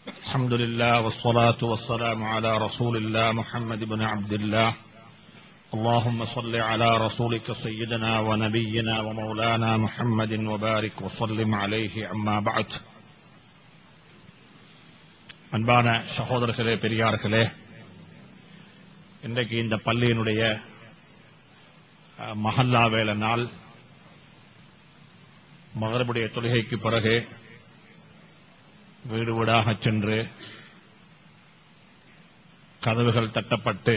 الحمد لله والصلاة والسلام على رسول الله محمد بن عبد الله اللهم صل على رسولك سيدنا ونبينا ومولانا محمد وبارك وسلم عليه أما بعد அன்பான சகோதரர்களே பெரியார்களே இன்றைக்கு இந்த பள்ளியினுடைய அஹ், மஹல்லா வேலை நாள் மகரபுடைய தொழுகைக்கு பிறகு வீடு வீடாக சென்று கதவுகள் தட்டப்பட்டு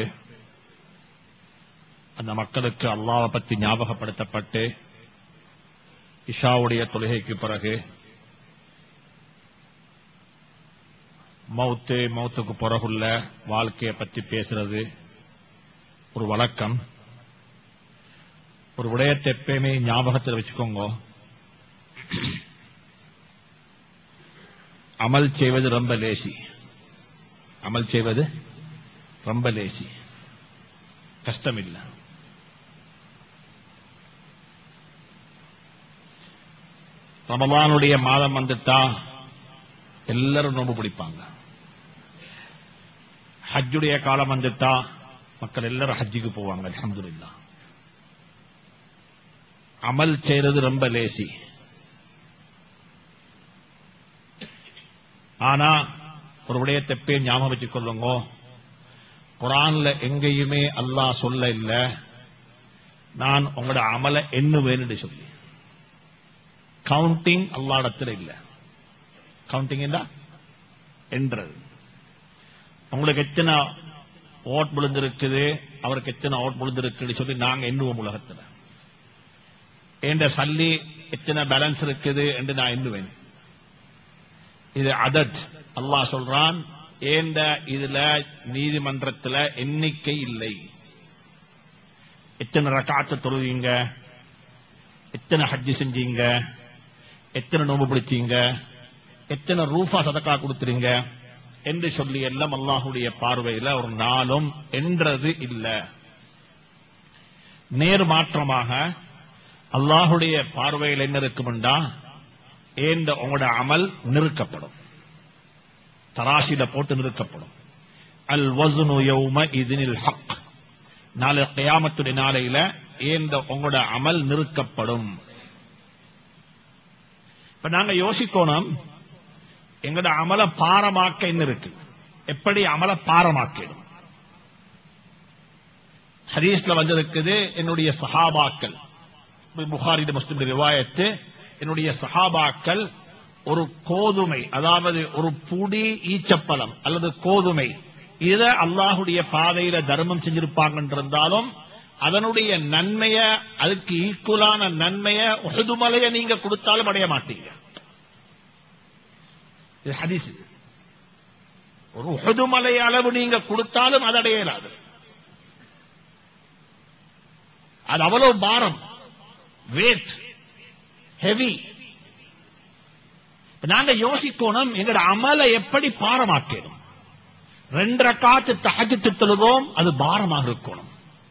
அந்த மக்களுக்கு அல்லாஹ்வை பற்றி ஞாபகப்படுத்தப்பட்டு இஷாவுடைய தொழுகைக்கு பிறகு மௌத்து மௌத்துக்கு பிறகுள்ள வாழ்க்கையை பற்றி பேசுறது ஒரு வழக்கம் ஒரு விடயத்தை எப்பயுமே ஞாபகத்தில் வச்சுக்கோங்க அமல் செய்வது ரொம்ப லேசி அமல் செய்வது ரொம்ப லேசி கஷ்டம் இல்லை ரமலானுடைய மாதம் வந்துட்டா எல்லாரும் நோம்பு பிடிப்பாங்க ஹஜ்ஜுடைய காலம் வந்துட்டா மக்கள் எல்லாரும் ஹஜ்ஜுக்கு போவாங்க அல்ஹம்துலில்லாஹ் அமல் செய்யறது ரொம்ப லேசி ஆனா ஒரு விடயத்தை எப்பயும் ஞாபகம் வச்சுக் கொள்ளுங்க குரான்ல எங்கேயுமே அல்லாஹ் சொல்ல இல்ல நான் உங்களோட அமல எண்ணுவேன்னு சொல்லி கவுண்டிங் அல்லாடத்துல இல்ல கவுண்டிங் என்ன என்றது உங்களுக்கு எத்தனை ஓட் விழுந்திருக்குது அவருக்கு எத்தனை ஓட் விழுந்திருக்குன்னு சொல்லி நாங்க எண்ணுவோம் உலகத்துல என்ற சல்லி எத்தனை பேலன்ஸ் இருக்குது என்று நான் எண்ணுவேன் இது அதத் அல்லாஹ் சொல்றான் ஏந்த இதுல நீதிமன்றத்துல எண்ணிக்கை இல்லை எத்தனை ரக்காத்த தொழுவீங்க எத்தனை ஹஜ்ஜி செஞ்சீங்க எத்தனை நோம்பு பிடிச்சீங்க எத்தனை ரூஃபா சதக்கா கொடுத்துறீங்க என்று சொல்லி எல்லாம் அல்லாஹுடைய பார்வையில ஒரு நாளும் என்றது இல்ல நேர் மாற்றமாக அல்லாஹுடைய பார்வையில் என்ன இருக்குமெண்டா ஏந்த உங்களோட அமல் நிறுக்கப்படும் தராசில போட்டு நிறுக்கப்படும் அல் வஸ்னு யௌம இதினில் ஹக் நாளை கியாமத்துடைய நாளையில ஏந்த உங்களோட அமல் நிறுக்கப்படும் இப்ப நாங்க யோசிக்கணும் எங்களோட அமல பாரமாக்க என்ன இருக்கு எப்படி அமல பாரமாக்கிடும் ஹதீஸ்ல வந்திருக்குது என்னுடைய சஹாபாக்கள் புகாரி முஸ்லிம் ரிவாயத்து என்னுடைய சஹாபாக்கள் ஒரு கோதுமை அதாவது ஒரு புடி ஈச்சப்பழம் அல்லது கோதுமை இத அல்லாஹுடைய பாதையில தர்மம் செஞ்சிருப்பாங்க இருந்தாலும் அதனுடைய நன்மைய அதுக்கு ஈக்குவலான நன்மைய உஹதுமலைய நீங்க கொடுத்தாலும் அடைய மாட்டீங்க இது ஹதீஸ் இது. ஒரு உஹதுமலை அளவு நீங்க கொடுத்தாலும் அது அடையலாது அது அவ்வளவு பாரம் வேட் ஹெவி நாங்க யோசிக்கணும் எங்கட அமலை எப்படி பாரமாக்கணும் ரெண்டரை காத்து தகஜத்து தொழுவோம் அது பாரமாக இருக்கணும்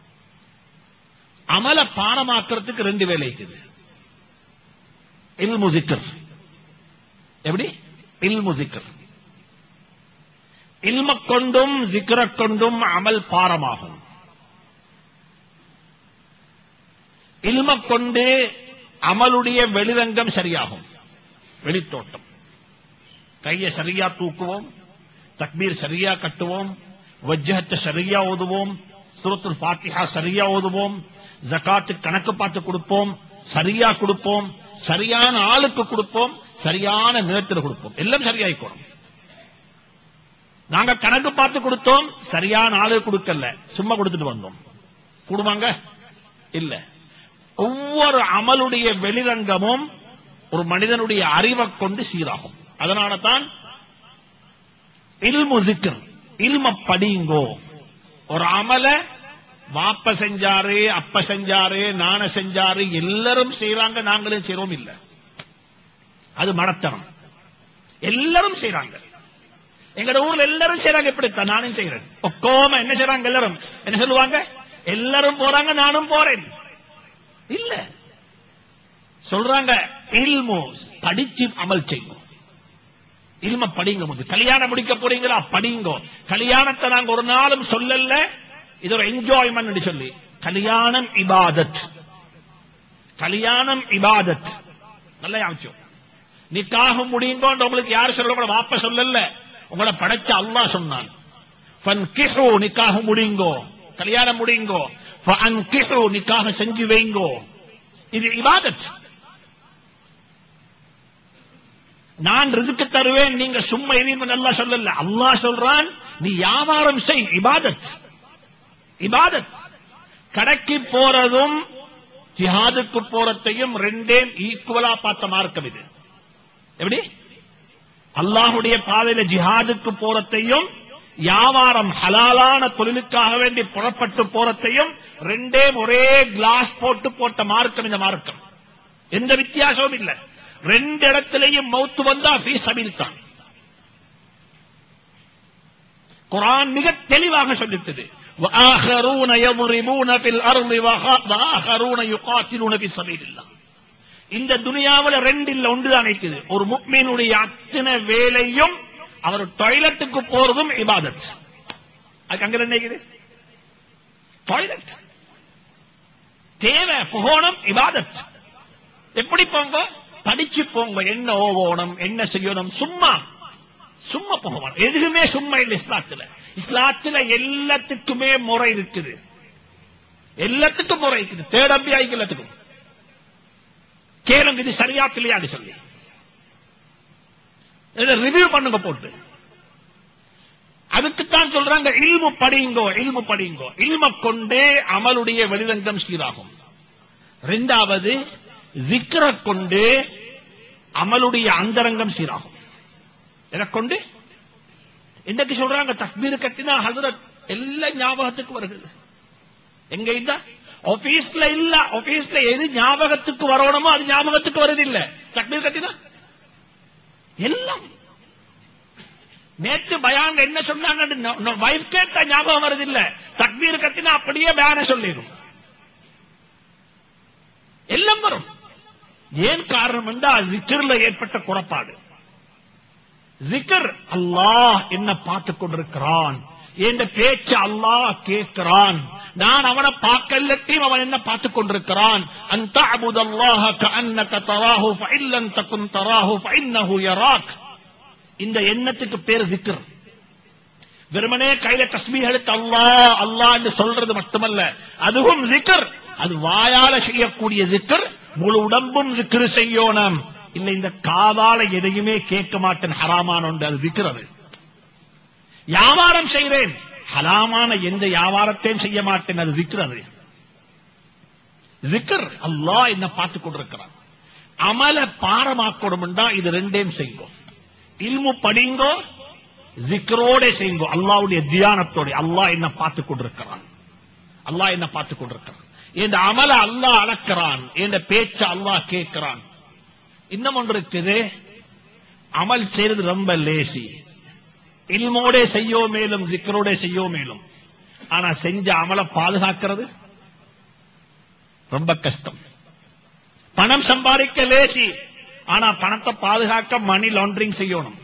அமல பாரமாக்குறதுக்கு ரெண்டு வேலை இருக்குது இல்மு ஜிக்கர் எப்படி இல்மு ஜிக்கர் இல்ம கொண்டும் ஜிக்கர கொண்டும் அமல் பாரமாகும் இல்ம கொண்டு அமலுடைய வெளிரங்கம் சரியாகும் வெளித்தோட்டம் கையை சரியா தூக்குவோம் தக்பீர் சரியா கட்டுவோம் வஜ்ஜகத்தை சரியா ஓதுவோம் சூரத்துல் ஃபாத்திஹா சரியா ஓதுவோம் ஜகாத்து கணக்கு பார்த்து கொடுப்போம் சரியா கொடுப்போம் சரியான ஆளுக்கு கொடுப்போம் சரியான நேரத்தில் கொடுப்போம் எல்லாம் சரியாயிக்கணும் நாங்க கணக்கு பார்த்து கொடுத்தோம் சரியான ஆளுக்கு கொடுக்கல சும்மா கொடுத்துட்டு வந்தோம் கூடுவாங்க இல்ல ஒவ்வொரு அமலுடைய வெளிரங்கமும் ஒரு மனிதனுடைய அறிவை கொண்டு சீராகும் அதனால தான் இல்மு ஜிக்ர் இல்ம படிங்கோ ஒரு அமல வாப்ப செஞ்சாரு அப்ப செஞ்சாரு நான செஞ்சாரு எல்லாரும் செய்யறாங்க நாங்களும் செய்றோம் இல்ல அது மடத்தனம் எல்லாரும் செய்யறாங்க எங்கட ஊர்ல எல்லாரும் செய்யறாங்க இப்படித்தான் நானும் செய்யறேன் ஒக்கோம என்ன செய்யறாங்க எல்லாரும் என்ன சொல்லுவாங்க எல்லாரும் போறாங்க நானும் போறேன் இல்ல சொல்றாங்க இல்மு படிச்சு அமல் செய்யும் இல்ம படிங்க உங்களுக்கு கல்யாணம் முடிக்க போறீங்களா படிங்கோ கல்யாணத்தை நாங்க ஒரு நாளும் சொல்லல இது ஒரு என்ஜாய்மெண்ட் சொல்லி கல்யாணம் இபாதத் கல்யாணம் இபாதத் நல்ல யாச்சும் நிக்காக முடியுங்கோன்னு உங்களுக்கு யாரு சொல்ல உங்களோட வாப்ப சொல்லல உங்களை படைச்ச அல்லாஹ் சொன்னான் ஃபன்கிஹு நிக்காக முடியுங்கோ கல்யாணம் முடியுங்கோ ஃபன்கிஹு நிக்காக செஞ்சு வைங்கோ இது இபாதத் நான் ரிதுக்கு தருவேன் நீங்க சும்மா எதையும் நல்லா சொல்லல அல்லாஹ் சொல்றான் நீ வியாபாரம் செய் இபாதத் இபாதத் கடைக்கு போறதும் ஜிஹாதுக்கு போறதையும் ரெண்டேம் ஈக்குவலா பார்த்த மார்க்கம் இது எப்படி அல்லாஹுடைய பாதையில ஜிஹாதுக்கு போறதையும் வியாபாரம் ஹலாலான தொழிலுக்காக வேண்டி புறப்பட்டு போறதையும் ரெண்டே ஒரே கிளாஸ் போட்டு போட்ட மார்க்கம் இந்த மார்க்கம் எந்த வித்தியாசமும் இல்லை ரெண்டு இடத்திலையும் மௌத்து வந்தா ஃபீ சபீல் தான் குரான் மிக தெளிவாக சொல்லிட்டது وآخرون يضربون في الأرض وخ- وآخرون يقاتلون في سبيل الله இந்த துனியாவுல ரெண்டு இல்ல ஒன்றுதான் இருக்குது ஒரு முக்மீனுடைய அத்தனை வேலையும் அவர் டாய்லெட்டுக்கு போறதும் இபாதத் அதுக்கு அங்க என்ன இருக்குது டாய்லெட் தேவை புகோணம் இபாதத் எப்படி போங்க படிச்சு போங்க என்ன ஓவோணும் என்ன செய்யணும் சும்மா சும்மா போகணும் எதுவுமே சும்மா இல்லை இஸ்லாத்துல இஸ்லாத்துல எல்லாத்துக்குமே முறை இருக்குது எல்லாத்துக்கும் முறை இருக்குது தேடம்பியாய்க்கு எல்லாத்துக்கும் கேளுங்க இது சரியா இல்லையான்னு சொல்லி இதை ரிவ்யூ பண்ணுங்க போட்டு அதுக்குத்தான் சொல்றாங்க இல்மு படிங்கோ இல்மு படிங்கோ இல்ம கொண்டே அமலுடைய வெளிரங்கம் சீராகும் இரண்டாவது விக்கிர கொண்டு அமலுடைய அந்தரங்கம் சீராகும் எதை கொண்டு இன்னைக்கு சொல்றாங்க தக்பீர் கட்டினா ஹசரத் எல்லாம் ஞாபகத்துக்கு வருகிறது எங்க இல்ல ஆபீஸ்ல இல்ல ஆபீஸ்ல எது ஞாபகத்துக்கு வரணுமோ அது ஞாபகத்துக்கு வருது இல்ல தக்பீர் கட்டினா எல்லாம் நேற்று பயான் என்ன சொன்னாங்க வைஃப் கேட்ட ஞாபகம் வருது இல்ல தக்பீர் கட்டினா அப்படியே பயான சொல்லிடும் எல்லாம் வரும் ஏன் காரணம் என்றால் ஜிக்கர்ல ஏற்பட்ட குறப்பாடு ஜிக்கர் அல்லாஹ் என்ன பார்த்துக் கொண்டிருக்கிறான் என்ற பேச்ச அல்லாஹ் கேட்கிறான் நான் அவனை பார்க்கலட்டையும் அவன் என்ன பார்த்துக் கொண்டிருக்கிறான் அந்த அபுதல்லாஹ கஅன்னக தராஹு ஃபஇல்லன் தகுன் தராஹு ஃபஇன்னஹு யராக் இந்த எண்ணத்துக்கு பேர் ஜிக்கர் வெறுமனே கையில தஸ்மீஹ் எடுத்து அல்லாஹ் அல்லாஹ் என்று சொல்றது மட்டுமல்ல அதுவும் ஜிக்கர் அது வாயால செய்யக்கூடிய ஜிக்கர் முழு உடம்பும் ஜிக்கர் செய்யணும் இல்ல இந்த காதால எதையுமே கேட்க மாட்டேன் ஹராமான ஒன்று அது விக்கிறது வியாபாரம் செய்கிறேன் ஹலாமான எந்த வியாபாரத்தையும் செய்ய மாட்டேன் அது விக்கிறது ஜிக்கர் அல்லாஹ் என்ன பார்த்துக் கொண்டிருக்கிறான் அமல பாரமாக்கணும்டா இது ரெண்டையும் செய்யும் இல்மு படிங்கோ ஜிக்ரோட செய்யுங்கோ அல்லாவுடைய தியானத்தோட அல்லாஹ் என்ன பார்த்துக் கொண்டிருக்கிறான் அல்லாஹ் என்ன பார்த்துக் கொண்டிருக்கிறான் இந்த அமல அல்லாஹ் அளக்கிறான் இந்த பேச்ச அல்லாஹ் கேட்கிறான் இன்னும் ஒன்று இருக்குது அமல் செய்யறது ரொம்ப லேசி இல்மோட செய்யோ மேலும் ஜிக்கரோட செய்யோ மேலும் ஆனா செஞ்ச அமலை பாதுகாக்கிறது ரொம்ப கஷ்டம் பணம் சம்பாதிக்க லேசி ஆனா பணத்தை பாதுகாக்க மணி லாண்டரிங் செய்யணும்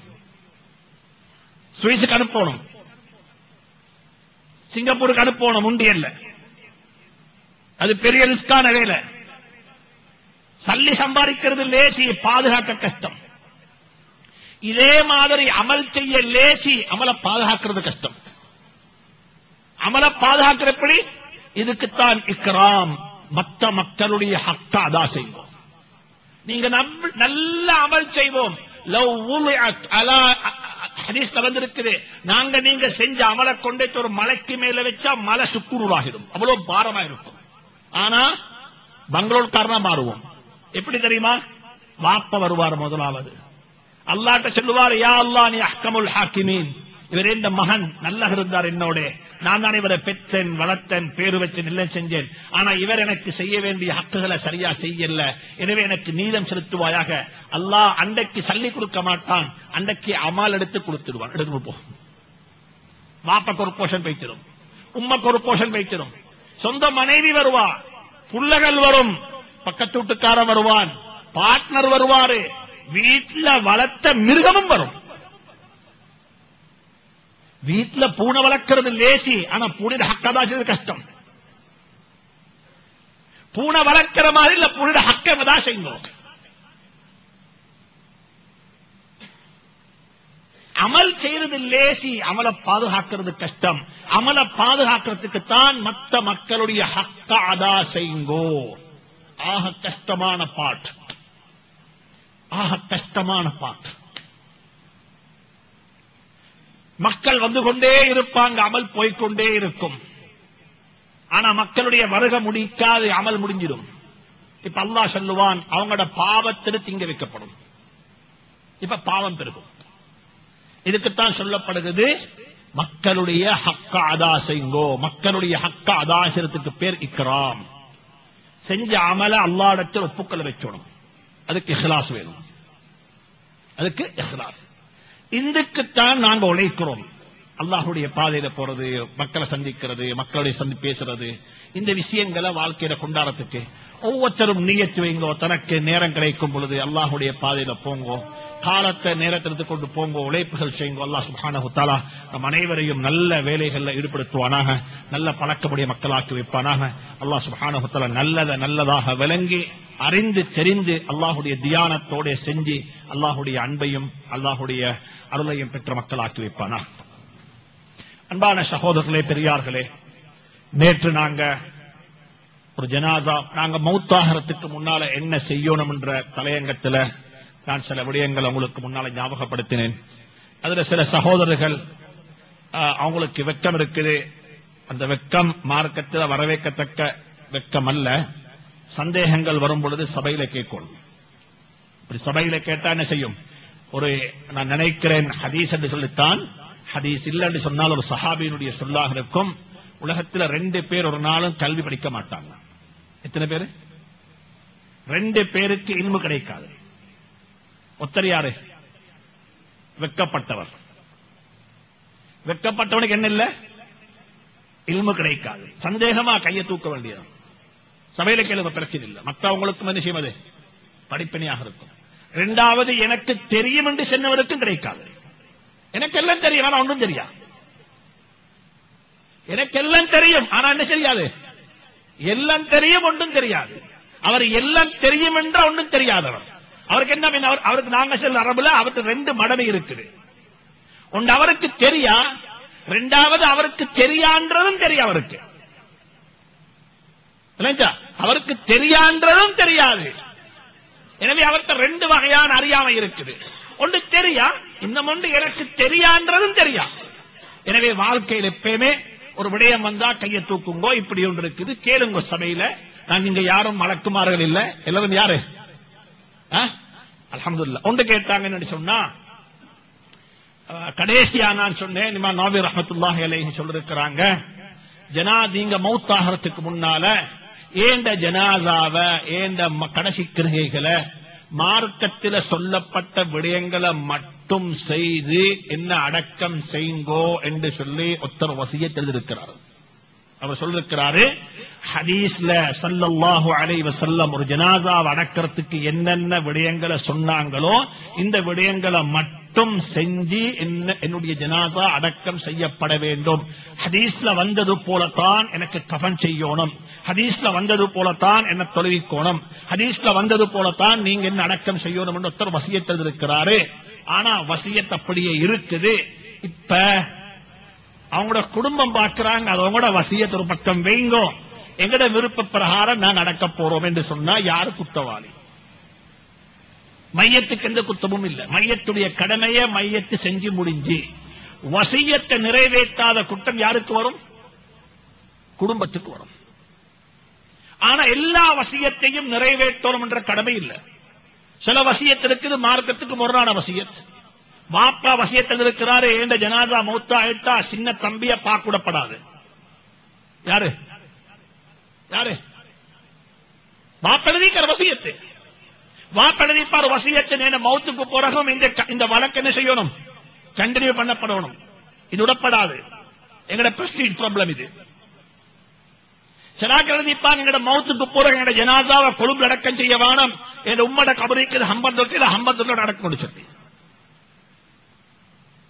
சுவிஸுக்கு அனுப்பணும் சிங்கப்பூருக்கு அனுப்பணும் உண்டியல்ல அது பெரிய ரிஸ்கான வேலை சல்லி சம்பாதிக்கிறது லேசி பாதுகாக்க கஷ்டம் இதே மாதிரி அமல் செய்ய லேசி அமல பாதுகாக்கிறது கஷ்டம் அமல பாதுகாக்கிற எப்படி இதுக்குத்தான் இக்ராம் மத்த மக்களுடைய ஹக்கா அதா செய்வோம் நீங்க நம்ப- நல்ல அமல் செய்வோம் லவ் உலிஅத் அலா ஹதீஸ்ல வந்திருக்குது நாங்க நீங்க செஞ்ச அமலை கொண்டே ஒரு மலைக்கு மேல வச்சா மலை சுக்குருவாகிடும் அவ்வளவு பாரமா இருக்கும் ஆனா பங்களூர்காரனா மாறுவோம் எப்படி தெரியுமா வாப்ப வருவார் முதலாவது அல்லாட்ட சொல்லுவார் யா அல்லா நீ அஹ்கமுல் ஹாக்கிமீன் இவர் இந்த மகன் நல்லா இருந்தார் என்னோட நான் தான் இவரை பெற்றேன் வளர்த்தேன் பேரு வச்சு நிலை செஞ்சேன் ஆனா இவர் எனக்கு செய்ய வேண்டிய ஹக்குகளை சரியா செய்யல எனவே எனக்கு நீதம் செலுத்துவாயாக அல்லாஹ் அன்றைக்கு சல்லி கொடுக்க மாட்டான் அன்றைக்கு அமால் எடுத்து கொடுத்துடுவான் எடுத்து போ வாப்பக்கு ஒரு போஷன் வைத்திரும் உம்மக்கு ஒரு போஷன் வைத்திரும் சொந்த மனைவி வருவா புள்ளகள் வரும் பக்கத்து வீட்டுக்காரன் வருவான் பார்ட்னர் வருவாரு வீட்டுல வளர்த்த மிருகமும் வரும் வீட்டுல பூனை வளர்க்கறது லேசி ஆனா பூனையோட ஹக்கதாச்சு கஷ்டம் பூனை வளர்க்கிற மாதிரி இல்ல பூனையோட ஹக்க தான் செய்யணும் அமல் செய்யறது லேசி அமலை பாதுகாக்கிறது கஷ்டம் அமலை பாதுகாக்கிறதுக்கு தான் மற்ற மக்களுடைய ஹக்க அதா செய்யுங்கோ ஆக கஷ்டமான பாட்டு ஆக கஷ்டமான பாட்டு மக்கள் வந்து கொண்டே இருப்பாங்க அமல் போய்க்கொண்டே இருக்கும் ஆனா மக்களுடைய வருகை முடிக்காது அமல் முடிஞ்சிடும் இப்ப அல்லாஹ் சொல்லுவான் அவங்களோட பாவத்தில் திங்க வைக்கப்படும் இப்ப பாவம் பெருகும் இதுக்குத்தான் சொல்லப்படுகிறது மக்களுடைய ஹக்க அதா செய்யுங்கோ மக்களுடைய ஹக்க அதாசனத்துக்கு பேர் இக்ராம் செஞ்ச அமல அல்லாடத்தில் ஒப்புக்களை வச்சோணும் அதுக்கு இஹ்லாஸ் வேணும் அதுக்கு இஹ்லாஸ் இதுக்குத்தான் நாங்க உழைக்கிறோம் அல்லாஹுடைய பாதையில போறது மக்களை சந்திக்கிறது மக்களுடைய சந்தி பேசுறது இந்த விஷயங்களை வாழ்க்கையில கொண்டாடத்துக்கு ஒவ்வொருத்தரும் நீயத்து வைங்கோ தனக்கு நேரம் கிடைக்கும் பொழுது அல்லாஹுடைய பாதையில போங்கோ காலத்தை நேரத்திற்கு கொண்டு போங்கோ உழைப்புகள் செய்யுங்கோ அல்லாஹ் சுப்ஹானஹு தஆலா நம் அனைவரையும் நல்ல வேலைகளில் ஈடுபடுத்துவானாக நல்ல பழக்கமுடைய மக்களாக்கி வைப்பானாக அல்லாஹ் சுப்ஹானஹு தஆலா நல்லதை நல்லதாக விளங்கி அறிந்து தெரிந்து அல்லாஹுடைய தியானத்தோட செஞ்சு அல்லாஹுடைய அன்பையும் அல்லாஹுடைய அருளையும் பெற்ற மக்களாக்கி வைப்பானா அன்பான சகோதரர்களே பெரியார்களே நேற்று நாங்க ஒரு ஜனாசா நாங்க மௌத்தாகிறதுக்கு முன்னால என்ன செய்யணும் என்ற தலையங்கத்துல நான் சில விடயங்களை உங்களுக்கு முன்னால ஞாபகப்படுத்தினேன் அதுல சில சகோதரர்கள் ஆஹ், அவங்களுக்கு வெக்கம் இருக்குது அந்த வெக்கம் மார்க்கத்தில் வரவேற்கத்தக்க வெக்கம் அல்ல சந்தேகங்கள் வரும் பொழுது சபையில கேட்கணும் இப்படி சபையில கேட்டா என்ன செய்யும் ஒரு நான் நினைக்கிறேன் ஹதீஸ் என்று சொல்லித்தான் ஹதீஸ் இல்லை என்று சொன்னால் ஒரு சஹாபியினுடைய சொல்லாக இருக்கும் உலகத்துல ரெண்டு பேர் ஒரு நாளும் கல்வி படிக்க மாட்டாங்க எத்தனை பேரு ரெண்டு பேருக்கு இல்மு கிடைக்காது ஒத்தர் யாரு வெக்கப்பட்டவர் வெக்கப்பட்டவனுக்கு என்ன இல்ல இல்மு கிடைக்காது சந்தேகமா கையை தூக்க வேண்டியது சபையில கேளுங்க பிரச்சனை இல்லை மற்றவங்களுக்கும் என்ன செய்வது படிப்பினையாக இருக்கும் இரண்டாவது எனக்கு தெரியும் என்று சொன்னவருக்கும் கிடைக்காது எனக்கு எல்லாம் தெரியும் ஆனா ஒன்றும் தெரியாது எனக்கு எல்லாம் தெரியும் ஆனா என்ன தெரியாது எல்லாம் தெரியும் ஒன்றும் தெரியாது அவர் எல்லாம் தெரியும் என்றா ஒன்றும் தெரியாதவர் அவருக்கு என்ன மீன்? அவர் அவருக்கு நாங்க சொல்ல அரபுல அவருக்கு ரெண்டு மடமை இருக்குது ஒன்று அவருக்கு தெரியா ரெண்டாவது அவருக்கு தெரியான்றதும் தெரியும் அவருக்கு இல்லைங்களா? அவருக்கு தெரியான்றதும் தெரியாது எனவே அவர்கிட்ட ரெண்டு வகையான அறியாமை இருக்குது ஒன்று தெரியா இன்னும் ஒன்று எனக்கு தெரியான்றதும் தெரியா எனவே வாழ்க்கையில் எப்பயுமே ஒரு விடயம் வந்தா கையை தூக்குங்கோ இப்படி ஒன்று இருக்குது கேளுங்க சபையில நாங்க இங்க யாரும் மலக்குமார்கள் இல்ல எல்லாரும் யாரு அல்ஹம்துலில்லாஹ் ஒன்று கேட்டாங்கன்னு சொன்னா அஹ், கடைசியா நான் சொன்னேன் இமாம் நபி ரஹமத்துல்லாஹி அலைஹி சொல்லிருக்கிறாங்க ஜனா நீங்க மௌத்தாகிறதுக்கு முன்னால ஏண்ட ஜனாசாவ ஏண்ட ம- கடைசி கிருகைகளை மார்க்கத்தில சொல்லப்பட்ட விடயங்களை மட்டும் செய்து என்ன அடக்கம் செய்யுங்கோ என்று சொல்லி ஒருத்தர் வசியத் எழுதியிருக்கிறார் அவர் சொல்லிருக்கிறாரு ஹதீஸ்ல ஸல்லல்லாஹு அலைஹி வஸல்லம் ஒரு ஜனாசாவை அடக்கிறதுக்கு என்னென்ன விடயங்களை சொன்னாங்களோ இந்த விடயங்களை மட்டும் செஞ்சு என்ன- என்னுடைய ஜனாசா அடக்கம் செய்யப்பட வேண்டும் ஹதீஸ்ல வந்தது போலத்தான் எனக்கு கஃன் செய்யணும் ஹதீஸ்ல வந்தது போலத்தான் என்ன தொழுவிக்கோணும் ஹதீஸ்ல வந்தது போலத்தான் நீங்க என்ன அடக்கம் செய்யணும் என்று ஒருத்தர் வசியத்தில் இருக்கிறாரு ஆனா வசியத் அப்படியே இருக்குது இப்ப அவங்களோட குடும்பம் பார்க்கிறாங்க அது அவங்களோட வசியத் ஒரு பக்கம் வைங்கோ எங்கட விருப்ப பிரகாரம் நான் நடக்க போறோம் என்று சொன்னா யாரு குத்தவாளி மையத்துக்கு எந்த குத்தமும் இல்ல மையத்துடைய கடமையை மையத்து செஞ்சு முடிஞ்சு வசியத்தை நிறைவேற்றாத குற்றம் யாருக்கு வரும் குடும்பத்துக்கு வரும் ஆனா எல்லா வசியத்தையும் நிறைவேற்றணும் என்ற கடமை இல்ல சில வசியத்து இருக்குது மார்க்கத்துக்கு முரணான வசியத் மாப்பா வசியத்தில் இருக்கிறாரு ஏண்ட ஜனாதா மௌத்தா ஆயிட்டா சின்ன தம்பிய பார்க்கூடப்படாது யாரு யாரு வாப்பெழுதிக்கிற வசியத்து வாப்பெழுதிப்பார் வசியத்து நேன மௌத்துக்கு பிறகும் இந்த க- இந்த வழக்கு என்ன செய்யணும் கண்டினியூ பண்ணப்படணும் இது விடப்படாது எங்கட பிரஸ்டீஜ் ப்ராப்ளம் இது சிலாக்கள் எழுதிப்பாங்க எங்கட மௌத்துக்கு பிறகு எங்கட ஜனாதாவை கொழும்பு அடக்கம் செய்ய வேணும் என் உம்மட கபரிக்கு ஹம்பர் தொட்டில ஹம்பர் தொட்டில அடக்கம் சொல்லி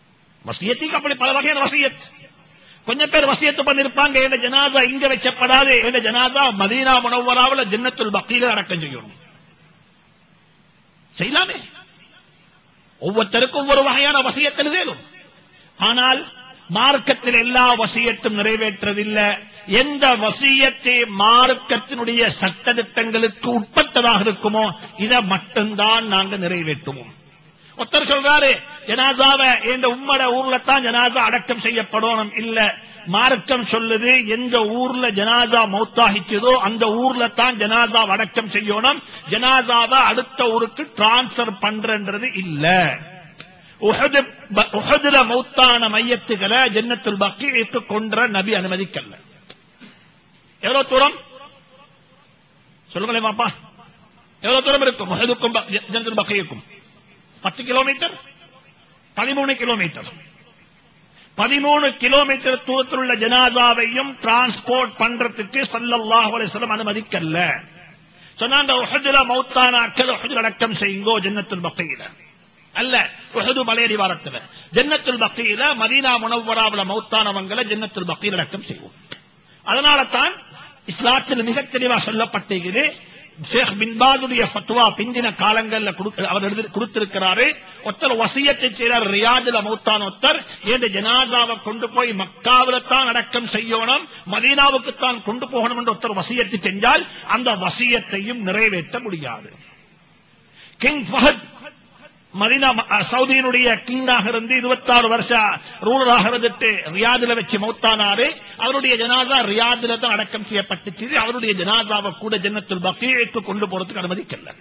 வசியத்துக்கு அப்படி பல வகையான வசியத் கொஞ்சம் பேர் வசியத்து பண்ணிருப்பாங்க என் ஜனாதா இங்க வச்சப்படாது என் ஜனாதா மதீனா முனவராவில் ஜன்னத்துல் பக்கீல அடக்கம் செய்யணும் செய்யலாமே ஒவ்வொருத்தருக்கும் ஒவ்வொரு வகையான வசியத்தில் வேணும் ஆனால் மார்க்கத்தில் எல்லா வசியத்தும் நிறைவேற்றதில்லை எந்த வசியத்தை மார்க்கத்தினுடைய சட்டத்திட்டங்களுக்கு உட்பட்டதாக இருக்குமோ இதை மட்டும்தான் நாங்க நிறைவேற்றுவோம் ஒருத்தர் சொல்றாரு ஜனாதாவை இந்த உம்மட ஊர்ல தான் ஜனாதா அடக்கம் செய்யப்படணும் இல்ல மார்க்கம் சொல்லுது எந்த ஊர்ல ஜனாதா மௌத்தாகிச்சதோ அந்த ஊர்ல தான் ஜனாதா அடக்கம் செய்யணும் ஜனாதாவை அடுத்த ஊருக்கு டிரான்ஸ்பர் பண்றன்றது இல்ல உஹது ப- உஹதுல மௌத்தான மையத்துகளை ஜன்னத்துல் பக்கீக்கு கொன்ற நபி அனுமதிக்கல்ல எவ்வளவு தூரம் சொல்லுங்களேன் பாப்பா எவ்வளவு தூரம் இருக்கும் உஹதுக்கும் ப- ஜன்னத்துல் பக்கீக்கும் பத்து கிலோமீட்டர் பதிமூணு கிலோமீட்டர் பதிமூணு கிலோமீட்டர் தூரத்தில் உள்ள ஜனாதாவையும் டிரான்ஸ்போர்ட் பண்றதுக்கு சல்லல்லாஹு அலைஹி வஸல்லம் அனுமதிக்கல்ல சொன்னாங்க உஹதுல மௌத்தான அக்கல் உஹதுல அடக்கம் செய்யுங்கோ ஜன்னத்துல் பக்கையில அல்ல உஹது மலையடிவாரத்துல ஜன்னத்துல் பக்கையில மதீனா முனவராவுல மௌத்தானவங்களை ஜன்னத்துல் பக்கையில் அடக்கம் செய்வோம் அதனால தான் இஸ்லாத்தில் மிக தெளிவா சொல்லப்பட்டிருக்கிறது ஷேக் பின்பாதுடைய ஃபத்வா பிந்தின காலங்கள்ல கொடுத்து- அவர் எழுதி கொடுத்திருக்கிறாரு ஒருத்தர் வசியத்தை செய்தார் ரியாதுல மௌத்தான ஒருத்தர் ஏந்த ஜனாதாவை கொண்டு போய் மக்காவில தான் அடக்கம் செய்யணும் மதீனாவுக்கு தான் கொண்டு போகணும் என்று ஒருத்தர் வசியத்தை செஞ்சால் அந்த வசியத்தையும் நிறைவேற்ற முடியாது கிங் ஃபஹத் மதீனா அஹ், சவுதியினுடைய கிங்காக இருந்து 26 வருஷம் ரூலராக இருந்துட்டு ரியாதுல வச்சு மௌத்தானாரு அவருடைய ஜனாதா ரியாதுல தான் அடக்கம் செய்யப்பட்டுச்சு அவருடைய ஜனாதாவை கூட ஜன்னத்துல் பக்கீக்கு கொண்டு போறதுக்கு அனுமதிக்கல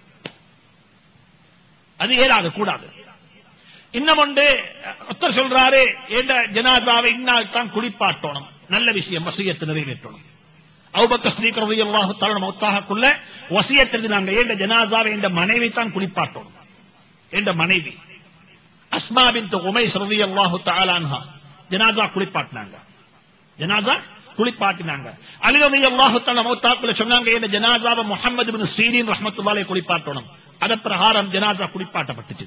அது ஏறாது கூடாது இன்னும் ஒன்று ஒருத்தர் சொல்றாரு ஏண்ட ஜனாதாவை இன்னால் தான் குளிப்பாட்டணும் நல்ல விஷயம் வசியத்தை நிறைவேற்றணும் அவுபக்க ஸ்ரீகர் ரலியல்லாஹு தஆலா மௌத்தாகக்குள்ள வசியத்தை நாங்க ஏண்ட ஜனாதாவை இந்த மனைவி தான் குளிப்பாட்டணும் என்ற மனைவி அஸ்மா பின் உமைஸ் ரலியல்லாஹு தஆலா அன்ஹா ஜனாதா குளிப்பாட்டினாங்க ஜனாதா குளிப்பாட்டினாங்க அலி ரலியல்லாஹு தஆலா மௌத்தாக்குள்ள சொன்னாங்க இந்த ஜனாதாவை முஹம்மது பின் சீரின் ரஹ்மத்துல்லாஹி குளிப்பாட்டணும் அத பிரகாரம் ஜனாதா குளிப்பாட்டப்பட்டுச்சு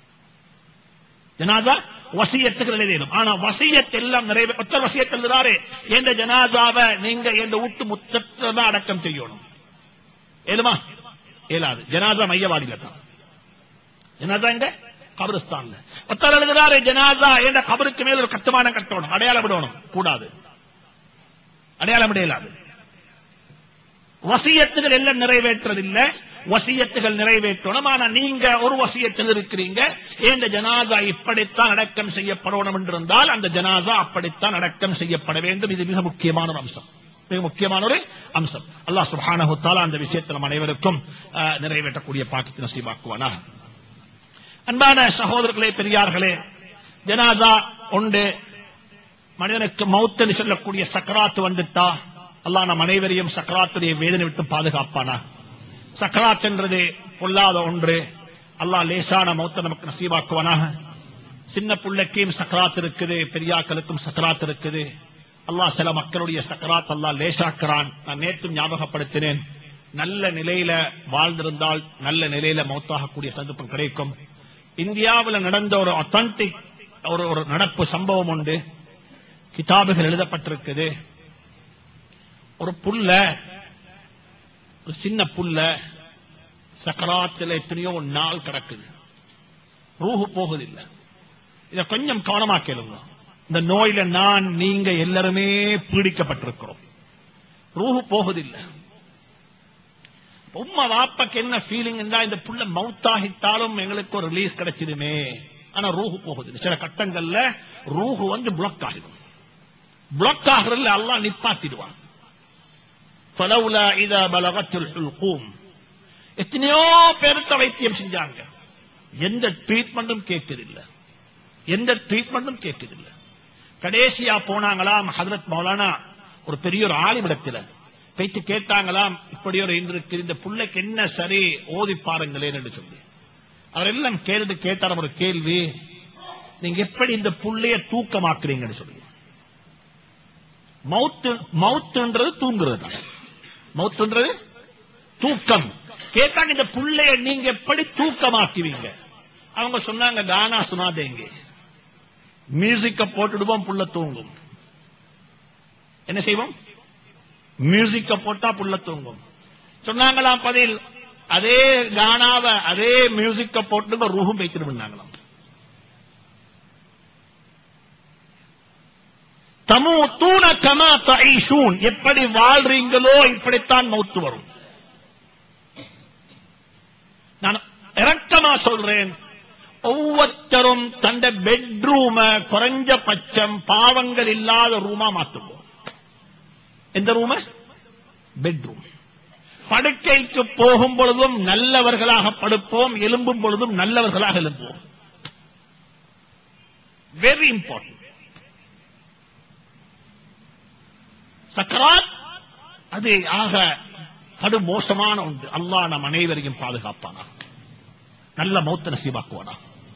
ஜனாதா வசியத்துக்கு நிறைவேறும் ஆனா வசியத் எல்லாம் நிறைவே ஒத்த வசியத் எழுதுறாரு எந்த ஜனாதாவை நீங்க எந்த வீட்டு முத்தத்துல தான் அடக்கம் செய்யணும் ஏழுமா ஏலாது ஜனாதா மையவாடியில தான் ஜனாதா எங்க கபரிஸ்தான்ல ஒருத்தர் எழுதுறாரு ஜனாதா என்ற கபருக்கு மேல ஒரு கட்டுமானம் கட்டணும் அடையாளம் விடணும் கூடாது அடையாளம் இடையலாது வசியத்துகள் எல்லாம் நிறைவேற்றதில்லை வசியத்துகள் நிறைவேற்றணும் ஆனா நீங்க ஒரு வசியத்தில் இருக்கிறீங்க இந்த ஜனாதா இப்படித்தான் அடக்கம் செய்யப்படணும் என்றிருந்தால் அந்த ஜனாதா அப்படித்தான் அடக்கம் செய்யப்பட வேண்டும் இது மிக முக்கியமான ஒரு அம்சம் மிக முக்கியமான ஒரு அம்சம் அல்லாஹ் சுப்ஹானஹு தஆலா அந்த விஷயத்தில் நம் அனைவருக்கும் அஹ், நிறைவேற்றக்கூடிய பாக்கியத்தை நசீபாக்குவானாக அன்பான சகோதரர்களே பெரியார்களே ஜனாதா உண்டு மனிதனுக்கு மௌத்தன்னு சொல்லக்கூடிய சக்கராத்து வந்துட்டா அல்லாஹ் நம் அனைவரையும் சக்கராத்துடைய வேதனை விட்டு பாதுகாப்பானா சக்கராத் என்றது பொல்லாத ஒன்று அல்லாஹ் லேசான மௌத்த நமக்கு நசீவாக்குவானாக சின்ன புள்ளைக்கும் சக்கராத் இருக்குது பெரியாக்களுக்கும் சக்கராத் இருக்குது அல்லாஹ் சில மக்களுடைய சக்கராத் அல்லாஹ் லேசாக்குறான் நான் நேற்றும் ஞாபகப்படுத்தினேன் நல்ல நிலையில வாழ்ந்திருந்தால் நல்ல நிலையில மௌத்தாகக்கூடிய சந்தர்ப்பம் கிடைக்கும் இந்தியாவில் நடந்த ஒரு அத்தன்டிக் ஒரு ஒரு நடப்பு சம்பவம் உண்டு கிதாபுகள் எழுதப்பட்டிருக்குது ஒரு புல்ல ஒரு சின்ன புல்ல சக்கராத்தில் எத்தனையோ நாள் கிடக்குது ரூஹு போகுதில்லை இத கொஞ்சம் கவனமா கேளுங்க இந்த நோயில நான் நீங்க எல்லாருமே பீடிக்கப்பட்டிருக்கிறோம் ரூஹு போகுதில்லை உம்மா வாப்பாக்கு என்ன ஃபீலிங் இந்த புள்ள மவுத்தாகிட்டாலும் எங்களுக்கு ஒரு ரிலீஸ் கிடைச்சிடுமே ஆனா ரூஹு போகுது சில கட்டங்கள்ல ரூஹு வந்து பிளாக் ஆகிடும் பிளாக் ஆகிறதுல அல்லாஹ் நிப்பாட்டிடுவான் فلولا اذا بلغت الحلقوم எத்தனையோ பேருக்கு வைத்தியம் செஞ்சாங்க எந்த ட்ரீட்மெண்ட்டும் கேட்கதில்ல எந்த ட்ரீட்மெண்ட்டும் கேட்கதில்ல கடைசியா போனாங்களாம் ஹதரத் மௌலானா ஒரு பெரிய ஒரு ஆலிமிடத்துல போயிட்டு கேட்டாங்களாம் இப்படி ஒரு இருக்கு இந்த புள்ளைக்கு என்ன சரி ஓதி பாருங்களேன் என்று சொல்லி அவர் எல்லாம் கேட்டு கேட்டார் ஒரு கேள்வி நீங்க எப்படி இந்த புள்ளைய தூக்கமாக்குறீங்கன்னு சொல்லி மவுத்து மவுத்துன்றது தூங்குறது தான் மவுத்துன்றது தூக்கம் கேட்டாங்க இந்த புள்ளைய நீங்க எப்படி தூக்கமாக்குவீங்க அவங்க சொன்னாங்க கானா சுனாதேங்க மியூசிக்க போட்டுடுவோம் புள்ள தூங்கும் என்ன செய்வோம் மியூசிக்க போட்டா புள்ள தூங்கும் சொன்னாங்களாம் பதில் அதே கானாவ அதே மியூசிக்க போட்டு ரூஹும் வைத்திருந்தாங்களாம் தமு தூண கமா தைஷூன் எப்படி வாழ்றீங்களோ இப்படித்தான் மௌத்து வரும் நான் இறக்கமா சொல்றேன் ஒவ்வொருத்தரும் தந்த பெட்ரூம குறைஞ்ச பட்சம் பாவங்கள் இல்லாத ரூமா மாத்துவோம் எந்த ரூம பெட்ரூம் படுக்கைக்கு போகும் பொழுதும் நல்லவர்களாக படுப்போம் எலும்பும் பொழுதும் நல்லவர்களாக எழும்புவோம் வெரி இம்பார்ட்டன்ட் சக்கராத் அது ஆக கடு மோசமான ஒன்று அல்லாஹ் நம் அனைவரையும் பாதுகாப்பானா நல்ல மௌத்த நசீபாக்குவானா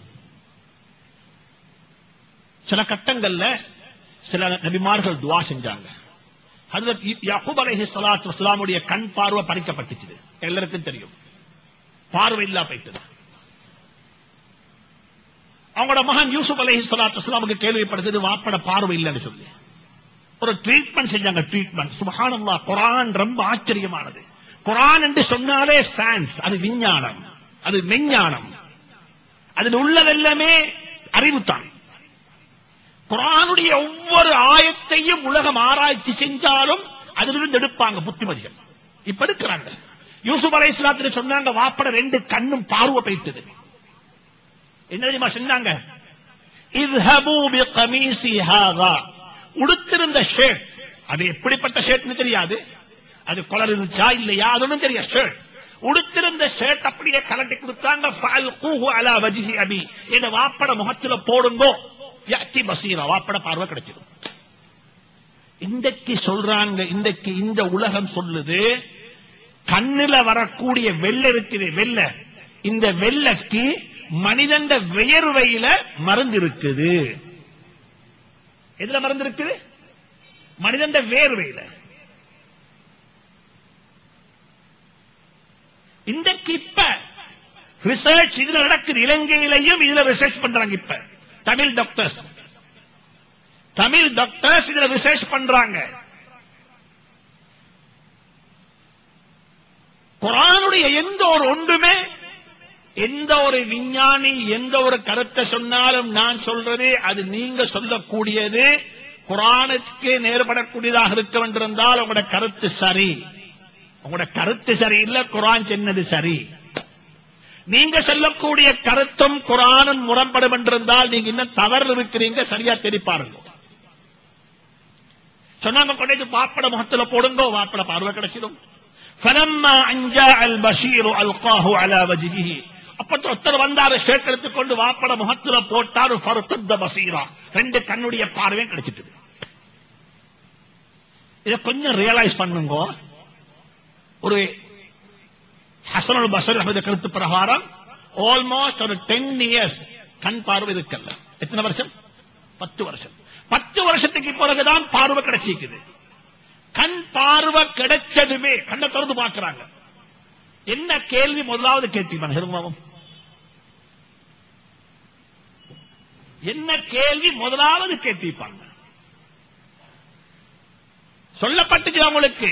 சில கட்டங்கள்ல சில நபிமார்கள் துவா செஞ்சாங்க ஹஜரத் யாக்கூப் அலைஹி ஸலாத்து வஸலாமுடைய கண் பார்வை பறிக்கப்பட்டுச்சு எல்லாருக்கும் தெரியும் பார்வை இல்லா போயிட்டது அவங்களோட மகன் யூசுப் அலைஹி ஸலாத்து வஸலாமுக்கு கேள்விப்படுத்தது வாப்பட பார்வை இல்லைன்னு சொல்லி ஒரு ட்ரீட்மெண்ட் செஞ்சாங்க ட்ரீட்மெண்ட் சுபஹானல்லாஹ் குர்ஆன் ரொம்ப ஆச்சரியமானது குர்ஆன் என்று சொன்னாலே சயின்ஸ் அது விஞ்ஞானம் அது மெஞ்ஞானம் அதில் உள்ளதெல்லாமே அறிவுத்தான் குரானுடைய ஒவ்வொரு ஆயத்தையும் உலகம் ஆராய்ச்சி செஞ்சாலும் அதிலிருந்து எடுப்பாங்க புத்திமதிகள் இப்ப எடுக்கிறாங்க யூசுப் அலை இஸ்லாத்துல சொன்னாங்க வாப்பட ரெண்டு கண்ணும் பார்வை பைத்தது என்ன தெரியுமா சொன்னாங்க இத்ஹபூ பிகமீசி ஹாதா உடுத்திருந்த ஷர்ட் அது எப்படிப்பட்ட ஷர்ட்னு தெரியாது அது கொலர் இருந்துச்சா இல்லையா அதுவும் தெரியாது ஷர்ட் உடுத்திருந்த ஷர்ட் அப்படியே கலட்டி கொடுத்தாங்க ஃபஅல்கூஹு அலா வஜ்ஹி அபி இத வாப்பட முகத்துல போடுங்கோ யாச்சி பசீரா வாப்பட பார்வை கிடைச்சிடும் இன்றைக்கு சொல்றாங்க இன்றைக்கு இந்த உலகம் சொல்லுது கண்ணுல வரக்கூடிய வெள்ளை இருக்குது வெள்ள இந்த வெள்ளக்கு மனிதண்ட வியர்வையில மருந்து இருக்குது எதுல மருந்து இருக்குது மனிதண்ட வேர்வையில இன்றைக்கு இப்ப ரிசர்ச் இதுல நடக்குது இலங்கையிலையும் இதுல ரிசர்ச் பண்றாங்க இப்ப தமிழ் டாக்டர்ஸ் தமிழ் டாக்டர்ஸ் இதுல ரிசர்ச் பண்றாங்க குரானுடைய எந்த ஒரு ஒன்றுமே எந்த ஒரு விஞ்ஞானி எந்த ஒரு கருத்தை சொன்னாலும் நான் சொல்றது அது நீங்க சொல்லக்கூடியது குரானுக்கு நேர்படக்கூடியதாக இருக்க வேண்டியிருந்தால் உங்களோட கருத்து சரி உங்களோட கருத்து சரியில்லை குரான் சொன்னது சரி நீங்க சொல்லக்கூடிய கருத்தும் குரானும் முரண்படும் என்றிருந்தால் நீங்க இன்னும் தவறு இருக்கிறீங்க சரியா தேடி பாருங்க சொன்னாங்க கொண்டு பாப்பட முகத்துல போடுங்க வாப்பட பார்வை கிடைச்சிடும் فلما ان جاء البشير القاه على وجهه அப்ப ஒருத்தர் வந்தாரு ஷேக் எடுத்துக்கொண்டு வாப்பட முகத்துல போட்டாரு ஃபர்தத்த பசீரா ரெண்டு கண்ணுடைய பார்வையும் கிடைச்சிட்டு இத கொஞ்சம் ரியலைஸ் பண்ணுங்க ஒரு ஹசனுல் பசர் அஹமது கருத்து பிரகாரம் ஆல்மோஸ்ட் ஒரு டென் இயர்ஸ் கண் பார்வை இருக்கல்ல எத்தனை வருஷம் பத்து வருஷம் பத்து வருஷத்துக்கு பிறகுதான் பார்வை கிடைச்சிக்குது கண் பார்வை கிடைச்சதுமே கண்ணை திறந்து பார்க்கிறாங்க என்ன கேள்வி முதலாவது கேட்டீங்க ஹெருமாவும் என்ன கேள்வி முதலாவது கேட்டிருப்பாங்க சொல்லப்பட்டுச்சு அவங்களுக்கு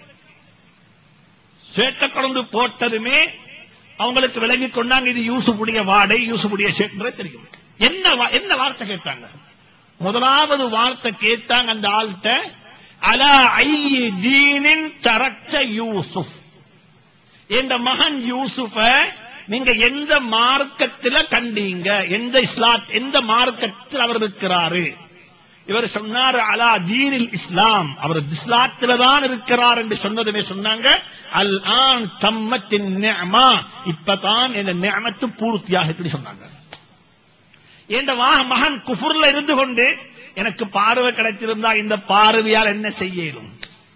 சேட்டை கலந்து போட்டதுமே அவங்களுக்கு விளங்கி கொண்டாங்க இது யூசுஃபுடைய வாடை யூசுஃபுடைய சேட்டுன்றே தெரியும் என்ன வா- என்ன வார்த்தை கேட்டாங்க முதலாவது வார்த்தை கேட்டாங்க அந்த ஆள்கிட்ட அலா ஐ தீனின் தரக்க யூசுப் என்ற மகன் யூசுஃப நீங்க எந்த மார்க்கத்துல கண்டீங்க எந்த இஸ்லாத் எந்த மார்க்கத்தில் அவர் இருக்கிறாரு இவர் சொன்னார் அலா தீனில் இஸ்லாம் அவர் இஸ்லாத்தில தான் இருக்கிறார் என்று சொன்னதுமே சொன்னாங்க அல் ஆன் தம்மத்தின் நிஅமா இப்பதான் இந்த நியமத்து பூர்த்தியாக இப்படி சொன்னாங்க என்ற வா- மகன் குஃபுர்ல இருந்து கொண்டு எனக்கு பார்வை கிடைத்திருந்தா இந்த பார்வையால் என்ன செய்யலும்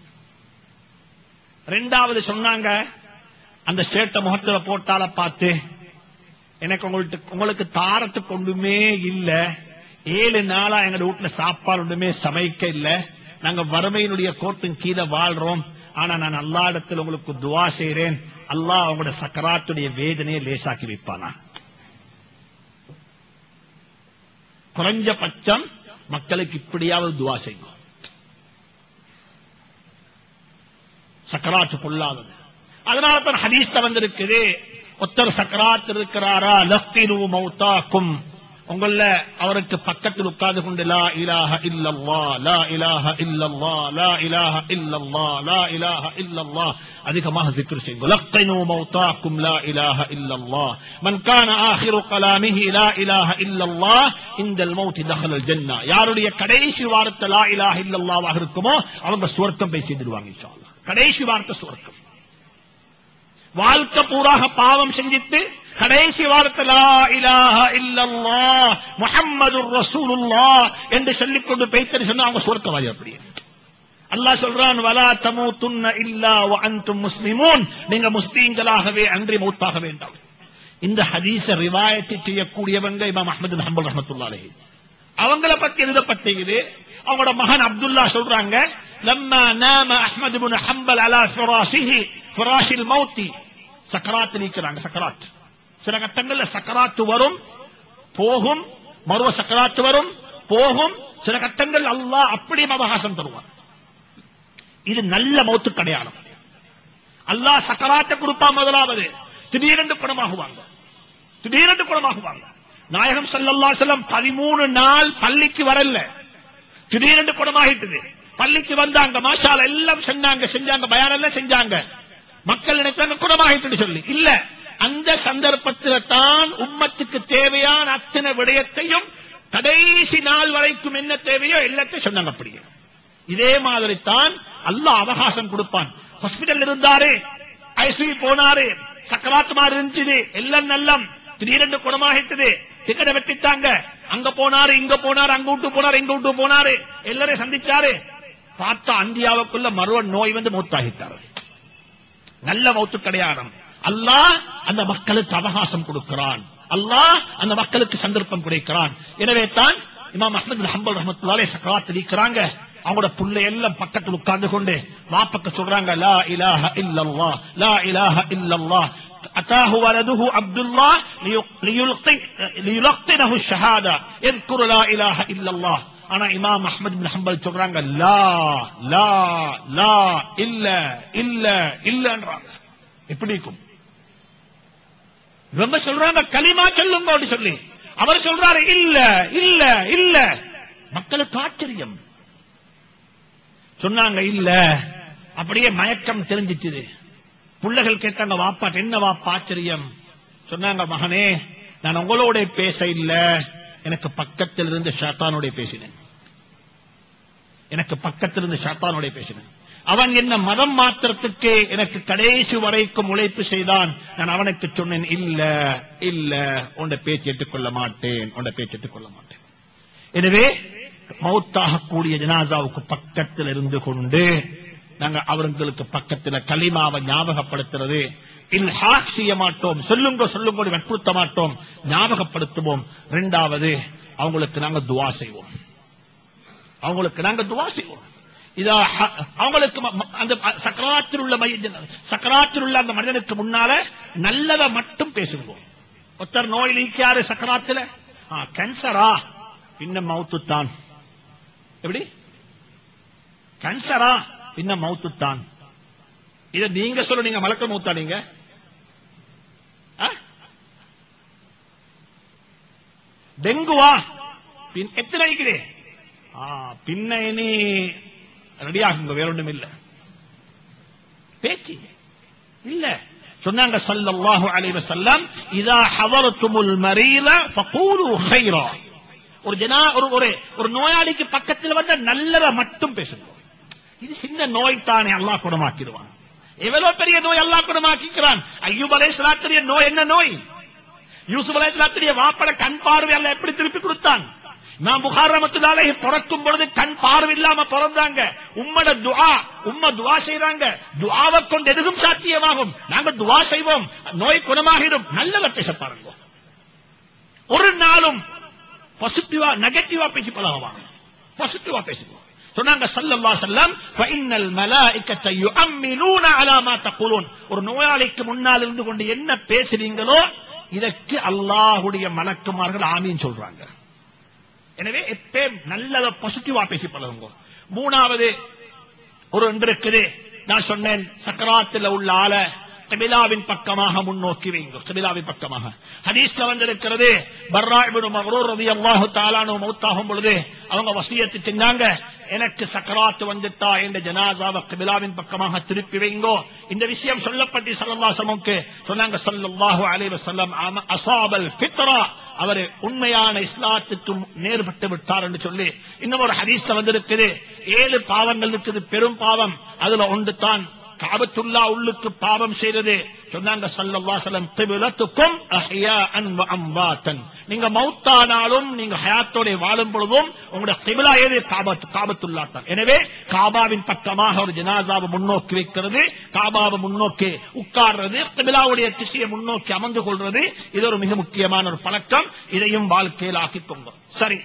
ரெண்டாவது சொன்னாங்க அந்த சேட்ட முகத்துல போட்டால பார்த்து எனக்கு உங்களுக்கு உங்களுக்கு தாரத்துக்கு ஒன்றுமே இல்ல ஏழு நாளா எங்க வீட்டுல சாப்பாடு ஒன்றுமே சமைக்க இல்ல நாங்க வறுமையினுடைய கோட்டின் கீழே வாழ்றோம் ஆனா நான் அல்லா இடத்துல உங்களுக்கு துவா செய்றேன் அல்லாஹ் அவங்களோட சக்கராத்துடைய வேதனையை லேசாக்கி வைப்பானா குறைஞ்சபட்சம் மக்களுக்கு இப்படியாவது துவா செய்யும் சக்கராத்து பொல்லாதது அதனால தான் ஹதீஸ்ல வந்திருக்குது ஒத்தர் சக்கராத் இருக்கிறாரா லஃப்திரு மௌத்தாக்கும் உங்கள அவருக்கு பக்கத்தில் உட்கார்ந்து கொண்டு லா இலாஹ இல்லல்லா லா இலாஹ இல்லல்லா லா இலாஹ இல்லல்லா லா இலாஹ இல்லல்லா அதிகமாக zikr செய்யுங்க லஃப்தினு மௌத்தாக்கும் லா இலாஹ இல்லல்லா மன் கான ஆஹிரு கலாமிஹி லா இலாஹ இல்லல்லா இந்தல் மௌத் தஹல ஜன்னா யாருடைய கடைசி வார்த்தை லா இலாஹ இல்லல்லாவாக இருக்குமோ அவங்க சுவர்க்கம் போய் சேர்ந்துடுவாங்க இன்ஷா அல்லாஹ் கடைசி வார்த்தை சுவர்க்கம் வாழ்க்கை பூராக பாவம் செஞ்சிட்டு கடைசி வார்த்தை லா இலாஹ இல்லல்லாஹ் முஹம்மதுர் ரசூலுல்லாஹ் என்று சொல்லிக் கொண்டு பேய்த்தறி சொன்னா அவங்க சொர்க்கவாதி அப்படியே அல்லாஹ் சொல்றான் வலா தமூத்துன்ன இல்லா வ அன்தும் முஸ்லிமூன் நீங்க முஸ்லீம்களாகவே அன்றி மௌத்தாக வேண்டாம் இந்த ஹதீஸ ரிவாயத்தை செய்யக்கூடியவங்க இமாம் அஹ்மது பின் ஹம்பல் ரஹ்மத்துல்லாஹி அலைஹி அவங்கள பத்தி எழுதப்பட்டிருக்குது அவங்களோட மகன் அப்துல்லா சொல்றாங்க லம்மா நாம அஹ்மது பின் ஹம்பல் அலா ஃபிராஷிஹி ஃபிராஷில் மௌத்தி சக்கராத் நீக்கிறாங்க சக்கராத் சில கட்டங்கள்ல சக்கராத்து வரும் போகும் மறுவ சக்கராத்து வரும் போகும் சில கட்டங்கள் அல்லாஹ் அப்படியும் அவகாசம் தருவான் இது நல்ல மௌத்து அடையாளம் அல்லாஹ் சக்கராத்தை கொடுப்பா முதலாவது திடீரென்று குணமாகுவாங்க திடீரென்று குணமாகுவாங்க நாயகம் ஸல்லல்லாஹு அலைஹி வஸல்லம் பதிமூணு நாள் பள்ளிக்கு வரல திடீரென்று குணமாகிட்டது பள்ளிக்கு வந்தாங்க மாஷால எல்லாம் செஞ்சாங்க செஞ்சாங்க பயான் எல்லாம் செஞ்சாங்க மக்கள் நினைத்தாங்க குணமாகிட்டு சொல்லி இல்ல அந்த சந்தர்ப்பத்தில் தான் உம்மத்துக்கு தேவையான அத்தனை விடயத்தையும் கடைசி நாள் வரைக்கும் என்ன தேவையோ எல்லாத்தையும் சொன்னாங்க அப்படியே இதே மாதிரி தான் அல்லாஹ் அவகாசம் கொடுப்பான் ஹாஸ்பிடல் இருந்தாரு ஐசியூ போனாரு சக்கராத்து மாதிரி இருந்துச்சு எல்லாம் நல்லம் திடீரென்று குணமாகிட்டது டிக்கெட்டை வெட்டிட்டாங்க அங்க போனாரு இங்க போனாரு அங்க விட்டு போனாரு இங்க விட்டு போனாரு எல்லாரையும் சந்திச்சாரு பார்த்தா இந்தியாவுக்குள்ள மருவ நோய் வந்து மூத்தாகிட்டாரு நல்ல மௌத்து கிடையாடம் அல்லாஹ் அந்த மக்களுக்கு அவகாசம் கொடுக்கிறான் அல்லாஹ் அந்த மக்களுக்கு சந்தர்ப்பம் கொடுக்கிறான் எனவே தான் இமாம் அஹ்மது பின் ஹம்பல் ரஹமத்துல்லாலே சக்கராத் இருக்கிறாங்க அவங்களோட புள்ளை எல்லாம் பக்கத்தில் உட்கார்ந்து கொண்டு வாப்பக்க சொல்றாங்க லா இலாஹ இல்லல்லாஹ் லா இலாஹ இல்லல்லாஹ் أتاه ولده عبد الله ليلقي ليلقنه الشهادة اذكر لا إله إلا الله ஆனா இமாம் அஹ்மது பின் ஹம்பல் சொல்றாங்க லா லா லா இல்ல இல்ல இல்லன்றாங்க எப்படி இருக்கும் இவங்க சொல்றாங்க களிமா சொல்லுங்க அப்படி சொல்லி அவர் சொல்றாரு இல்ல இல்ல இல்ல மக்களுக்கு ஆச்சரியம் சொன்னாங்க இல்ல அப்படியே மயக்கம் தெரிஞ்சிச்சுது பிள்ளைகள் கேட்டாங்க வாப்பாட்டு என்ன வாப்பா ஆச்சரியம் சொன்னாங்க மகனே நான் உங்களோட பேச இல்ல எனக்கு பக்கத்தில் இருந்து ஷாத்தானோட பேசினேன் எனக்கு பக்கத்தில் இருந்து ஷாத்தானோட பேசினேன் அவன் என்ன மதம் மாத்திரத்துக்கு எனக்கு கடைசி வரைக்கும் உழைப்பு செய்தான் நான் அவனுக்கு சொன்னேன் இல்ல இல்ல உன்னை பேச்சு ஏற்றுக்கொள்ள மாட்டேன் உன்னை பேச்சு ஏற்றுக்கொள்ள மாட்டேன் எனவே மௌத்தாகக்கூடிய ஜனாசாவுக்கு பக்கத்தில் இருந்து கொண்டு நாங்க அவர்களுக்கு பக்கத்தில் கலிமாவை ஞாபகப்படுத்துறது இல்ஹாக் செய்ய மாட்டோம் சொல்லுங்க சொல்லுங்க வற்புறுத்த மாட்டோம் ஞாபகப்படுத்துவோம் இரண்டாவது அவங்களுக்கு நாங்க துவா செய்வோம் அவங்களுக்கு நாங்க துவா செய்வோம் இதா ஹ- அவங்களுக்கு ம- ம- அந்த சக்கராத்தில் உள்ள மைய- சக்கராத்தில் உள்ள அந்த மனிதனுக்கு முன்னால நல்லதை மட்டும் பேசுவோம் ஒருத்தர் நோய் நீக்கியாரு சக்கராத்துல ஆ, கேன்சரா பின்ன மவுத்து தான் எப்படி கேன்சரா பின்ன மவுத்து தான் இத நீங்க சொல்ல நீங்க மலக்க மூத்தானீங்க டெங்குவா பின் எத்தனை ஆயிக்குது? ஆ பின்ன இனி ரெடி ஆகுங்க வேற ஒண்ணும் இல்ல பேச்சு இல்ல சொன்னாங்க ஸல்லல்லாஹு அலைஹி வஸல்லம் இதா ஹதரத்துமுல் மரீல ஃபகூலு கைரா ஒரு ஜனா ஒரு ஒரு ஒரு நோயாளிக்கு பக்கத்தில் வந்த நல்லத மட்டும் பேசுங்க இது சின்ன நோய் தானே அல்லாஹ் குணமாக்கிடுவான் எவ்வளவு பெரிய நோய் அல்லாஹ் குணமாக்கிக்கிறான் ஐயூப் அலைஹிஸ்ஸலாத்துடைய நோய் என்ன நோய் யூசுப் அலைஹிஸ்ஸலாத்துடைய வாப்பட கண் பார்வை அல்லாஹ் எப்படி திருப்பி கொடுத்தான் நான் புகார் ரமத்துலாலே பிறக்கும் பொழுது கண் பார்வை இல்லாம பிறந்தாங்க உம்மட துஆ உம்ம துஆ செய்றாங்க துஆவை கொண்டு எதுவும் சாத்தியமாகும் நாங்க துஆ செய்வோம் நோய் குணமாகிடும் நல்லத பேச பாருங்க ஒரு நாளும் பாசிட்டிவா நெகட்டிவா பேசி பழகுவாங்க பாசிட்டிவா பேசுவோம் சொன்னாங்க ஸல்லல்லாஹு அலைஹி வஸல்லம் ஃபஇன்னல் மலாயிகத யுஅம்மினூன அலா மா தகுலூன் ஒரு நோயாளிக்கு முன்னால் இருந்து கொண்டு என்ன பேசுறீங்களோ இதற்கு அல்லாஹ்வுடைய மலக்குமார்கள் ஆமீன் சொல்றாங்க எனவே எப்பே நல்லத பாசிட்டிவா பேசி பழகுங்க மூணாவது ஒரு ஒன்று இருக்குது நான் சொன்னேன் சக்கராத்தில் உள்ள ஆள கபிலாவின் பக்கமாக முன்னோக்கி வைங்க கபிலாவின் பக்கமாக ஹதீஸ்ல வந்திருக்கிறது பர்ரா இப்னு மக்ரூர் ரலியல்லாஹு தஆலானு மௌத்தாகும் பொழுது அவங்க வசியத்து செஞ்சாங்க எனக்கு சக்கராத்து வந்துட்டா என்ற ஜனாசாவை கபிலாவின் பக்கமாக திருப்பி வைங்கோ இந்த விஷயம் சொல்லப்பட்டு ஸல்லல்லாஹு அலைஹி வஸல்லமுக்கு சொன்னாங்க ஸல்லல்லாஹு அலைஹி வஸல்லம் அம- அஸாபல் ஃபித்ரா அவர் உண்மையான இஸ்லாத்துக்கு நேர்பட்டு விட்டார் என்று சொல்லி இன்னும் ஒரு ஹதீஸ்ல வந்திருக்குது ஏழு பாவங்கள் இருக்குது பெரும் பாவம் அதுல ஒன்று தான் காபத்துல்லா உள்ளுக்கு பாவம் செய்தது சொன்னாங்க ஸல்லல்லாஹு அலைஹி வஸல்லம் கிபிலத்துக்கும் அஹ்யாஅன் வ அம்வாத்தன் நீங்க மௌத்தானாலும் நீங்க ஹயாத்தோட வாழும் பொழுதும் உங்களுடைய கிபிலா ஏது காபத் காபத்துல்லா தான் எனவே காபாவின் பக்கமாக ஒரு ஜனாசாவை முன்னோக்கி வைக்கிறது காபாவை முன்னோக்கி உட்கார்றது கிபிலாவுடைய திசையை முன்னோக்கி அமர்ந்து கொள்றது இது ஒரு மிக முக்கியமான ஒரு பழக்கம் இதையும் வாழ்க்கையில் ஆக்கிக்கோங்க சரி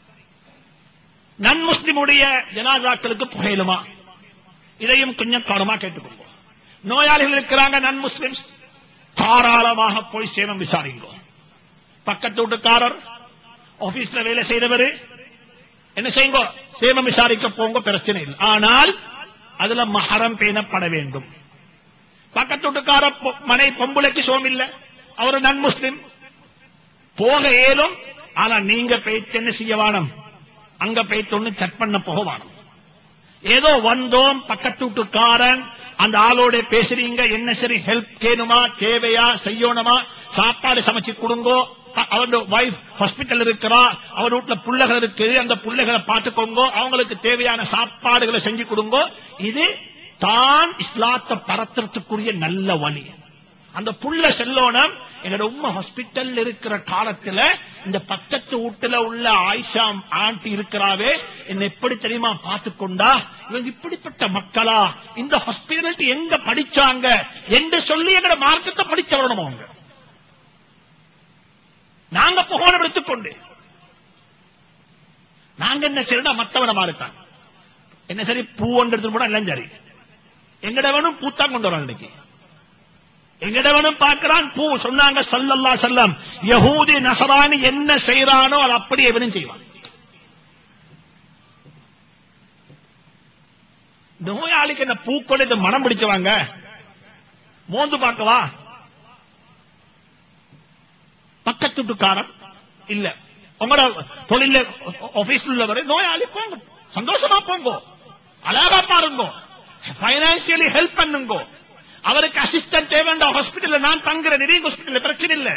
நன் முஸ்லிமுடைய ஜனாசாக்களுக்கு புகையிலுமா இதையும் கொஞ்சம் கவனமா கேட்டுக்கோங்க நோயாளிகள் இருக்கிறாங்க நன் முஸ்லிம்ஸ் தாராளமாக போய் சேவம் விசாரிங்க பக்கத்து வீட்டுக்காரர் ஆபீஸ்ல வேலை செய்தவர் என்ன செய்யுங்க சேவம் விசாரிக்க போங்க பிரச்சனை இல்லை ஆனால் அதுல மஹரம் பேணப்பட வேண்டும் பக்கத்து வீட்டுக்கார பொ- மனை பொம்புளைக்கு சோம் இல்ல அவர் நன் முஸ்லிம் போக ஏலும் ஆனா நீங்க போயிட்டு என்ன செய்ய வானம் அங்க போயிட்டு ஒண்ணு செக் பண்ண போக வானம் ஏதோ வந்தோம் பக்கத்து வீட்டுக்காரன் அந்த ஆளோட பேசுறீங்க என்ன சரி ஹெல்ப் கேணுமா தேவையா செய்யணுமா சாப்பாடு சமைச்சு கொடுங்கோ அ- அவரோட வைஃப் ஹாஸ்பிட்டல் இருக்கிறா அவர் வீட்டுல புள்ளைகள் இருக்கு அந்த புள்ளைகளை பார்த்துக்கோங்க அவங்களுக்கு தேவையான சாப்பாடுகளை செஞ்சு கொடுங்கோ இது தான் இஸ்லாத்தை பரத்துறதுக்குரிய நல்ல வழி அந்த புள்ள செல்லோனம் எங்களோட உம்மா ஹாஸ்பிட்டல் இருக்கிற காலத்துல இந்த பக்கத்து வீட்டுல உள்ள ஆயிஷா ஆண்டி இருக்கிறாவே என்ன எப்படி தெரியுமா பார்த்து கொண்டா இவங்க இப்படிப்பட்ட மக்களா இந்த ஹாஸ்பிட்டல் எங்க படிச்சாங்க என்று சொல்லி எங்களோட மார்க்கத்தை படிச்ச வரணும் அவங்க நாங்க புகழம் எடுத்துக்கொண்டு நாங்க என்ன செய்யறா மத்தவன மாறிட்டாங்க என்ன சரி பூ ஒன்று கூட எல்லாம் சரி எங்கட வேணும் பூத்தான் கொண்டு வராங்க இன்னைக்கு எங்கடவனும் பார்க்கிறான் பூ சொன்னாங்க சல்லல்லா செல்லம் யஹூதி நசரானி என்ன செய்யறானோ அது அப்படியே இவனும் செய்வான் நோயாளிக்கு என்ன பூக்கள் இந்த மனம் பிடிச்சவாங்க மோந்து பார்க்கவா பக்கத்து வீட்டுக்காரன் இல்ல உங்களோட தொழில ஆபீஸ்ல உள்ளவரை நோயாளி போங்க சந்தோஷமா போங்க அழகா பாருங்க பைனான்சியலி ஹெல்ப் பண்ணுங்க அவருக்கு அசிஸ்டன்ட் தேவைண்டா ஹாஸ்பிட்டல்ல நான் தங்குறேன் நிறைய ஹாஸ்பிட்டல் பிரச்சனை இல்ல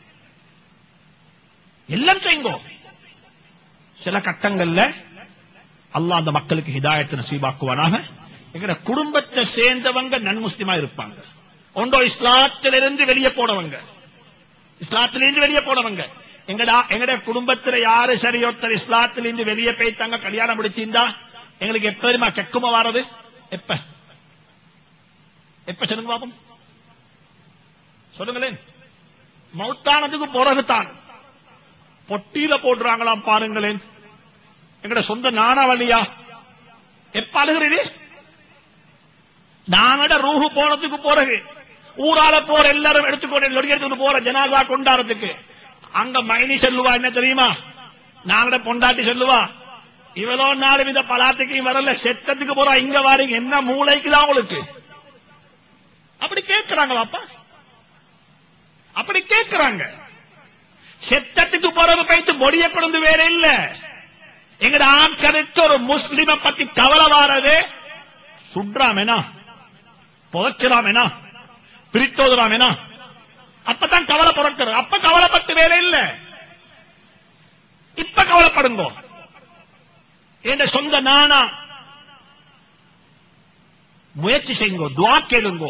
எல்லாம் செய்யுங்க சில கட்டங்கள்ல அல்லாஹ் அந்த மக்களுக்கு ஹிதாயத்தை நசீபாக்குவானாக எங்கட குடும்பத்தை சேர்ந்தவங்க நன் முஸ்லிமா இருப்பாங்க ஒன்றோ இஸ்லாத்திலிருந்து வெளியே போனவங்க இஸ்லாத்திலிருந்து வெளியே போனவங்க எங்கடா எங்கட குடும்பத்துல யாரு சரி ஒருத்தர் இஸ்லாத்திலிருந்து வெளியே போய்த்தாங்க கல்யாணம் முடிச்சிருந்தா எங்களுக்கு எப்ப தெரியுமா கெக்குமா வாரது எப்ப எப்ப சொல்லுங்க பாப்போம் சொல்லுங்களேன் மௌத்தானதுக்கு பிறகுதான் பொட்டியில போடுறாங்களாம் பாருங்களேன் எங்கட சொந்த நாணவலியா எப்ப அழுகிறீரு நாங்கட ரூஹு போனதுக்கு பிறகு ஊரால போற எல்லாரும் எடுத்துக்கொண்டு லொடி எடுத்துட்டு போற ஜனாதா கொண்டாடுறதுக்கு அங்க மைனி சொல்லுவா என்ன தெரியுமா நாங்கட பொண்டாட்டி சொல்லுவா இவ்வளோ நாள் வித பலாத்துக்கு வரல செத்ததுக்கு போறா இங்க வாரீங்க என்ன மூளைக்குதான் உங்களுக்கு அப்படி கேட்கிறாங்களாப்பா அப்படி கேட்கிறாங்க செத்தத்துக்கு பிறகு போயிட்டு மொழிய கொண்டு வேற இல்ல எங்கட ஆட்களுக்கு ஒரு முஸ்லிம பத்தி கவலை வாரது சுட்றாமேனா புதைச்சிடாமேனா பிரித்தோதுறாமேனா அப்பதான் கவலை பிறக்கிறது அப்ப கவலைப்பட்டு வேற இல்ல இப்ப கவலைப்படுங்க என் சொந்த நானா முயற்சி செய்யுங்க துவா கேளுங்க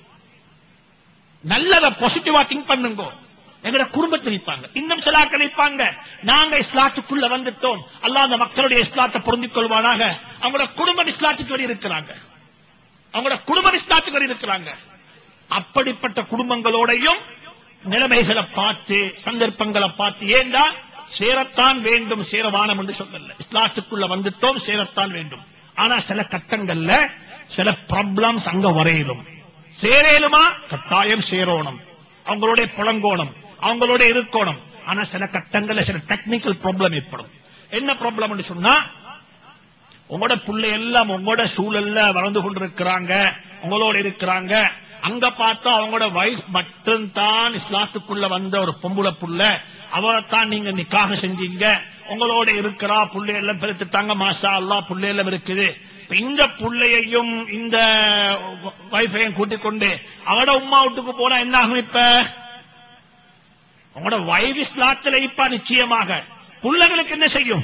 நல்லத பாசிட்டிவா திங்க் பண்ணுங்க எங்கட குடும்பத்தில் நிற்பாங்க இன்னும் சிலாக்கள் நிற்பாங்க நாங்க இஸ்லாத்துக்குள்ள வந்துட்டோம் அல்லாஹ் அந்த மக்களுடைய இஸ்லாத்தை பொருந்திக் கொள்வானாக அவங்களோட குடும்பம் இஸ்லாத்துக்கு வழி இருக்கிறாங்க அவங்களோட குடும்பம் இஸ்லாத்துக்கு வழி இருக்கிறாங்க அப்படிப்பட்ட குடும்பங்களோடையும் நிலைமைகளை பார்த்து சந்தர்ப்பங்களை பார்த்து ஏண்டா சேரத்தான் வேண்டும் சேரவானம் என்று சொல்லல இஸ்லாத்துக்குள்ள வந்துட்டோம் சேரத்தான் வேண்டும் ஆனா சில கட்டங்கள்ல சில ப்ராப்ளம்ஸ் அங்க வரையிலும் சேரேலுமா கட்டாயம் சேரோணும் அவங்களோட புலங்கோணம் அவங்களோட இருக்கணும் ஆனா சில கட்டங்கள்ல சில டெக்னிக்கல் ப்ராப்ளம் ஏற்படும் என்ன ப்ராப்ளம் சொன்னா உங்களோட புள்ளை எல்லாம் உங்களோட சூழல்ல வளர்ந்து கொண்டிருக்கிறாங்க உங்களோட இருக்கிறாங்க அங்க பார்த்தா அவங்களோட வைஃப் மட்டும்தான் இஸ்லாத்துக்குள்ள வந்த ஒரு பொம்புல புள்ள அவரைத்தான் நீங்க நிக்காக செஞ்சீங்க உங்களோட இருக்கிறா புள்ளை எல்லாம் பெருத்துட்டாங்க மாஷா அல்லா புள்ளை எல்லாம் இருக்குது இப்ப இந்த புள்ளையையும் இந்த வைஃபையும் கூட்டிக் கொண்டு அவட உம்மா வீட்டுக்கு போனா என்ன ஆகும் இப்ப உங்களோட வைஃப் இஸ்லாத்துல இப்ப நிச்சயமாக புள்ளைகளுக்கு என்ன செய்யும்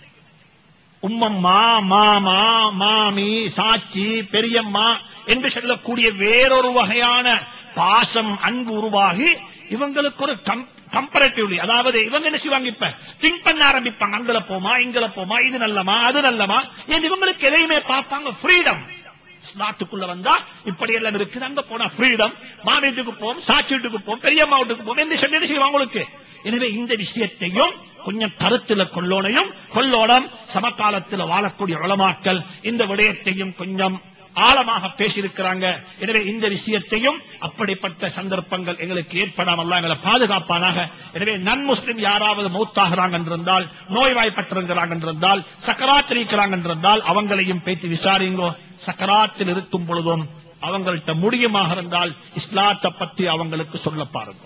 உம்மம்மா மாமா மாமி சாச்சி பெரியம்மா என்று சொல்லக்கூடிய வேறொரு வகையான பாசம் அன்பு உருவாகி இவங்களுக்கு ஒரு கம்பேரிட்டிவ்லி அதாவது இவங்க என்ன செய்வாங்க இப்ப திங்க் பண்ண ஆரம்பிப்பாங்க அங்கல போமா இங்கல போமா இது நல்லமா அது நல்லமா ஏன் இவங்களுக்கு எதையுமே பார்ப்பாங்க ஃப்ரீடம் ஸ்லாத்துக்குள்ள வந்தா இப்படி எல்லாம் இருக்குது அங்க போனா ஃப்ரீடம் மாமீட்டுக்கு போம் சாட்சி வீட்டுக்கு போம் பெரியம்மா வீட்டுக்கு போம் என்று சொல்லி என்ன செய்வாங்க உங்களுக்கு எனவே இந்த விஷயத்தையும் கொஞ்சம் கருத்துல கொள்ளோனையும் கொள்ளோடம் சமகாலத்தில் வாழக்கூடிய உளமாக்கல் இந்த விடயத்தையும் கொஞ்சம் ஆழமாக பேசியிருக்கிறாங்க எனவே இந்த விஷயத்தையும் அப்படிப்பட்ட சந்தர்ப்பங்கள் எங்களுக்கு ஏற்படாமல் எங்களை பாதுகாப்பானாக எனவே நன் முஸ்லிம் யாராவது மௌத்தாகிறாங்க என்றிருந்தால் நோய்வாய்ப்பட்டிருக்கிறாங்க என்றிருந்தால் சக்கராத்தில் இருக்கிறாங்க என்றிருந்தால் அவங்களையும் பேசி விசாரிங்கோ சக்கராத்தில் இருக்கும் பொழுதும் அவங்கள்ட்ட முடியுமாக இருந்தால் இஸ்லாத்தை பற்றி அவங்களுக்கு சொல்ல பாருங்க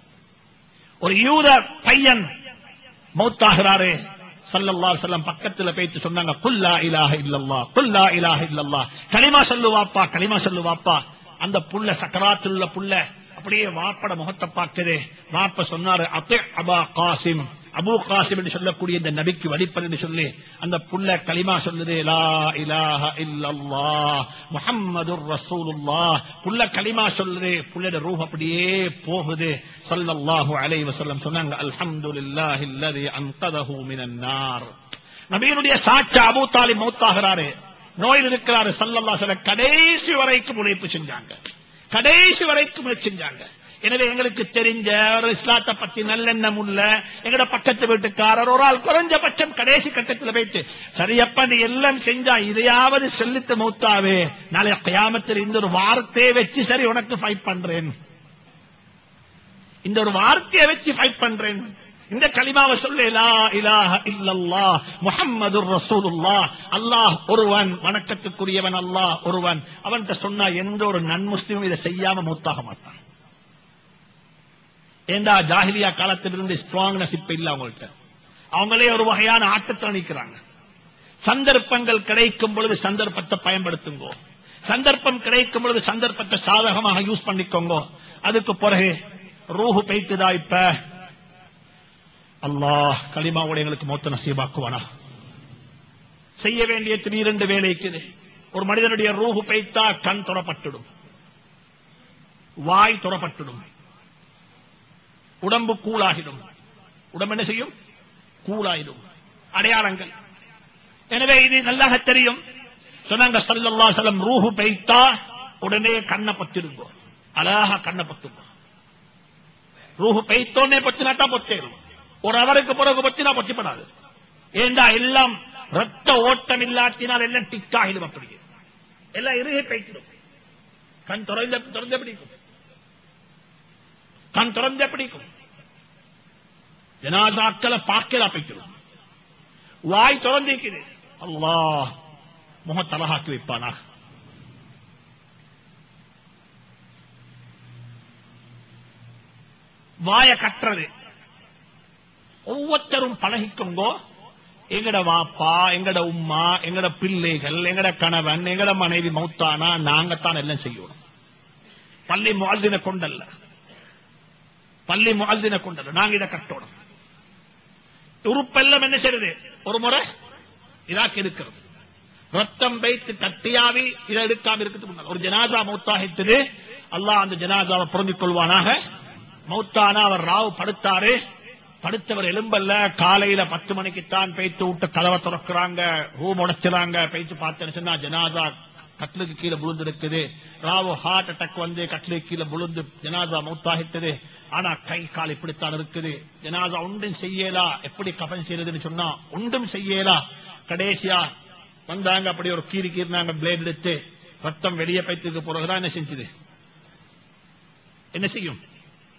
ஒரு யூத பையன் மௌத்தாகிறாரு சல்லல்லா செல்லம் பக்கத்துல பேச்சு சொன்னாங்க குல்லா இலாஹ இல்லல்லா குல்லா இலாஹ இல்லல்லா களிமா சொல்லுவாப்பா களிமா சொல்லுவாப்பா அந்த புள்ள சக்கராத்தில் உள்ள புள்ள அப்படியே வாப்பட முகத்தை பார்க்குது வாப்ப சொன்னாரு அத்தே அபா காசிம் அபு காசிம் என்று சொல்லக்கூடிய இந்த நபிக்கு வழிப்பது என்று சொல்லி அந்த புள்ள களிமா சொல்லுது லா இலாஹ இல்லல்லா முஹம்மதுர் ரசூலுல்லாஹ் புள்ள களிமா சொல்லுது புள்ளட ரூஹ் அப்படியே போகுது ஸல்லல்லாஹு அலைஹி வஸல்லம் சொன்னாங்க அல்ஹம்துலில்லாஹி அல்லதி அன்கதஹு மினன் நார் நபியினுடைய சாட்சி அபூ தாலிப் மௌத்தாகிறாரு நோயில் இருக்கிறாரு ஸல்லல்லாஹு அலைஹி வஸல்லம் கடைசி வரைக்கும் உழைப்பு செஞ்சாங்க கடைசி வரைக்கும் முயற்சி செஞ்சாங்க எனவே எங்களுக்கு தெரிஞ்ச ஒரு இஸ்லாத்தை பத்தி நல்லெண்ணம் உள்ள எங்கட பக்கத்து வீட்டுக்காரர் ஒரு ஆள் குறைஞ்சபட்சம் கடைசி கட்டத்தில் போயிட்டு சரியப்பா நீ எல்லாம் செஞ்சா இதையாவது செல்லித்து மூத்தாவே நாளை கயாமத்தில் இந்த ஒரு வார்த்தையை வச்சு சரி உனக்கு ஃபைட் பண்றேன் இந்த ஒரு வார்த்தையை வச்சு ஃபைட் பண்றேன் இந்த கலிமாவை சொல்லு லா இலாஹ இல்லல்லாஹ் முஹம்மதுர் ரசூலுல்லாஹ் அல்லாஹ் ஒருவன் வணக்கத்துக்குரியவன் அல்லாஹ் ஒருவன் அவன்கிட்ட சொன்னா எந்த ஒரு நன்முஸ்லிமும் இதை செய்யாம மூத்தாக மாட்டான் ஏண்டா ஜாஹிலியா காலத்திலிருந்து ஸ்ட்ராங்னஸ் இப்ப இல்ல அவங்கள்ட்ட அவங்களே ஒரு வகையான ஆட்டத்தை நிற்கிறாங்க சந்தர்ப்பங்கள் கிடைக்கும் பொழுது சந்தர்ப்பத்தை பயன்படுத்துங்கோ சந்தர்ப்பம் கிடைக்கும் பொழுது சந்தர்ப்பத்தை சாதகமாக யூஸ் பண்ணிக்கோங்க அதுக்கு பிறகு ரூஹு பெய்த்துதா இப்ப அல்லாஹ் களிமாவோட எங்களுக்கு மொத்த நசீபாக்குவானா செய்ய வேண்டிய திடீரெண்டு வேலை இருக்குது ஒரு மனிதனுடைய ரூஹு பெய்த்தா கண் தொடப்பட்டுடும் வாய் தொடப்பட்டுடும் உடம்பு கூலாகிடும் உடம்பு என்ன செய்யும் கூலாயிடும் அடையாளங்கள் எனவே இது நல்லாக தெரியும் சொன்னாங்க சல்லல்லா செல்லம் ரூஹு பெய்த்தா உடனே கண்ணை பத்திருங்கோ அழகா கண்ணை பத்துங்க ரூஹு பெய்த்தோன்னே பத்தினாட்டா பொத்தேரும் ஒரு அவருக்கு பிறகு பத்தினா பத்திப்படாது ஏண்டா எல்லாம் ரத்த ஓட்டம் இல்லாத்தினால் எல்லாம் டிக்காகிடும் அப்படியே எல்லாம் இறுகை பெய்த்திடும் கண் திறந்த திறந்த பிடிக்கும் கண் திறந்த பிடிக்கும் ஜனாசாக்களை பார்க்கலா பைக்கணும் வாய் திறந்திருக்குது அல்லாஹ் முகத்தலகாக்கி வைப்பானா வாய கட்டுறது ஒவ்வொருத்தரும் பழகிக்கோங்கோ எங்கட வாப்பா எங்கட உம்மா எங்கட பிள்ளைகள் எங்கட கணவன் எங்கட மனைவி மௌத்தானா நாங்கத்தான் எல்லாம் செய்யணும் பள்ளி முஅஸ்ஸினை கொண்டல்ல பள்ளி முஅஸ்ஸினை கொண்டல்ல நாங்க இதை கட்டணும் உறுப்பெல்லாம் என்ன செய்யுது ஒரு முறை இதாக்கி இருக்கிறது ரத்தம் வைத்து கட்டியாவி இதை எடுக்காம இருக்கிறது முன்னால் ஒரு ஜனாசா மௌத்தாகிட்டது அல்லாஹ் அந்த ஜனாசாவை புரிஞ்சுக் கொள்வானாக மௌத்தானா அவர் ராவு படுத்தாரு படுத்தவர் எலும்பல்ல காலையில பத்து மணிக்குத்தான் பேய்த்து விட்டு கதவை திறக்கிறாங்க ரூம் உடைச்சிறாங்க பேய்த்து பார்த்தேன்னு சொன்னா ஜனாசா கட்லுக்கு கீழே விழுந்திருக்குது ராவு ஹார்ட் அட்டாக் வந்து கட்லுக்கு கீழே விழுந்து ஜனாசா மௌத்தாகிட்டது ஆனா கை கால் இப்படித்தான் இருக்குது ஜனாசா ஒன்றும் செய்யலா எப்படி கபன் செய்யறதுன்னு சொன்னா ஒன்றும் செய்யலா கடைசியா வந்தாங்க அப்படி ஒரு கீறி கீறினாங்க பிளேட் எடுத்து ரத்தம் வெளியே பைத்துக்கு பிறகுதான் என்ன செஞ்சது என்ன செய்யும்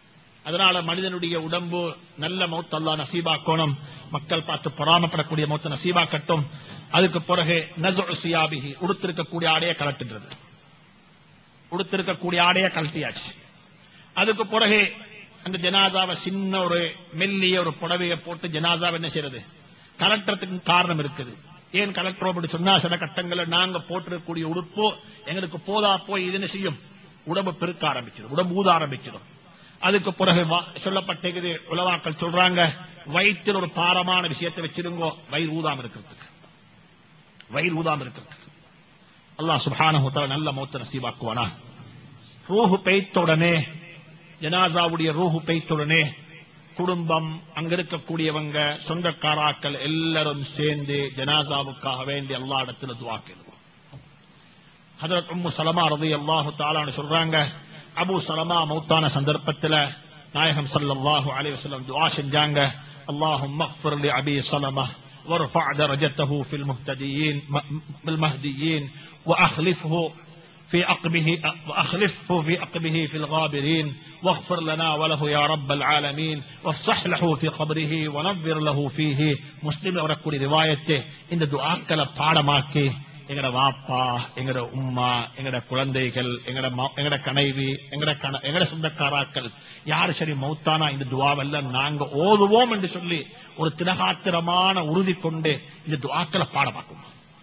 அதனால மனிதனுடைய உடம்பு நல்ல மௌத் அல்லா நசீபாக்கணும் மக்கள் பார்த்து பொறாமப்படக்கூடிய மௌத்த நசீபாக்கட்டும் அதுக்கு பிறகு நசுல் சியாபிஹி உடுத்திருக்கக்கூடிய ஆடையை கலட்டுகிறது உடுத்திருக்கக்கூடிய ஆடையை கலட்டியாச்சு அதுக்கு பிறகு அந்த ஜனாதாவை சின்ன ஒரு மெல்லிய ஒரு புடவையை போட்டு ஜனாதாவை என்ன செய்யறது கலட்டுறதுக்கு காரணம் இருக்குது ஏன் கலெக்டர் அப்படி சொன்னா சில கட்டங்களில் நாங்க போட்டிருக்கக்கூடிய உடுப்போ எங்களுக்கு போதா போய் இது என்ன செய்யும் உடம்பு பெருக்க ஆரம்பிச்சிடும் உடம்பு ஊத ஆரம்பிச்சிடும் அதுக்கு பிறகு வா- சொல்லப்பட்டிருக்குது உலவாக்கள் சொல்றாங்க வயிற்றில் ஒரு பாரமான விஷயத்தை வச்சிருங்கோ வயிறு ஊதாம இருக்கிறதுக்கு வயிறு ஊதாம இருக்கிறதுக்கு அல்லாஹ் சுப்ஹானஹு வ தஆலா நல்ல மௌத்த நசீபாக்குவானா ரூஹு பெய்த்த உடனே ஜனாசாவுடைய ரூஹு பெய்த்த உடனே குடும்பம் அங்க இருக்கக்கூடியவங்க சொந்தக்காராக்கள் எல்லாரும் சேர்ந்து ஜனாசாவுக்காக வேண்டி அல்லா இடத்துல துவா கேளுவோம் ஹதரத் உம்மு சலமா ரதி அல்லாஹு தாலான்னு சொல்றாங்க அபு சலமா மௌத்தான சந்தர்ப்பத்துல நாயகம் ஸல்லல்லாஹு அலைஹி வஸல்லம் துஆ செஞ்சாங்க اللهم اغفر لأبي سلمة وارفع درجته في المهتديين في المهديين وأخلفه في عقبه وأخلفه في عقبه في الغابرين واغفر لنا وله يا رب العالمين وافصح له في قبره ونظر له فيه مسلم وركولي روايته இந்த துஆக்களை பாடமாக்கி எங்கட வாப்பா எங்கட உம்மா எங்கட குழந்தைகள் எங்கட ம- எங்கட கனைவி எங்கட கண எங்கட சொந்தக்காராக்கள் யாரு சரி மௌத்தானா இந்த துவாவெல்லாம் நாங்க ஓதுவோம் என்று சொல்லி ஒரு திலகாத்திரமான உறுதி கொண்டு இந்த துவாக்களை பாடமாக்கும்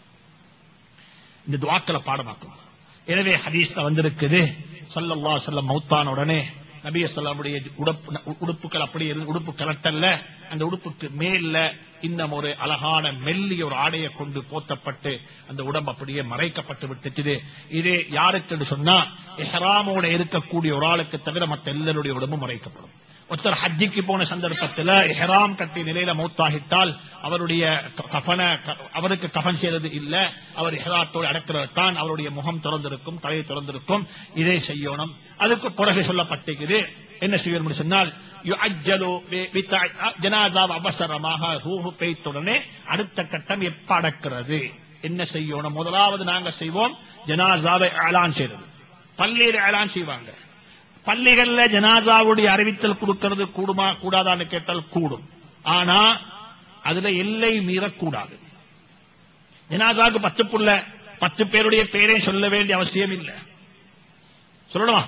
இந்த துவாக்களை பாடமாக்கும் எனவே ஹதீஸ்ல வந்திருக்குது ஸல்லல்லாஹு அலைஹி வஸல்லம் மௌத்தான உடனே நபிய ஸல்லல்லாஹுடைய உடுப்பு உடுப்புகள் அப்படி இருந்து உடுப்பு கலட்டல்ல அந்த உடுப்புக்கு மேல்ல இன்னும் ஒரு அழகான மெல்லிய ஒரு ஆடையை கொண்டு போத்தப்பட்டு அந்த உடம்பு அப்படியே மறைக்கப்பட்டு விட்டுச்சுது இது யாருக்கு என்று சொன்னா இஹ்ராமோட இருக்கக்கூடிய ஒரு ஆளுக்கு தவிர மற்ற எல்லாருடைய உடம்பும் மறைக்கப்படும் ஒருத்தர் ஹஜ்ஜிக்கு போன சந்தர்ப்பத்தில் இஹ்ராம் கட்டி நிலையில மௌத்தாகிட்டால் அவருடைய க- கஃபன க- அவருக்கு கஃன் செய்யறது இல்ல அவர் இஹ்ராத்தோடு அடக்கிறது தான் அவருடைய முகம் திறந்திருக்கும் தலை திறந்திருக்கும் இதை செய்யணும் அதுக்கு பிறகு சொல்லப்பட்டிருக்குது என்ன செய்யணும் சொன்னால் யுஅஜ்ஜலு பி- பித்தா- ஜனாசாவை அவசரமாக ரூஹு பெய்த்துடனே அடுத்த கட்டம் எப்ப அடக்கிறது என்ன செய்யணும் முதலாவது நாங்க செய்வோம் ஜனாசாவை ஏலான் செய்யறது பள்ளியில் ஏலான் செய்வாங்க பள்ளிகள்ல ஜனாசாவுடைய அறிவித்தல் கொடுக்கிறது கூடுமா கூடாதான்னு கேட்டால் கூடும் ஆனா அதுல எல்லை மீறக்கூடாது ஜனாசாவுக்கு பத்து புள்ள பத்து பேருடைய பேரே சொல்ல வேண்டிய அவசியம் இல்லை சொல்லணுமா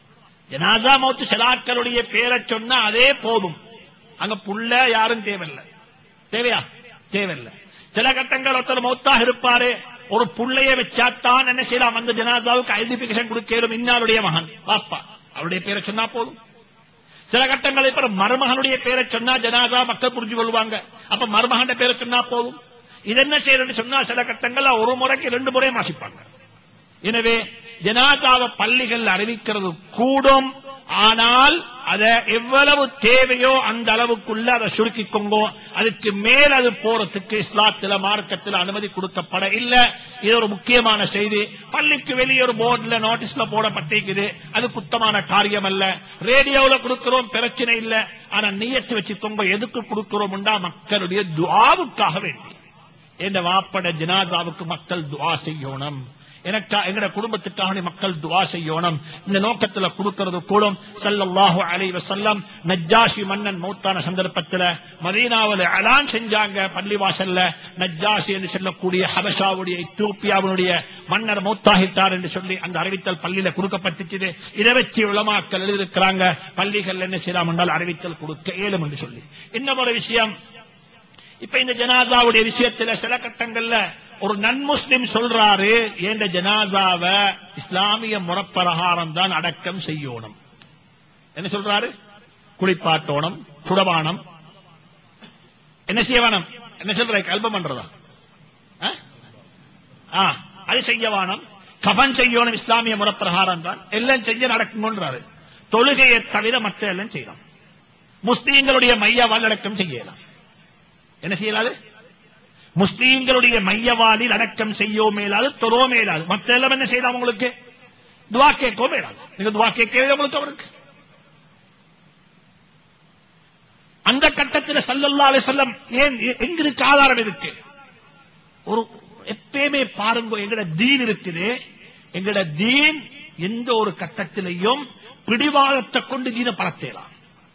ஜனாசா மௌத்து சலாக்களுடைய பேரை சொன்னா அதே போதும் அங்க புள்ள யாரும் தேவையில்லை தேவையா தேவையில்லை சில கட்டங்கள் ஒருத்தர் மௌத்தாக இருப்பாரு ஒரு புள்ளைய வச்சாத்தான் என்ன செய்யலாம் அந்த ஜனாதாவுக்கு ஐடென்டிபிகேஷன் கொடுக்கலும் இன்னாருடைய மகன் பாப்பா அவருடைய பேரை சொன்னா போதும் சில கட்டங்கள் இப்ப மருமகனுடைய பேரை சொன்னா ஜனாதா மக்கள் புரிஞ்சு கொள்வாங்க அப்ப மருமகன் பேரை சொன்னா போதும் இது என்ன செய்யறதுன்னு சொன்னா சில கட்டங்கள்ல ஒரு முறைக்கு ரெண்டு முறை வாசிப்பாங்க எனவே ஜனாதாவை பள்ளிகள் அறிவிக்கிறது கூடும் ஆனால் அதை எவ்வளவு தேவையோ அந்த அளவுக்குள்ள அதை சுருக்கிக்கோங்க அதுக்கு மேல் அது போறதுக்கு இஸ்லாத்தில மார்க்கத்தில் அனுமதி கொடுக்கப்பட இல்ல இது ஒரு முக்கியமான செய்தி பள்ளிக்கு வெளியே ஒரு போர்டுல நோட்டீஸ்ல போடப்பட்டிருக்குது அது குத்தமான காரியம் அல்ல ரேடியோல கொடுக்கிறோம் பிரச்சனை இல்ல ஆனா நீயத்து வச்சுக்கோங்க எதுக்கு கொடுக்கிறோம்டா மக்களுடைய துஆவுக்காக வேண்டி என்ற வாப்பட ஜனாதாவுக்கு மக்கள் துஆ செய்யணும் எனக்கா எங்கட குடும்பத்துக்காக நீ மக்கள் துஆ செய்யணும் இந்த நோக்கத்துல கொடுக்கிறது கூடும் ஸல்லல்லாஹு அலைஹி வஸல்லம் நஜ்ஜாஷி மன்னன் மௌத்தான சந்தர்ப்பத்துல மதீனாவுல அலான் செஞ்சாங்க பள்ளிவாசல்ல நஜ்ஜாஷி என்று சொல்லக்கூடிய ஹபஷாவுடைய இத்தியோப்பியாவுடைய மன்னர் மௌத்தாகிட்டார் என்று சொல்லி அந்த அறிவித்தல் பள்ளியில கொடுக்கப்பட்டுச்சு இதை வச்சு உலமாக்கள் எழுதியிருக்கிறாங்க பள்ளிகள் என்ன செய்யலாம் என்றால் அறிவித்தல் கொடுக்க இயலும் என்று சொல்லி இன்னும் ஒரு விஷயம் இப்ப இந்த ஜனாசாவுடைய விஷயத்துல சில கட்டங்கள்ல ஒரு நன்முஸ்லிம் சொல்றாரு என்ற ஜனாசாவ இஸ்லாமிய முறப்பிரகாரம் தான் அடக்கம் செய்யணும் என்ன சொல்றாரு குளிப்பாட்டோணம் சுடபானம் என்ன செய்யவானம் என்ன சொல்ற கல்பம் பண்றதா ஆ? ஆ, அது செய்யவானம் கபன் செய்யணும் இஸ்லாமிய முறப்பிரகாரம் தான் எல்லாம் செஞ்சு நடக்கும்ன்றாரு தொழுகையை தவிர மற்ற எல்லாம் செய்யலாம் முஸ்லீம்களுடைய மைய அடக்கம் செய்யலாம் என்ன செய்யலாது முஸ்லீம்களுடைய மையவாலில் அடக்கம் செய்யோ மேலாது தொரோ மேலாது மத்த எல்லாம் என்ன செய்யலாம் உங்களுக்கு துவா கேட்கோ மேலாது நீங்க துவா கேட்க உங்களுக்கு அவருக்கு அந்த கட்டத்தில் சல்லல்லா அலிசல்லம் ஏன் எ- எங்க இருக்கு ஆதாரம் இருக்கு ஒரு எப்பயுமே பாருங்க எங்கட தீன் இருக்குது எங்கட தீன் எந்த ஒரு கட்டத்திலையும் பிடிவாதத்தை கொண்டு தீன பரத்தேலாம்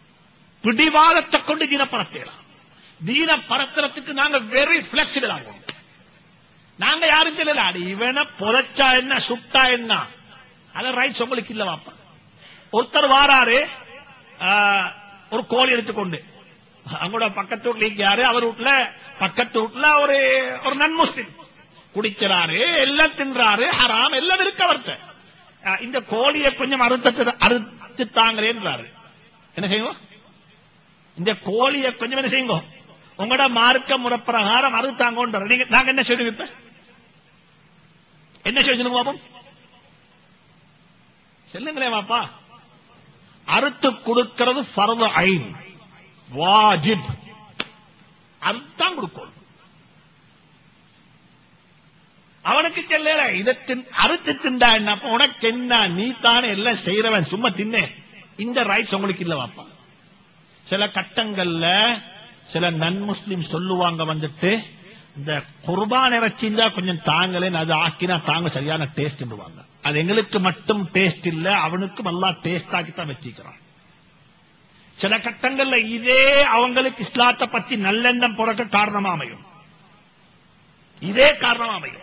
பிடிவாதத்தை கொண்டு தீன பரத்தலாம் தீன பரத்துறதுக்கு நாங்க வெரி பிளெக்சிபிள் ஆகும் நாங்க யாரும் தெரியல அடி இவனை புதைச்சா என்ன சுட்டா என்ன அத ரைட்ஸ் உங்களுக்கு இல்ல வாப்பா ஒருத்தர் வாராரு ஆ, ஒரு கோழி எடுத்துக்கொண்டு அவங்களோட பக்கத்து வீட்டுல இங்க யாரு அவர் வீட்டுல பக்கத்து வீட்டுல ஒரு ஒரு நன் முஸ்லிம் குடிக்கிறாரு எல்லாம் தின்றாரு ஹராம் எல்லாம் இருக்கு அவர்கிட்ட ஆ, இந்த கோழியை கொஞ்சம் அறுத்து அறுத்து தாங்களேன்றாரு என்ன செய்வோம் இந்த கோழியை கொஞ்சம் என்ன செய்யுங்க உங்களோட மார்க்க முறப்பிரகாரம் அறுத்தாங்கன்றார் நீங்க நாங்க என்ன செய்யணும் இப்ப என்ன செய்யணும் பாப்போம் சொல்லுங்களேன் பாப்பா அறுத்து கொடுக்கிறது ஃபர்து ஐன் வாஜிப் அறுத்தான் கொடுக்கணும் அவனுக்கு செல்ல இதை தின்- அறுத்து திண்டா என்ன அப்ப உனக்கு என்ன நீ தானே எல்லாம் செய்யறவன் சும்மா தின்னே இந்த ரைட்ஸ் உங்களுக்கு இல்ல வாப்பா சில கட்டங்கள்ல சில நன் முஸ்லிம் சொல்லுவாங்க வந்துட்டு இந்த குர்பான் இறைச்சிந்தா கொஞ்சம் தாங்களேன்னு அது ஆக்கினா தாங்க சரியான டேஸ்ட் அது எங்களுக்கு மட்டும் டேஸ்ட் இல்ல அவனுக்கும் நல்லா டேஸ்ட் ஆக்கி தான் வச்சிக்கிறான் சில கட்டங்கள்ல இதே அவங்களுக்கு இஸ்லாத்தை பத்தி நல்லெண்ணம் பிறக்க காரணமா அமையும் இதே காரணமா அமையும்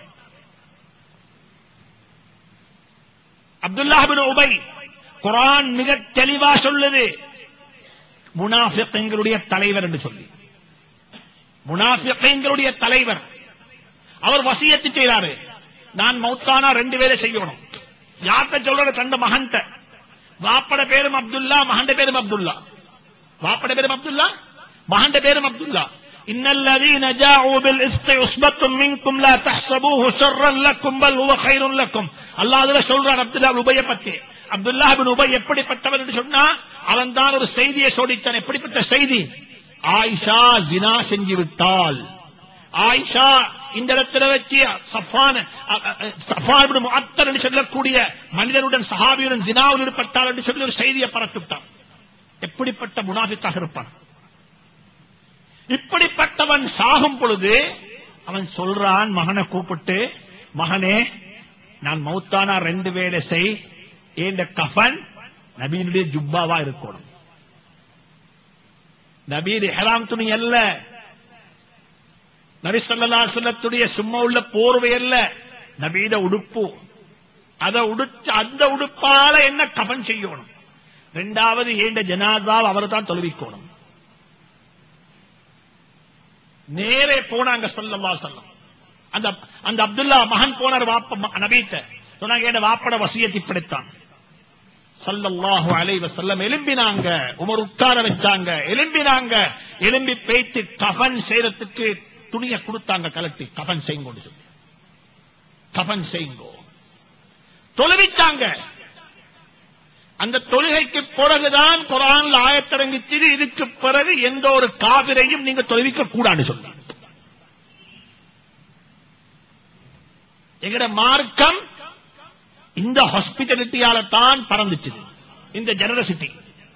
அப்துல்லாஹிபின் உபை குரான் மிக தெளிவா சொல்லுது முனாஃபிகளுடைய தலைவர் என்று சொல்லி முனாஃபிகளுடைய தலைவர் அவர் வசியத்து செய்றாரு நான் மௌத்தானா ரெண்டு பேரை செய்யணும் யார்கிட்ட சொல்றது தந்த மகன்கிட்ட வாப்பட பேரும் அப்துல்லா மகண்ட பேரும் அப்துல்லா வாப்பட பேரும் அப்துல்லா மகண்ட பேரும் அப்துல்லா إن الذين جاءوا بالإفك عصبة منكم لا تحسبوه شرا لكم بل هو خير لكم அல்லாஹ் அதுல சொல்றான் அப்துல்லா உபய பத்தி அப்துல்லா பின் உபய் எப்படிப்பட்டவன் என்று சொன்னா அவன் தான் ஒரு செய்தியை சோடித்தான் எப்படிப்பட்ட செய்தி ஆயிஷா ஜினா செஞ்சு விட்டாள் ஆயிஷா இந்த இடத்துல வச்சு சஃபான் சஃபான் இப்னு முஅத்தர் என்று சொல்லக்கூடிய மனிதனுடன் சஹாபியுடன் ஜினாவில் ஈடுபட்டாள் என்று சொல்லி ஒரு செய்தியை பரப்பிவிட்டான் எப்படிப்பட்ட முனாஃபிக்காக இருப்பான் இப்படிப்பட்டவன் சாகும் பொழுது அவன் சொல்றான் மகனை கூப்பிட்டு மகனே நான் மௌத்தானா ரெண்டு வேலை செய் ஏண்ட கஃபன் நபீனுடைய ஜுப்பாவா இருக்கணும் நபீர் ஹெராம் துணி அல்ல நபி ஸல்லல்லாஹு அலைஹி வஸல்லத்துடைய சும்மா உள்ள போர்வை அல்ல நபீட உடுப்பு அத உடுத்து அந்த உடுப்பால என்ன கபன் செய்யணும் ரெண்டாவது ஏண்ட ஜனாதாவை அவர் தான் தொழுவிக்கணும் நேரே போனாங்க ஸல்லல்லாஹு அலைஹி வஸல்லம் அந்த அந்த அப்துல்லா மகன் போனார் வாப்ப ம- நபீட்ட சொன்னாங்க என்ன வாப்பட வசியத்தை இப்படித்தான் சல்லல்லாஹு அலைஹி வஸல்லம் எலும்பினாங்க உமர் உட்கார வச்சாங்க எலும்பினாங்க எலும்பி பேய்த்து கஃன் செய்யறதுக்கு துணியை கொடுத்தாங்க கலட்டி கஃன் செய்யுங்கன்னு சொல்லி கஃன் செய்யுங்கோ தொழுவிச்சாங்க அந்த தொழுகைக்கு பிறகுதான் குரான்ல ஆயத்திறங்கிச்சு இதுக்கு பிறகு எந்த ஒரு காவிரையும் நீங்க தொழுவிக்க கூடாது சொல்லி எங்கட மார்க்கம் இந்த ஹாஸ்பிட்டாலிட்டியால தான் பறந்துச்சு இந்த ஜெனரசிட்டி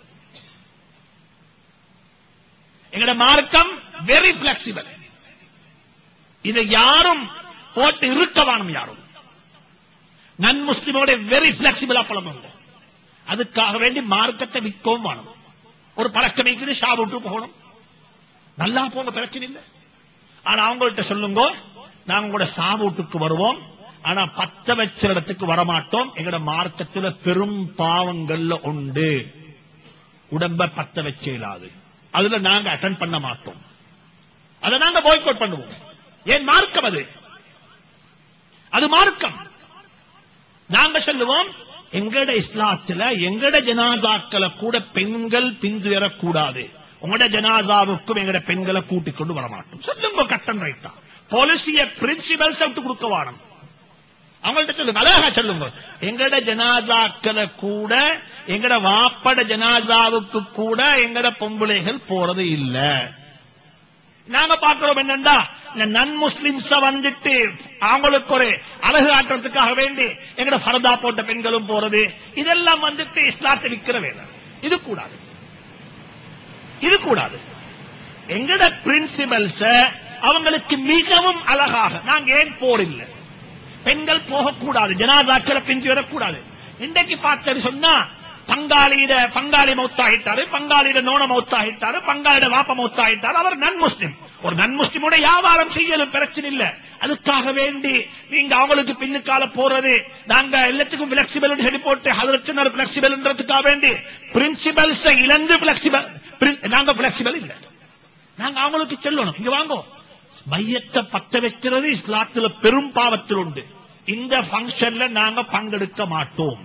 எங்கட மார்க்கம் வெரி பிளெக்சிபிள் இதை யாரும் போட்டு இருக்க வேணும் யாரும் நன் முஸ்லிமோட வெரி பிளெக்சிபிளா பழகுங்க அதுக்காக வேண்டி மார்க்கத்தை விற்கவும் வேணும் ஒரு பழக்கம் வைக்கிறது ஷா விட்டு போகணும் நல்லா போங்க பிரச்சனை இல்லை ஆனா அவங்கள்ட்ட சொல்லுங்க நாங்க உங்களோட சாவூட்டுக்கு வருவோம் ஆனா பத்த வச்ச இடத்துக்கு வரமாட்டோம் எங்கட மார்க்கத்துல பெரும் பாவங்கள்ல உண்டு உடம்ப பத்த வச்ச இயலாது அதுல நாங்க அட்டன் பண்ண மாட்டோம் அதை நாங்க பாய்கோட் பண்ணுவோம் ஏன் மார்க்கம் அது அது மார்க்கம் நாங்க சொல்லுவோம் எங்கட இஸ்லாத்துல எங்கட ஜனாசாக்களை கூட பெண்கள் பின்துயரக்கூடாது உங்களோட ஜனாசாவுக்கும் எங்கட பெண்களை கூட்டிக் கொண்டு வரமாட்டோம் சொல்லுங்க கட்டன் ரைட்டா பாலிசிய பிரின்சிபல்ஸ் விட்டு கொடுக்க வானம் அவங்கள்ட்ட சொல்லுங்க அழகா சொல்லுங்க எங்கட ஜனாசாக்களை கூட எங்கட வாப்பட ஜனாசாவுக்கு கூட எங்கட பொம்பளைகள் போறது இல்ல நாங்க பார்க்கிறோம் என்னண்டா இந்த நன் முஸ்லிம்ஸ வந்துட்டு அவங்களுக்கு ஒரு அழகு ஆட்டுறதுக்காக வேண்டி எங்கட ஃபரதா போட்ட பெண்களும் போறது இதெல்லாம் வந்துட்டு இஸ்லாத்தை விக்கிற வேலை இது கூடாது இது கூடாது எங்கட பிரின்சிபல்ஸ அவங்களுக்கு மிகவும் அழகாக நாங்க ஏன் போர் இல்லை பெண்கள் போகக்கூடாது ஜனாதாக்களை பிந்தி வரக்கூடாது இன்றைக்கு பார்த்தது சொன்னா பங்காளியிட பங்காளி மௌத்தாகிட்டாரு பங்காளியிட நோன மௌத்தாகிட்டாரு பங்காளிட வாப்ப மௌத்தாகிட்டாரு அவர் நன் முஸ்லிம் ஒரு நன் முஸ்லிமோட வியாபாரம் செய்யலும் பிரச்சனை இல்ல அதுக்காக வேண்டி நீங்க அவங்களுக்கு பின்னுக்கால போறது நாங்க எல்லாத்துக்கும் பிளெக்சிபிள் சொல்லி போட்டு அதற்கு பிளெக்சிபிள்ன்றதுக்காக வேண்டி பிரின்சிபல்ஸ் இழந்து பிளெக்சிபிள் நாங்க பிளெக்சிபிள் இல்ல நாங்க அவங்களுக்கு சொல்லணும் இங்க வாங்கோ மையத்தை பத்த வைக்கிறது இஸ்லாத்துல பெரும் பாவத்தில் உண்டு இந்த பங்கன்ல நாங்க பங்கெடுக்க மாட்டோம்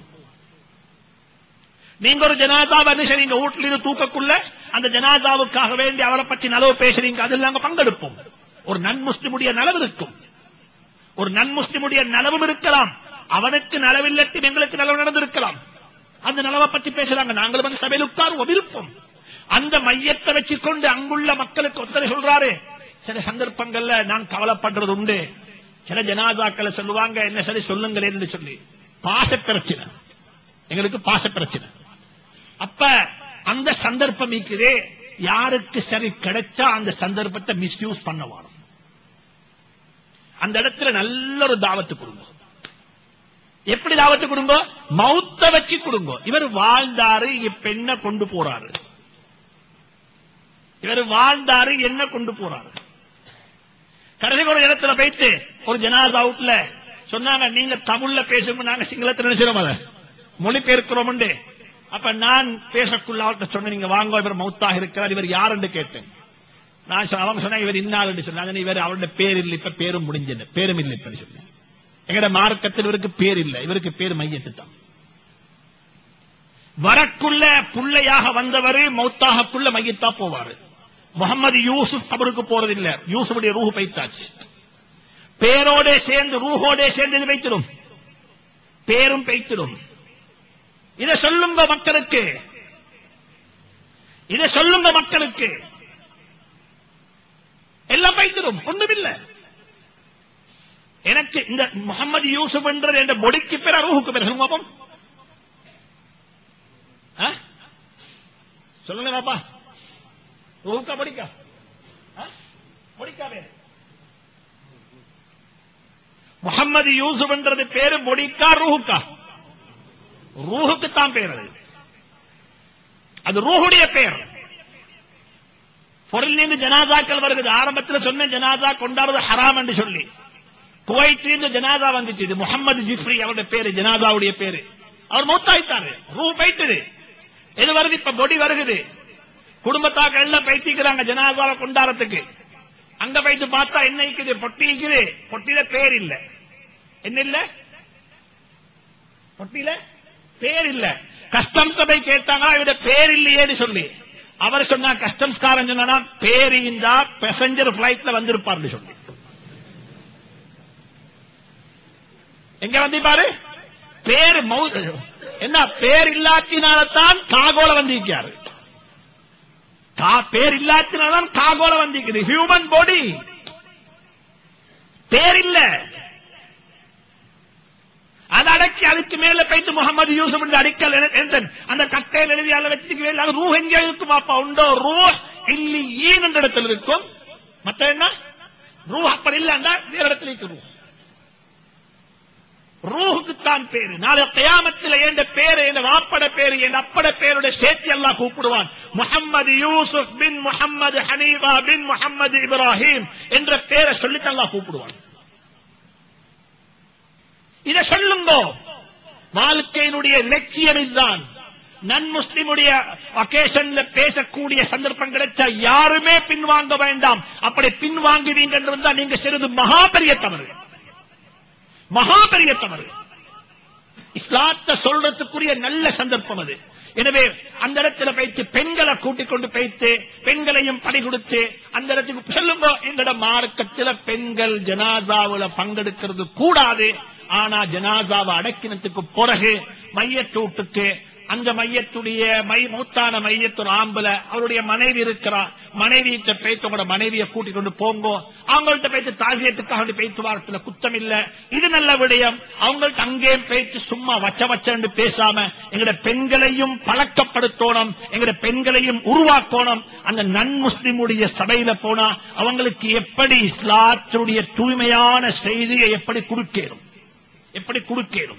நீங்க ஒரு ஜனாதாவை நீங்க வீட்டுல இருந்து தூக்கக்குள்ள அந்த ஜனாதாவுக்காக வேண்டி அவரை பத்தி நலவு பேசுறீங்க அதில் நாங்க பங்கெடுப்போம் ஒரு நன் முஸ்லிமுடைய நலவு இருக்கும் ஒரு நன் முஸ்லிமுடைய நலவும் இருக்கலாம் அவனுக்கு நலவில்லட்டும் எங்களுக்கு நலவு நடந்திருக்கலாம் அந்த நலவை பத்தி பேசுறாங்க நாங்களும் வந்து சபையில் உட்காருவோம் விருப்பம் அந்த மையத்தை வச்சுக்கொண்டு அங்குள்ள மக்களுக்கு ஒத்தரை சொல்றாரு சில சந்தர்ப்பங்கள்ல நான் கவலைப்படுறது உண்டு சில ஜனாதாக்களை சொல்லுவாங்க என்ன சரி சொல்லுங்களேன்னு சொல்லி பாச பிரச்சனை எங்களுக்கு பாச பிரச்சனை அப்ப அந்த சந்தர்ப்பம் இருக்குதே யாருக்கு சரி கிடைச்சா அந்த சந்தர்ப்பத்தை மிஸ்யூஸ் பண்ண வரும் அந்த இடத்துல நல்ல ஒரு தாவத்து கொடுங்க எப்படி தாவத்து கொடுங்க மௌத்த வச்சு கொடுங்க இவர் வாழ்ந்தாரு பெண்ண கொண்டு போறாரு இவர் வாழ்ந்தாரு என்ன கொண்டு போறாரு கடைசி ஒரு இடத்துல போயிட்டு ஒரு ஜனாதா அவுட்ல சொன்னாங்க நீங்க தமிழ்ல பேசும்போது நாங்க சிங்களத்தில் நினைச்சிடும் அதை மொழிபெயர்க்கிறோம் அப்ப நான் பேசக்குள்ள அவர்கிட்ட சொன்ன நீங்க வாங்க இவர் மௌத்தாக இருக்கிறார் இவர் யாருன்னு கேட்டேன் நான் சொன்ன- அவங்க சொன்னாங்க இவர் இன்னாருன்னு சொன்னாங்க இவர் அவருடைய பேர் இல்லை இப்ப பேரும் முடிஞ்சது பேரும் இல்லை இப்ப சொன்னேன் எங்கட மார்க்கத்தில் இவருக்கு பேர் இல்லை இவருக்கு பேர் மையத்து தான் வரக்குள்ள புள்ளையாக வந்தவர் மௌத்தாகக்குள்ள மையத்தா போவாரு முகமது யூசுப் கபருக்கு போறது இல்ல யூசுஃபுடைய ரூஹு பைத்தாச்சு பேரோட சேர்ந்து ரூஹோட சேர்ந்து இது வைத்திடும் பேரும் பெய்த்திடும் இதை சொல்லுங்க மக்களுக்கு இதை சொல்லுங்க மக்களுக்கு எல்லாம் பைத்திடும் ஒண்ணுமில்லை எனக்கு இந்த முகமது யூசுப் என்றது என்ற மொழிக்கு பேர ரூஹுக்கு பேர் சொல்லுங்க பாப்போம். ஆ? சொல்லுங்க பாப்பா ரூஹுக்கா மொழிக்கா ஆ? மொழிக்கா பேர் முகமது யூசுப் என்றது பேரு மொழிக்கா ரூஹுக்கா ரூஹுக்கு தான் பேர் அது அது ரூஹுடைய பேர் பொருளிலிருந்து ஜனாதாக்கள் வருகிறது ஆரம்பத்தில் சொன்ன ஜனாதா கொண்டாடுறது ஹராம் என்று சொல்லி குவைத்திலிருந்து ஜனாதா வந்துச்சு இது முகமது ஜிப்ரி அவருடைய பேரு ஜனாதாவுடைய பேரு அவர் மூத்தாயிட்டாரு ரூ போயிட்டுது எது வருது இப்ப பொடி வருகுது குடும்பத்தாக்கள் எல்லாம் பைத்திக்கிறாங்க ஜனாதாவை கொண்டாடத்துக்கு அங்க போயிட்டு பார்த்தா என்ன இருக்குது பொட்டி இருக்குது பொட்டியில பேர் இல்ல என்ன இல்ல பொட்டியில பேர் இல்ல கஸ்டம்ஸ் போய் கேட்டாங்க இவட பேர் இல்லையேன்னு சொல்லி அவர் சொன்னா கஸ்டம்ஸ் காரன் சொன்னா பேர் இருந்தா பேசஞ்சர் பிளைட்ல வந்திருப்பார்னு சொல்லி எங்க வந்திருப்பாரு பேர் மௌ- என்ன பேர் இல்லாத்தினால்தான் காகோல வந்திருக்காரு கா- பேர் இல்லாத்தினால்தான் காகோல வந்திருக்குது ஹியூமன் பாடி பேர் இல்ல அது அடக்கி அதுக்கு மேல போயிட்டு முகமது யூசுப் என்று அடிக்கல் என- என்ற- அந்த கட்டையில் எழுதி அல்ல வச்சுக்கு மேல அது ரூ எங்க இருக்குமாப்பா உண்டோ ரூ இல்லி ஈன் என்ற இடத்துல இருக்கும் மத்த என்ன ரூ அப்படி இல்லைன்னா வேற இடத்துல இருக்கு ரூ ரூஹுக்குத்தான் பேரு நாளை கயாமத்தில் என்ற பேரு என் வாப்பட பேரு என் அப்பட பேருடைய சேர்த்து எல்லாம் கூப்பிடுவான் முஹம்மது யூசுப் பின் முஹம்மது ஹனீஃபா பின் முஹம்மது இப்ராஹிம் என்ற பேரை சொல்லிட்டு அல்லாஹ் கூப்பிடுவான் இதை சொல்லுங்கோ வாழ்க்கையினுடைய லட்சியம் இதுதான் நன் முஸ்லிமுடைய ஒகேஷன்ல பேசக்கூடிய சந்தர்ப்பம் கிடைச்சா யாருமே பின்வாங்க வேண்டாம் அப்படி பின்வாங்குவீங்க என்று இருந்தா நீங்க சிறிது மகா பெரிய தவறு மகா பெரிய தவறு இஸ்லாத்தை சொல்றதுக்குரிய நல்ல சந்தர்ப்பம் அது எனவே அந்த இடத்துல வைத்து பெண்களை கூட்டிக் கொண்டு வைத்து பெண்களையும் பணி கொடுத்து அந்த இடத்துக்கு சொல்லுங்க எங்கட மார்க்கத்தில் பெண்கள் ஜனாசாவுல பங்கெடுக்கிறது கூடாது ஆனா ஜனாசாவை அடக்கினத்துக்கு பிறகு மையத்தூட்டுக்கு அந்த மையத்துடைய மை மூத்தான மையத்தொரு ஆம்பல அவருடைய மனைவி இருக்கிறா மனைவியிட்ட பேத்து உங்களோட மனைவியை கூட்டிக் கொண்டு போங்கோ அவங்கள்ட்ட பேத்து தாசியத்துக்காக வேண்டி பேத்து வாரத்துல குத்தம் இல்ல இது நல்ல விடயம் அவங்கள்ட்ட அங்கே பேத்து சும்மா வச்ச வச்சன்னு பேசாம எங்கட பெண்களையும் பழக்கப்படுத்தணும் எங்கட பெண்களையும் உருவாக்கணும் அந்த நன் முஸ்லிமுடைய சபையில போனா அவங்களுக்கு எப்படி இஸ்லாத்தினுடைய தூய்மையான செய்தியை எப்படி கொடுக்கணும் எப்படி கொடுக்கணும்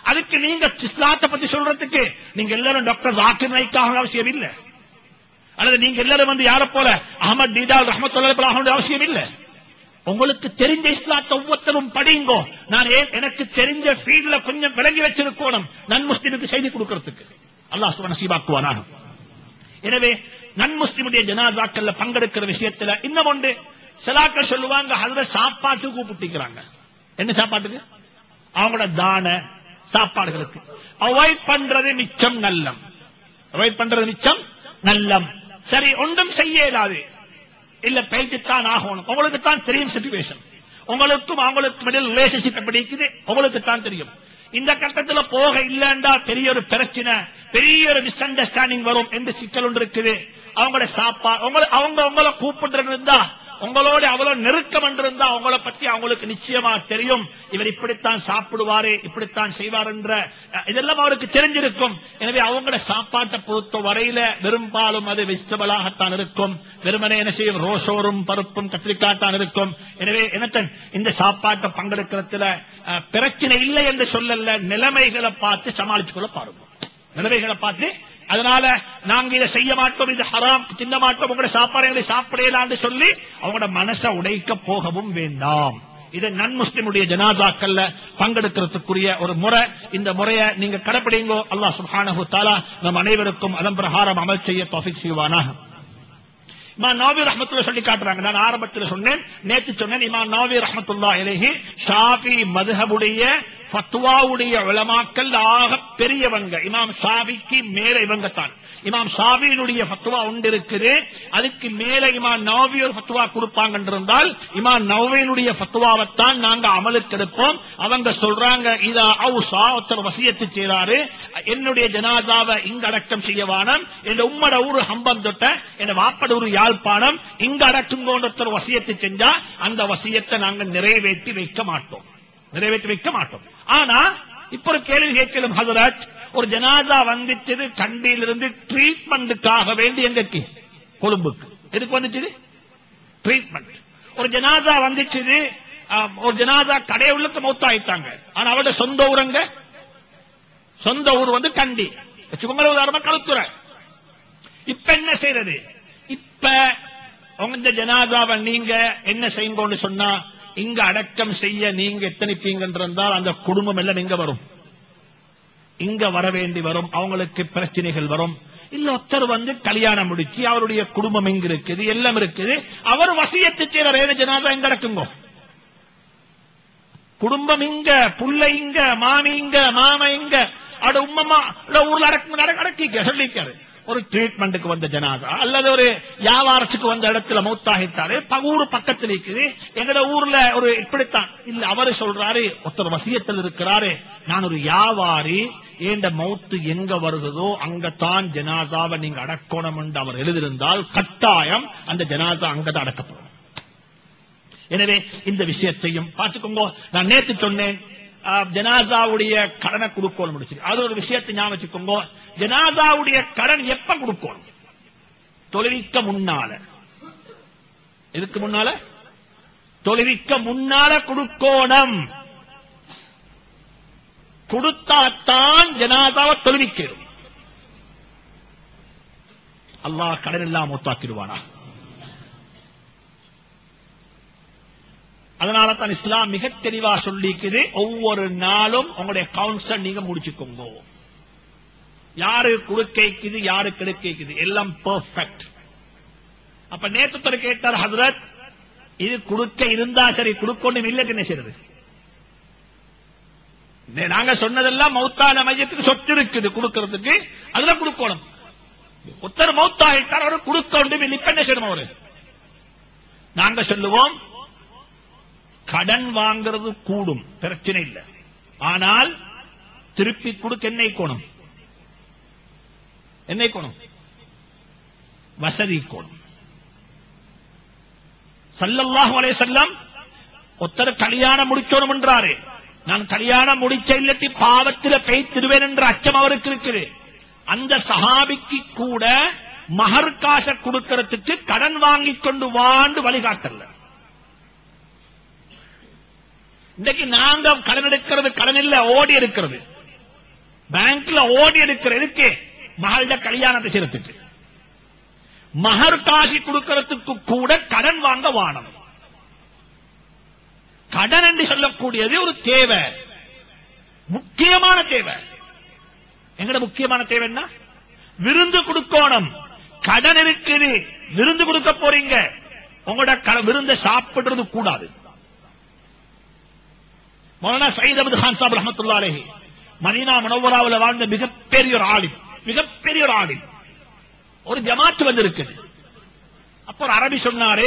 அதுக்கு நீங்க இஸ்லாத்தை பத்தி சொல்றதுக்கு நீங்க எல்லாரும் டாக்டர் ஜாக்கிர் நாய்க்காக அவசியம் இல்லை அல்லது நீங்க எல்லாரும் வந்து யார போல அகமது தீதால் ரஹமத்துல்லாஹி போல ஆகணும்னு அவசியம் இல்லை உங்களுக்கு தெரிஞ்ச இஸ்லாத்தை ஒவ்வொருத்தரும் படிங்கோ நான் ஏன் எனக்கு தெரிஞ்ச ஃபீல்ட்ல கொஞ்சம் விளங்கி வச்சிருக்கணும் நன் முஸ்லிமுக்கு செய்தி கொடுக்கறதுக்கு அல்லாஹ் சுப்ஹானஹு நசீபாக்குவானாக எனவே நன் முஸ்லிமுடைய ஜனாசாக்கள்ல பங்கெடுக்கிற விஷயத்துல இன்னும் ஒன்று சிலாக்கள் சொல்லுவாங்க அதுல சாப்பாட்டுக்கு கூப்பிட்டுக்கிறாங்க என்ன சாப்பாட்டுக்கு அவங்களோட தான சாப்பாடுகளுக்கு அவாய்ட் பண்றது மிச்சம் நல்லம் அவாய்ட் பண்றது மிச்சம் நல்லம் சரி ஒன்றும் செய்ய இயலாது இல்ல பேச்சுத்தான் ஆகணும் உங்களுக்கு தான் தெரியும் சிச்சுவேஷன் உங்களுக்கும் அவங்களுக்கும் இடையில் ரிலேஷன்ஷிப் எப்படி இருக்குது உங்களுக்கு தான் தெரியும் இந்த கட்டத்துல போக இல்லண்டா பெரிய ஒரு பிரச்சனை பெரிய ஒரு மிஸ் அண்டர்ஸ்டாண்டிங் வரும் என்று சிக்கல் ஒன்று இருக்குது அவங்களோட சாப்பா உங்களை அவங்க உங்களை கூப்பிட்டு இருந்தா உங்களோட அவ்வளவு நெருக்கம் இருந்தா அவங்கள பத்தி அவங்களுக்கு நிச்சயமா தெரியும் இவர் இப்படித்தான் சாப்பிடுவாரு இப்படித்தான் செய்வார் என்ற அஹ், இதெல்லாம் அவருக்கு தெரிஞ்சிருக்கும் எனவே அவங்களோட சாப்பாட்டை பொறுத்த வரையில பெரும்பாலும் அது வெஜிடபிளாகத்தான் இருக்கும் வெறுமனே என்ன செய்யும் ரோசோரும் பருப்பும் கத்திரிக்காய்த்தான் இருக்கும் எனவே என்னத்தன் இந்த சாப்பாட்டை பங்கெடுக்கிறதுல அஹ், பிரச்சனை இல்லை என்று சொல்லல நிலைமைகளை பார்த்து சமாளிச்சு கொள்ள பாருங்க நிலைமைகளை பார்த்து அதனால நாங்க இதை செய்ய மாட்டோம் இது ஹராம் தின்ன மாட்டோம் உங்களோட சாப்பாடுகளை சாப்பிடலான்னு சொல்லி அவங்களோட மனசை உடைக்க போகவும் வேண்டாம் இது நன் முஸ்லிமுடைய ஜனாசாக்கள்ல பங்கெடுக்கிறதுக்குரிய ஒரு முறை இந்த முறையை நீங்க கடைப்பிடிங்கோ அல்லாஹ் சுப்ஹானஹு தஆலா நம் அனைவருக்கும் அதன் பிரகாரம் அமல் செய்ய தௌஃபீக் செய்வானாக இமாம் நவாவி ரஹ்மத்துல்லாஹி சொல்லி காட்டுறாங்க நான் ஆரம்பத்தில் சொன்னேன் நேத்து சொன்னேன் இமாம் நவாவி ரஹ்மத்துல்லாஹி அலைஹி ஷாஃபி மதுஹபுடைய ஃபத்வாவுடைய உலமாக்கள் ஆக பெரியவங்க இமாம் ஷாஃபிக்கு மேல இவங்க தான் இமாம் ஷாஃபியினுடைய ஃபத்வா உண்டு இருக்குது அதுக்கு மேல இமாம் நவாவி ஒரு ஃபத்வா கொடுப்பாங்க இருந்தால் இமாம் நவாவியினுடைய ஃபத்வாவைத்தான் நாங்க அமலுக்கு எடுப்போம் அவங்க சொல்றாங்க இதா அவுசா ஒருத்தர் வசியத்து செய்றாரு என்னுடைய ஜனாதாவை இங்க அடக்கம் செய்யவானம் என் உம்மட ஊரு ஹம்பம் தொட்ட என் வாப்பட ஊரு யாழ்ப்பாணம் இங்க அடக்கும் ஒருத்தர் வசியத்து செஞ்சா அந்த வசியத்தை நாங்க நிறைவேற்றி வைக்க மாட்டோம் நிறைவேற்றி வைக்க மாட்டோம் ஆனா இப்ப ஒரு கேள்வி கேட்கலும் ஹசரத் ஒரு ஜனாசா வந்துச்சது கண்டியிலிருந்து ட்ரீட்மெண்ட்டுக்காக வேண்டி எங்கக்கு கொழும்புக்கு எதுக்கு வந்துச்சு ட்ரீட்மெண்ட் ஒரு ஜனாசா வந்துச்சு ஆம், ஒரு ஜனாசா கடையுள்ளுக்கு மௌத்தாயிட்டாங்க ஆனா அவரோட சொந்த ஊரங்க சொந்த ஊர் வந்து கண்டி வச்சுக்கோங்க உதாரணமா களுத்துறை இப்ப என்ன செய்யறது இப்ப உங்க ஜனாதாவை நீங்க என்ன செய்யுங்கன்னு சொன்னா இங்க அடக்கம் செய்ய நீங்க எத்தனைப்பீங்கன்றால் அந்த குடும்பம் எல்லாம் இங்க வரும் இங்க வர வேண்டி வரும் அவங்களுக்கு பிரச்சனைகள் வரும் இல்ல ஒருத்தர் வந்து கல்யாணம் முடிச்சு அவருடைய குடும்பம் இங்க இருக்குது எல்லாம் இருக்குது அவர் வசியத்து செய்யற ஏழு ஜனாதா எங்க அடக்குங்கோ குடும்பம் இங்க புள்ள இங்க மாமி இங்க மாமா இங்க அட உம்மமா இல்ல ஊர்ல அடக்கு அடக்க- அடக்கிக்க சொல்லிக்காரு ஒரு ட்ரீட்மெண்ட்டுக்கு வந்த ஜனாதா அல்லது ஒரு வியாபாரத்துக்கு வந்த இடத்துல மௌத்தாகிட்டாரு ப- ஊரு பக்கத்துல இருக்குது எங்கட ஊர்ல ஒரு இப்படித்தான் இல்ல அவரு சொல்றாரு ஒருத்தர் வசியத்தில் இருக்கிறாரு நான் ஒரு வியாபாரி ஏண்ட மௌத்து எங்க வருகிறதோ அங்கத்தான் ஜனாதாவை நீங்க அடக்கணும் என்று அவர் எழுதியிருந்தால் கட்டாயம் அந்த ஜனாதா அங்கதான் அடக்கப்படும் எனவே இந்த விஷயத்தையும் பார்த்துக்கோங்க நான் நேத்து சொன்னேன் ஆ, ஜனாசாவுடைய கடனை கொடுக்கணும் முடிச்சு அது ஒரு விஷயத்தை ஞாபகம் வச்சுக்கோங்க ஜனாசாவுடைய கடன் எப்ப கொடுக்கணும் தொழுவிக்க முன்னால எதுக்கு முன்னால தொழுவிக்க முன்னால கொடுக்கணும் கொடுத்தாத்தான் ஜனாசாவை தொழுவிக்கிறோம் அல்லாஹ் கடன் எல்லாம் மூத்தாக்கிடுவானா அதனால தான் இஸ்லாம் மிக தெளிவா சொல்லிக்குது ஒவ்வொரு நாளும் உங்களுடைய கவுன்சல் நீங்க முடிச்சுக்கோங்க யாரு கொடுக்கைக்குது யாரு கிடைக்குது எல்லாம் பெர்ஃபெக்ட் அப்ப நேத்து கேட்டார் ஹசரத் இது கொடுக்க இருந்தா சரி கொடுக்கணும் இல்லைன்னு என்ன செய்யறது நே- நாங்க சொன்னதெல்லாம் மௌத்தான மையத்துக்கு சொத்து இருக்குது கொடுக்கறதுக்கு அதுல கொடுக்கணும் ஒருத்தர் மௌத்தாயிட்டார் அவரு கொடுக்க வேண்டும் இப்ப என்ன செய்யணும் அவரு நாங்க சொல்லுவோம் கடன் வாங்குறது கூடும் பிரச்சனை இல்லை ஆனால் திருப்பி கொடுக்க என்ன கோணம் என்ன கோணம் வசதி கோணம் சல்லல்லாஹு அலைஹி வஸல்லம் ஒருத்தர் கல்யாணம் முடிச்சோணும் என்றாரு நான் கல்யாணம் முடிச்ச இல்லட்டி பாவத்தில பெய்த்திடுவேன் என்ற அச்சம் அவருக்கு இருக்குது அந்த சஹாபிக்கு கூட மகர் காசை கொடுக்கறதுக்கு கடன் வாங்கி கொண்டு வாண்டு வழிகாட்டல இன்னைக்கு நாங்க கடன் எடுக்கிறது கடன் இல்ல ஓடி இருக்கிறது பேங்க்ல ஓடி எடுக்கிற எதுக்கு மகள கல்யாணத்தை செய்யறதுக்கு மகர் காசி கொடுக்கறதுக்கு கூட கடன் வாங்க வானம் கடன் என்று சொல்லக்கூடியது ஒரு தேவை முக்கியமான தேவை எங்கட முக்கியமான தேவை என்ன விருந்து கொடுக்கணும் கடன் இருக்குது விருந்து கொடுக்க போறீங்க உங்களோட க- விருந்தை சாப்பிடுறது கூடாது மௌலானா சயீத் அபுல் கான் சாப் ரஹமத்துல்லா அலைஹி மதீனா முனவராவில் வாழ்ந்த மிகப்பெரிய ஒரு ஆலிம் மிகப்பெரிய ஒரு ஆலிம் ஒரு ஜமாத்து வந்திருக்குது அப்போ ஒரு அரபி சொன்னாரே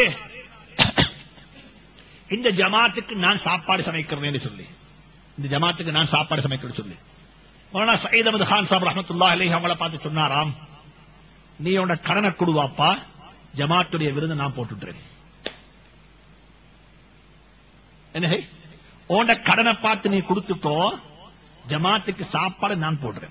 இந்த ஜமாத்துக்கு நான் சாப்பாடு சமைக்கிறேன்னு சொல்லி இந்த ஜமாத்துக்கு நான் சாப்பாடு சமைக்கிறேன்னு சொல்லி மௌலானா சயீத் அபுல் கான் சாப் ரஹமத்துல்லா அலைஹி அவங்கள பார்த்து சொன்னாராம் நீ உன்னோட கடனை கொடுவாப்பா ஜமாத்துடைய விருதை நான் போட்டுட்டுறேன் என்ன உன்ட கடனை பார்த்து நீ கொடுத்துக்கோ ஜமாத்துக்கு சாப்பாடு நான் போடுறேன்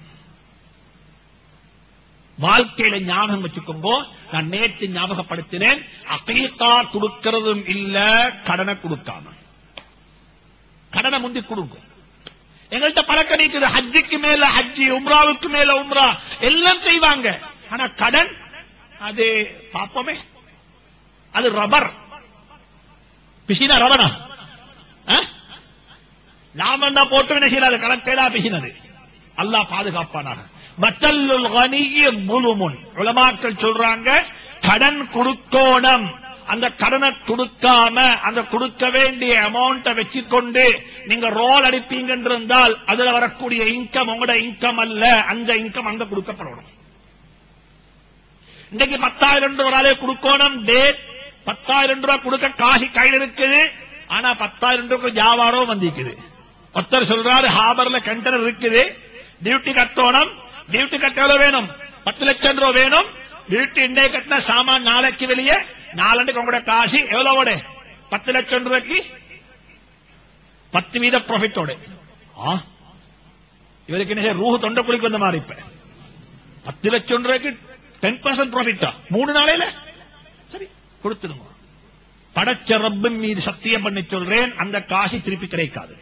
வாழ்க்கையில ஞாபகம் வச்சுக்கோங்க நான் நேற்று ஞாபகப்படுத்தினேன் அகீகா கொடுக்கிறதும் இல்ல கடனை கொடுக்காம கடனை முந்தி கொடுங்க எங்கள்கிட்ட பழக்கம் இருக்குது ஹஜ்ஜுக்கு மேல ஹஜ்ஜி உம்ராவுக்கு மேல உம்ரா எல்லாம் செய்வாங்க ஆனா கடன் அது பாப்போமே அது ரப்பர் பிசினா ரபனா நாம தான் போட்டு என்ன செய்யறாரு கலத்தேடா பிசினது அல்லாஹ் பாதுகாப்பானாக மத்தல்லுல் கனிய முழுமுன் உலமாக்கள் சொல்றாங்க கடன் கொடுக்கோணம் அந்த கடனை கொடுக்காம அந்த கொடுக்க வேண்டிய அமௌண்ட்டை வச்சுக்கொண்டு நீங்க ரோல் அடிப்பீங்க இருந்தால் அதுல வரக்கூடிய இன்கம் உங்களோட இன்கம் அல்ல அந்த இன்கம் அங்க கொடுக்கப்படணும் இன்னைக்கு பத்தாயிரம் ரூபாய் கொடுக்கணும் டேட் பத்தாயிரம் ரூபாய் கொடுக்க காசு கையில் இருக்குது ஆனா பத்தாயிரம் ரூபாய்க்கு வியாபாரம் வந்திருக்குது ஒருத்தர் சொல்றாரு ஹாபர்ல கண்டனர் இருக்குது டியூட்டி கட்டணும் டியூட்டி கட்ட எவ்வளவு வேணும் பத்து லட்சம் ரூபாய் வேணும் டியூட்டி இன்றைய கட்டின சாமான் நாளைக்கு வெளியே நாலண்டுக்கு உங்களோட காசு எவ்வளவோட பத்து லட்சம் ரூபாய்க்கு பத்து வீத ப்ராஃபிட்டோட ஆ இவருக்கு என்ன செய்ய? ரூஹு தொண்டை குளிக்கு வந்த மாதிரி இப்ப பத்து லட்சம் ரூபாய்க்கு டென் பர்சன்ட் ப்ராஃபிட்டா மூணு நாளையில சரி கொடுத்துருங்க படைச்ச ரப்பின் மீது சத்தியம் பண்ணி சொல்றேன் அந்த காசு திருப்பி கிடைக்காது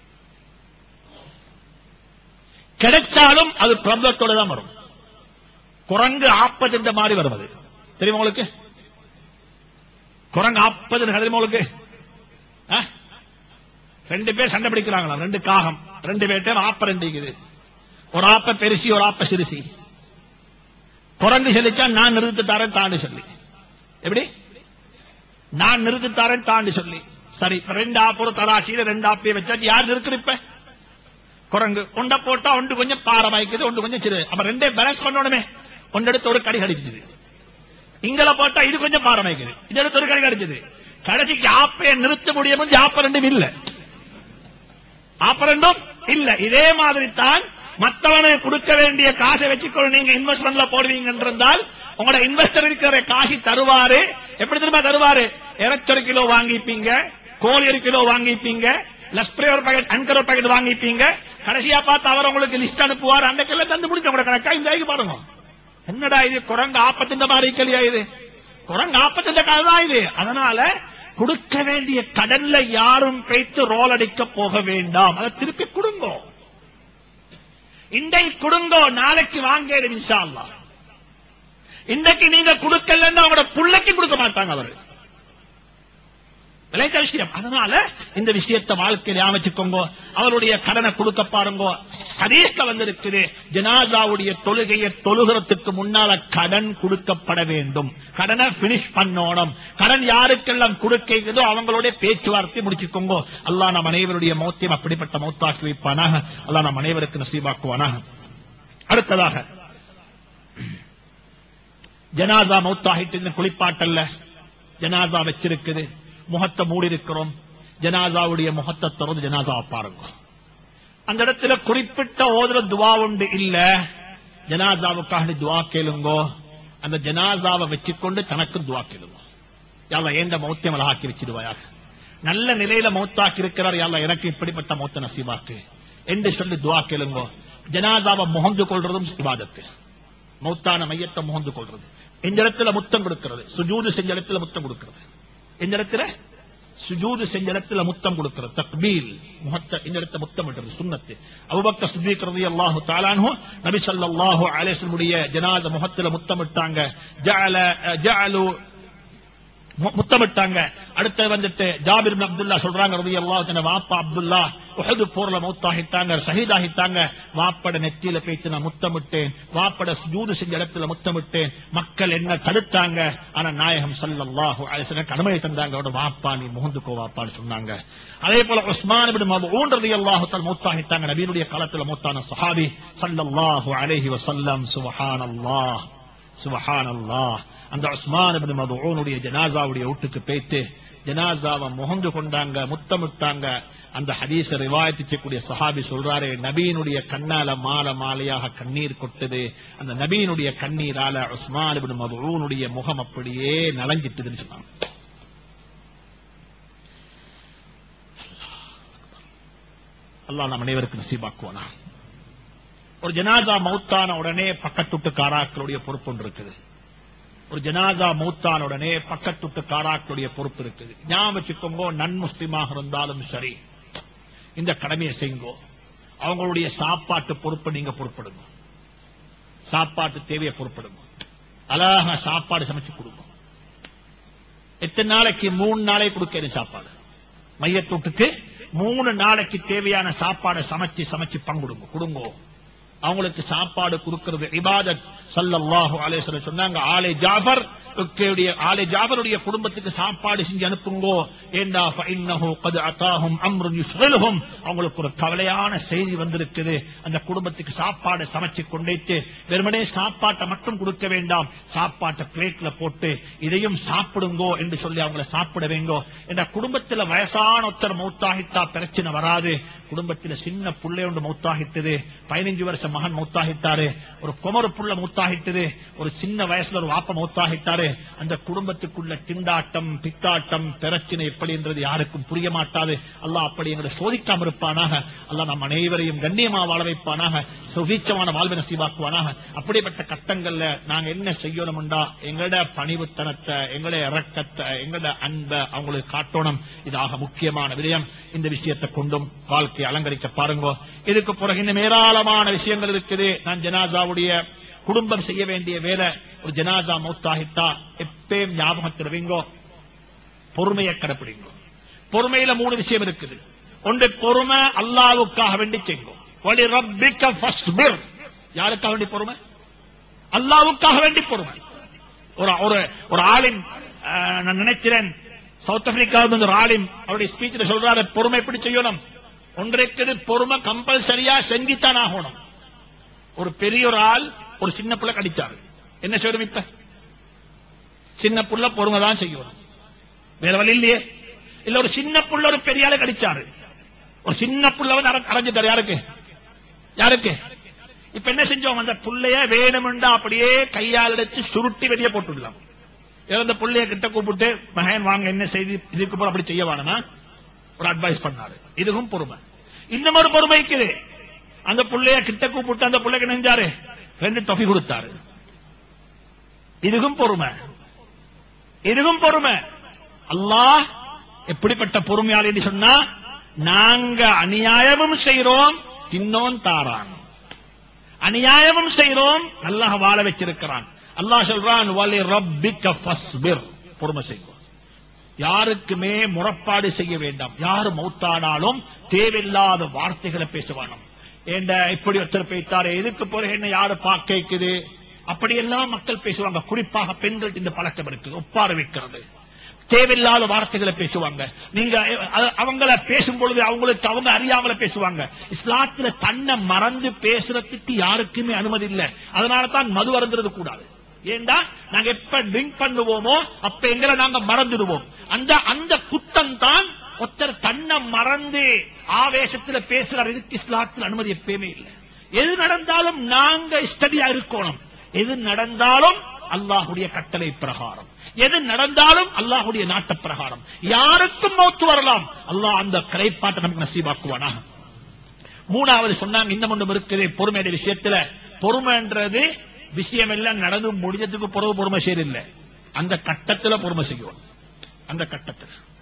கிடைச்சாலும் அது பிரபலத்தோட தான் வரும் குரங்கு ஆப்பது இந்த மாதிரி வருவது தெரியுமா உங்களுக்கு குரங்கு ஆப்பது தெரியுமா உங்களுக்கு ஆ? ரெண்டு பேர் சண்டை பிடிக்கிறாங்களாம் ரெண்டு காகம் ரெண்டு பேர்ட்டையும் ஆப்ப ரெண்டு இருக்குது ஒரு ஆப்ப பெருசி ஒரு ஆப்ப சிறுசி குரங்கு சொல்லிச்சா நான் நிறுத்தி தரேன் தாண்டி சொல்லி எப்படி நான் நிறுத்தி தரேன் தாண்டி சொல்லி சரி இப்ப ரெண்டு ஆப்பூர் தராசியில ரெண்டு ஆப்பியை வச்சா யார் நிறுத்துற இப்ப குரங்கு ஒண்ட போட்டா ஒன்று கொஞ்சம் பாரமாய்க்குது ஒன்று கொஞ்சம் சிறு அப்ப ரெண்டே பேலன்ஸ் பண்ணணுமே ஒன்று எடுத்து ஒரு கடி கடிக்குது இங்கல போட்டா இது கொஞ்சம் பாரமாய்க்குது இது எடுத்து ஒரு கடி கடிச்சது கடைசிக்கு ஆப்பைய நிறுத்த முடியும் ஆப்ப ரெண்டும் இல்ல ஆப்ப ரெண்டும் இல்ல இதே மாதிரி தான் மத்தவனுக்கு கொடுக்க வேண்டிய காசை வச்சுக்கொண்டு நீங்க இன்வெஸ்ட்மெண்ட்ல போடுவீங்க இருந்தால் உங்களோட இன்வெஸ்டர் இருக்கிற காசு தருவாரு எப்படி திரும்ப தருவாரு இறைச்சி ஒரு கிலோ வாங்கிப்பீங்க கோழி ஒரு கிலோ வாங்கிப்பீங்க லஸ்ப்ரே ஒரு பாக்கெட் அன்கர் ஒரு பாக்கெட் வாங்கிப்பீங்க கடைசியா பார்த்து அவர் உங்களுக்கு லிஸ்ட் அனுப்புவார் அந்த கிலோ தந்து முடிச்ச கூட கணக்கா இந்த ஆகி பாருங்க என்னடா இது குரங்கு ஆப்பத்தின் மாதிரி கலியா இது குரங்கு ஆப்பத்தின் கதை தான் இது அதனால கொடுக்க வேண்டிய கடன்ல யாரும் பேய்த்து ரோல் அடிக்க போக வேண்டாம் அதை திருப்பி கொடுங்கோ இன்றை கொடுங்கோ நாளைக்கு வாங்க இன்ஷா அல்லாஹ் இன்றைக்கு நீங்க கொடுக்கலன்னா அவங்களோட புள்ளைக்கு கொடுக்க மாட்டாங்க அவரு விளைந்த விஷயம் அதனால இந்த விஷயத்தை வாழ்க்கையில அமைச்சுக்கோங்க அவருடைய கடனை கொடுக்க பாருங்க ஹதீஸ்ல வந்திருக்குது ஜனாசாவுடைய தொழுகையை தொழுகிறதுக்கு முன்னால கடன் கொடுக்கப்பட வேண்டும் கடனை பினிஷ் பண்ணணும் கடன் யாருக்கெல்லாம் கொடுக்கிறதோ அவங்களுடைய பேச்சுவார்த்தை முடிச்சுக்கோங்க அல்லாஹ் நம் அனைவருடைய மௌத்தியம் அப்படிப்பட்ட மௌத்தாக்கி வைப்பானாக அல்லாஹ் நம் அனைவருக்கு நசீபாக்குவானாக அடுத்ததாக ஜனாசா மௌத்தாகிட்டு குளிப்பாட்டல்ல ஜனாசா வச்சிருக்குது முகத்தை மூடி இருக்கிறோம் ஜனாசாவுடைய முகத்தை திறந்து ஜனாசா பாருங்க அந்த இடத்துல குறிப்பிட்ட ஓதுற துவா உண்டு இல்ல ஜனாசாவுக்காக துவா கேளுங்கோ அந்த ஜனாசாவை வச்சுக்கொண்டு தனக்கு துவா கேளுங்க யாரா ஏந்த மௌத்தியம் ஆக்கி வச்சிருவாயாக நல்ல நிலையில மௌத்தாக்கி இருக்கிறார் யாரா எனக்கு இப்படிப்பட்ட மௌத்த நசீபாக்கு என்று சொல்லி துவா கேளுங்கோ ஜனாசாவை முகந்து கொள்றதும் இவாதத்து மௌத்தான மையத்தை முகந்து கொள்றது இந்த இடத்துல முத்தம் கொடுக்கிறது சுஜூது செஞ்ச இடத்துல முத்தம் கொடுக்கிறது இந்த இடத்துல சுஜூது செஞ்ச இடத்துல முத்தம் கொடுக்கிறது தக்பீல் முகத்த இந்த இடத்துல முத்தம் இடுறது சுன்னத்து அபுபக்கர் சித்திக் ரலியல்லாஹு தஆலாஹு நபி ஸல்லல்லாஹு அலைஹி வஸல்லம் ஜனாஸா முகத்துல முத்தமிட்டாங்க ஜஅல ஜஅலு மு- முத்தமிட்டாங்க அடுத்து வந்துட்டு ஜாபிர் இப்னு அப்துல்லா சொல்றாங்க ரலியல்லாஹு தஆலா வாப்பா அப்துல்லா உஹது போர்ல மௌத்தாகிட்டாங்க ஷஹீதாகிட்டாங்க வாப்பட நெத்தியில பேத்து நான் முத்தமிட்டேன் வாப்பட சுஜூது செஞ்ச இடத்துல முத்தமிட்டேன் மக்கள் என்ன தடுத்தாங்க ஆனா நாயகம் ஸல்லல்லாஹு அலைஹி வஸல்லம் கடமையை தந்தாங்க அவரோட வாப்பா நீ முகந்துக்கோ வாப்பான்னு சொன்னாங்க அதே போல உஸ்மான் இப்னு மதுஊன் ரலியல்லாஹு தஆலா மௌத்தாகிட்டாங்க நபியுடைய காலத்துல மௌத்தான சஹாபி ஸல்லல்லாஹு அலைஹி வஸல்லம் சுப்ஹானல்லாஹ் சுபஹானல்லாஹ் அந்த உஸ்மான் இப்னு மதுஊனுடைய ஜனாசாவுடைய வீட்டுக்கு போயிட்டு ஜனாசாவை முகந்து கொண்டாங்க முத்தமிட்டாங்க அந்த ஹதீஸ ரிவாயத்து செய்யக்கூடிய சஹாபி சொல்றாரு நபியினுடைய கண்ணால மால மாலையாக கண்ணீர் கொட்டுது அந்த நபியினுடைய கண்ணீரால உஸ்மான் இப்னு மதுஊனுடைய முகம் அப்படியே நலஞ்சிட்டுதுன்னு சொன்னாங்க அல்லாஹ் நம் அனைவருக்கு நசீபாக்குவானா ஒரு ஜனாசா மௌத்தான உடனே பக்கத்துட்டு காராக்களுடைய பொறுப்பு ஒன்று இருக்குது ஒரு ஜனாசா மௌத்தான உடனே பக்கத்துட்டு காராக்களுடைய பொறுப்பு இருக்குது ஞாபகம் வச்சுக்கோங்க நன் முஸ்லிமாக இருந்தாலும் சரி இந்த கடமையை செய்யுங்கோ அவங்களுடைய சாப்பாட்டு பொறுப்பை நீங்க பொறுப்படுங்க சாப்பாட்டு தேவையை பொறுப்படுங்க அழகா சாப்பாடு சமைச்சு கொடுங்க எத்தனை நாளைக்கு மூணு நாளைக்கு கொடுக்கணும் சாப்பாடு மையத்தூட்டுக்கு மூணு நாளைக்கு தேவையான சாப்பாடை சமைச்சு சமைச்சு பங்குடுங்க கொடுங்கோ அவங்களுக்கு சாப்பாடு கொடுக்கிறது இபாதத் ஸல்லல்லாஹு அலைஹி வஸல்லம் சொன்னாங்க ஆலே ஜாஃபர் உக்கையுடைய ஆலே ஜாஃபருடைய குடும்பத்துக்கு சாப்பாடு செஞ்சு அனுப்புங்கோ ஏண்டா ஃபஇன்னஹு கத் அதாஹும் அம்ருன் யுஷ்கிலுஹும் அவங்களுக்கு ஒரு கவலையான செய்தி வந்திருக்குது அந்த குடும்பத்துக்கு சாப்பாடு சமைச்சு கொண்டேட்டு வெறுமனே சாப்பாட்டை மட்டும் கொடுக்க வேண்டாம் சாப்பாட்டை பிளேட்ல போட்டு இதையும் சாப்பிடுங்கோ என்று சொல்லி அவங்கள சாப்பிட வேங்கோ இந்த குடும்பத்துல வயசான ஒருத்தர் மௌத்தாகித்தா பிரச்சனை வராது குடும்பத்துல சின்ன புள்ளை ஒன்று மௌத்தாகிட்டது பதினஞ்சு வருஷம் மகன் மௌத்தாகிட்டாரு ஒரு குமரு புள்ள மௌத்தாகிட்டது ஒரு சின்ன வயசுல ஒரு வாப்ப மௌத்தாகிட்டாரு அந்த குடும்பத்துக்குள்ள திண்டாட்டம் பித்தாட்டம் பிரச்சனை எப்படி என்றது யாருக்கும் புரிய மாட்டாது அல்லாஹ் அப்படி எங்களை சோதிக்காம இருப்பானாக அல்லாஹ் நம் அனைவரையும் கண்ணியமா வாழ வைப்பானாக சுவீச்சமான வாழ்வை நசீவாக்குவானாக அப்படிப்பட்ட கட்டங்கள்ல நாங்க என்ன செய்யணும்டா எங்களோட பணிவுத்தனத்தை எங்களோட இறக்கத்தை எங்களோட அன்பை அவங்களுக்கு காட்டணும் இதாக முக்கியமான விடயம் இந்த விஷயத்தை கொண்டும் வாழ்க்கையை அலங்கரிக்க பாருங்க இதுக்கு பிறகு இன்னும் ஏராளமான விஷயங்கள் இருக்குது நான் ஜனாசாவுடைய குடும்பம் செய்ய வேண்டிய வேலை ஒரு ஜனாசா மௌத்தாகிட்டா எப்பயும் ஞாபகத்தில் வைங்கோ பொறுமையை கடைப்பிடிங்கோ பொறுமையில மூணு விஷயம் இருக்குது ஒன்று பொறுமை அல்லாவுக்காக வேண்டி செய்யுங்கோ வழி ரப்பிக்க ஃபஸ்பிர் யாருக்காக வேண்டி பொறுமை அல்லாவுக்காக வேண்டி பொறுமை ஒரு ஒரு ஒரு ஆளின் அஹ், நான் நினைக்கிறேன் சவுத் ஆப்பிரிக்காவில் ஒரு ஆளின் அவருடைய ஸ்பீச்சில் சொல்றாரு பொறுமை எப்படி செய்யணும் ஒன்றைக்குது பொறுமை கம்பல்சரியா செஞ்சுத்தான் ஆகணும் ஒரு பெரிய ஒரு ஆள் ஒரு சின்ன புள்ள கடிச்சாரு என்ன செய்யணும் இப்ப சின்ன புள்ள பொறுமை தான் செய்யணும் வேற வழி இல்லையே இல்ல ஒரு சின்ன புள்ள ஒரு பெரிய ஆளை கடிச்சாரு ஒரு சின்ன புள்ள வந்து அரை- அரைஞ்சிட்டாரு யாருக்கு யாருக்கு இப்ப என்ன செஞ்சோம் அந்த புள்ளைய வேணுமெண்டா அப்படியே கையால் எடுத்து சுருட்டி வெளியே போட்டுடலாம் இறந்த புள்ளைய கிட்ட கூப்பிட்டு மகன் வாங்க என்ன செய்தி இதுக்கு போல அப்படி செய்ய வேணுமா ஒரு அட்வைஸ் பண்ணாரு இதுவும் பொறுமை இன்னும் ஒரு பொறுமை இருக்குது அந்த புள்ளைய கிட்ட கூப்பிட்டு அந்த புள்ளைக்கு நெஞ்சாரு ரெண்டு டொஃபி கொடுத்தாரு இதுவும் பொறுமை இதுவும் பொறுமை அல்லாஹ் எப்படிப்பட்ட பொறுமையாளி என்று சொன்னா நாங்க அநியாயமும் செய்றோம் இன்னோன் தாரான் அநியாயமும் செய்றோம் அல்லாஹ் வாழ வச்சிருக்கிறான் அல்லாஹ் சொல்றான் வலி ரப்பிக்க ஃபஸ்பிர் பொறுமை செய்வோம் யாருக்குமே முறப்பாடு செய்ய வேண்டாம் யாரு மௌத்தானாலும் தேவையில்லாத வார்த்தைகளை பேசுவானோம் ஏண்ட இப்படி ஒருத்தர் பேய்த்தாரு எதுக்கு பிறகு என்ன யாரு பார்க்க வைக்குது அப்படியெல்லாம் மக்கள் பேசுவாங்க குறிப்பாக பெண்கள் இந்த பழக்கம் இருக்கு ஒப்பார வைக்கிறது தேவையில்லாத வார்த்தைகளை பேசுவாங்க நீங்க அ- அவங்கள பேசும் பொழுது அவங்களுக்கு அவங்க அறியாமல பேசுவாங்க இஸ்லாத்துல தன்னை மறந்து பேசுறதுக்கு யாருக்குமே அனுமதி இல்லை அதனால தான் மது அருந்துறது கூடாது ஏண்டா நாங்க எப்ப ட்ரிங்க் பண்ணுவோமோ அப்ப எங்களை நாங்க மறந்துடுவோம் அந்த அந்த குத்தம் தான் ஒருத்தர் தன்னை மறந்து ஆவேசத்துல பேசுறார் இதுக்கு இஸ்லாத்தில் அனுமதி எப்பயுமே இல்லை எது நடந்தாலும் நாங்க ஸ்டடியா இருக்கணும் எது நடந்தாலும் அல்லாஹுடைய கட்டளை பிரகாரம் எது நடந்தாலும் அல்லாஹுடைய நாட்ட பிரகாரம் யாருக்கும் மௌத்து வரலாம் அல்லாஹ் அந்த கலைப்பாட்டை நமக்கு நசீபாக்குவானாக மூணாவது சொன்னாங்க இன்னும் ஒன்றும் இருக்குது பொறுமையுடைய விஷயத்துல பொறுமைன்றது விஷயம் எல்லாம் நடந்து முடிஞ்சதுக்கு பிறகு பொறுமை செய்யல அந்த கட்டத்துல பொறுமை செய்யும் அந்த கட்டத்துல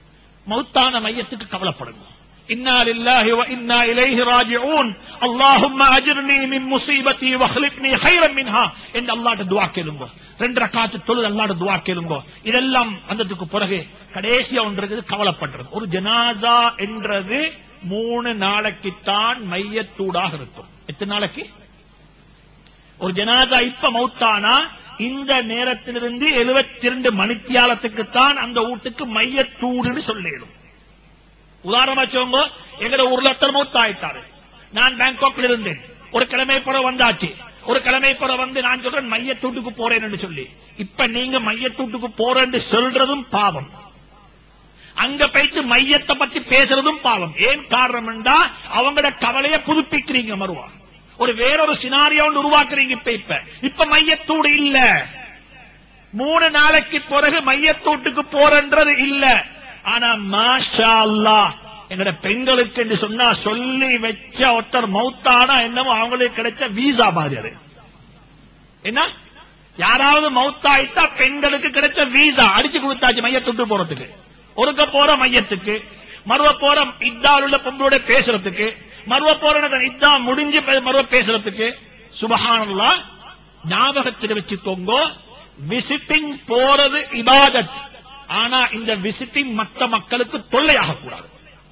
மௌத்தான மையத்துக்கு கவலைப்படுங்க இன்னா லில்லாஹி வ இன்னா இலைஹி ராஜிஊன் அல்லாஹும்ம அஜிர்னி மின் முஸீபத்தி வஹ்லிப்னி ஹைரன் மின்ஹா என்று அல்லாஹ்ட்ட துஆ கேளுங்க ரெண்டு ரக்காத்து தொழுது அல்லாஹ்ட்ட துஆ கேளுங்க இதெல்லாம் வந்ததுக்கு பிறகு கடைசியா ஒன்று இருக்குது கவலைப்படுறது ஒரு ஜனாசா என்றது மூணு நாளைக்குத்தான் மையத்தூடாக இருக்கும் எத்தனை நாளைக்கு ஒரு ஜனாதா இப்ப மௌத்தானா இந்த நேரத்திலிருந்து எழுபத்தி இரண்டு மணித்தியாலத்துக்குத்தான் அந்த வீட்டுக்கு மையத்தூடுன்னு சொல்லிடும் உதாரணமா வச்சவங்க எங்கட ஊர்ல எத்தனை மௌத் ஆயிட்டாரு நான் பேங்காக்ல இருந்தேன் ஒரு கிழமை புற வந்தாச்சு ஒரு கிழமை புற வந்து நான் சொல்றேன் மையத்தூட்டுக்கு போறேன்னு சொல்லி இப்ப நீங்க மையத்தூட்டுக்கு போறேன்னு சொல்றதும் பாவம் அங்க போயிட்டு மையத்தை பத்தி பேசுறதும் பாவம் ஏன் காரணம் என்றா அவங்களோட கவலைய புதுப்பிக்கிறீங்க மறுவா ஒரு வேறொரு சினாரியோ உருவாக்குறீங்க இப்ப இப்ப இப்ப மையத்தூடு இல்ல மூணு நாளைக்கு பிறகு மையத்தூட்டுக்கு போறன்றது இல்ல ஆனா மாஷா அல்லாஹ் எங்கட பெண்களுக்கு என்று சொன்னா சொல்லி வச்ச ஒருத்தர் மௌத்தானா என்னமோ அவங்களுக்கு கிடைச்ச வீசா மாதிரி அது என்ன யாராவது மௌத்தாயிட்டா பெண்களுக்கு கிடைச்ச வீசா அடிச்சு கொடுத்தாச்சு மையத்தொட்டு போறதுக்கு ஒருக்க போற மையத்துக்கு மறுவ போற இத்தால் உள்ள பொம்பளோட பேசுறதுக்கு மறுவ போற இத்தா முடிஞ்சு பே- மறுவ பேசுறதுக்கு சுபஹானல்லா ஞாபகத்தில் வச்சுக்கோங்க விசிட்டிங் போறது இபாதத் ஆனா இந்த விசிட்டிங் மற்ற மக்களுக்கு தொல்லையாக கூடாது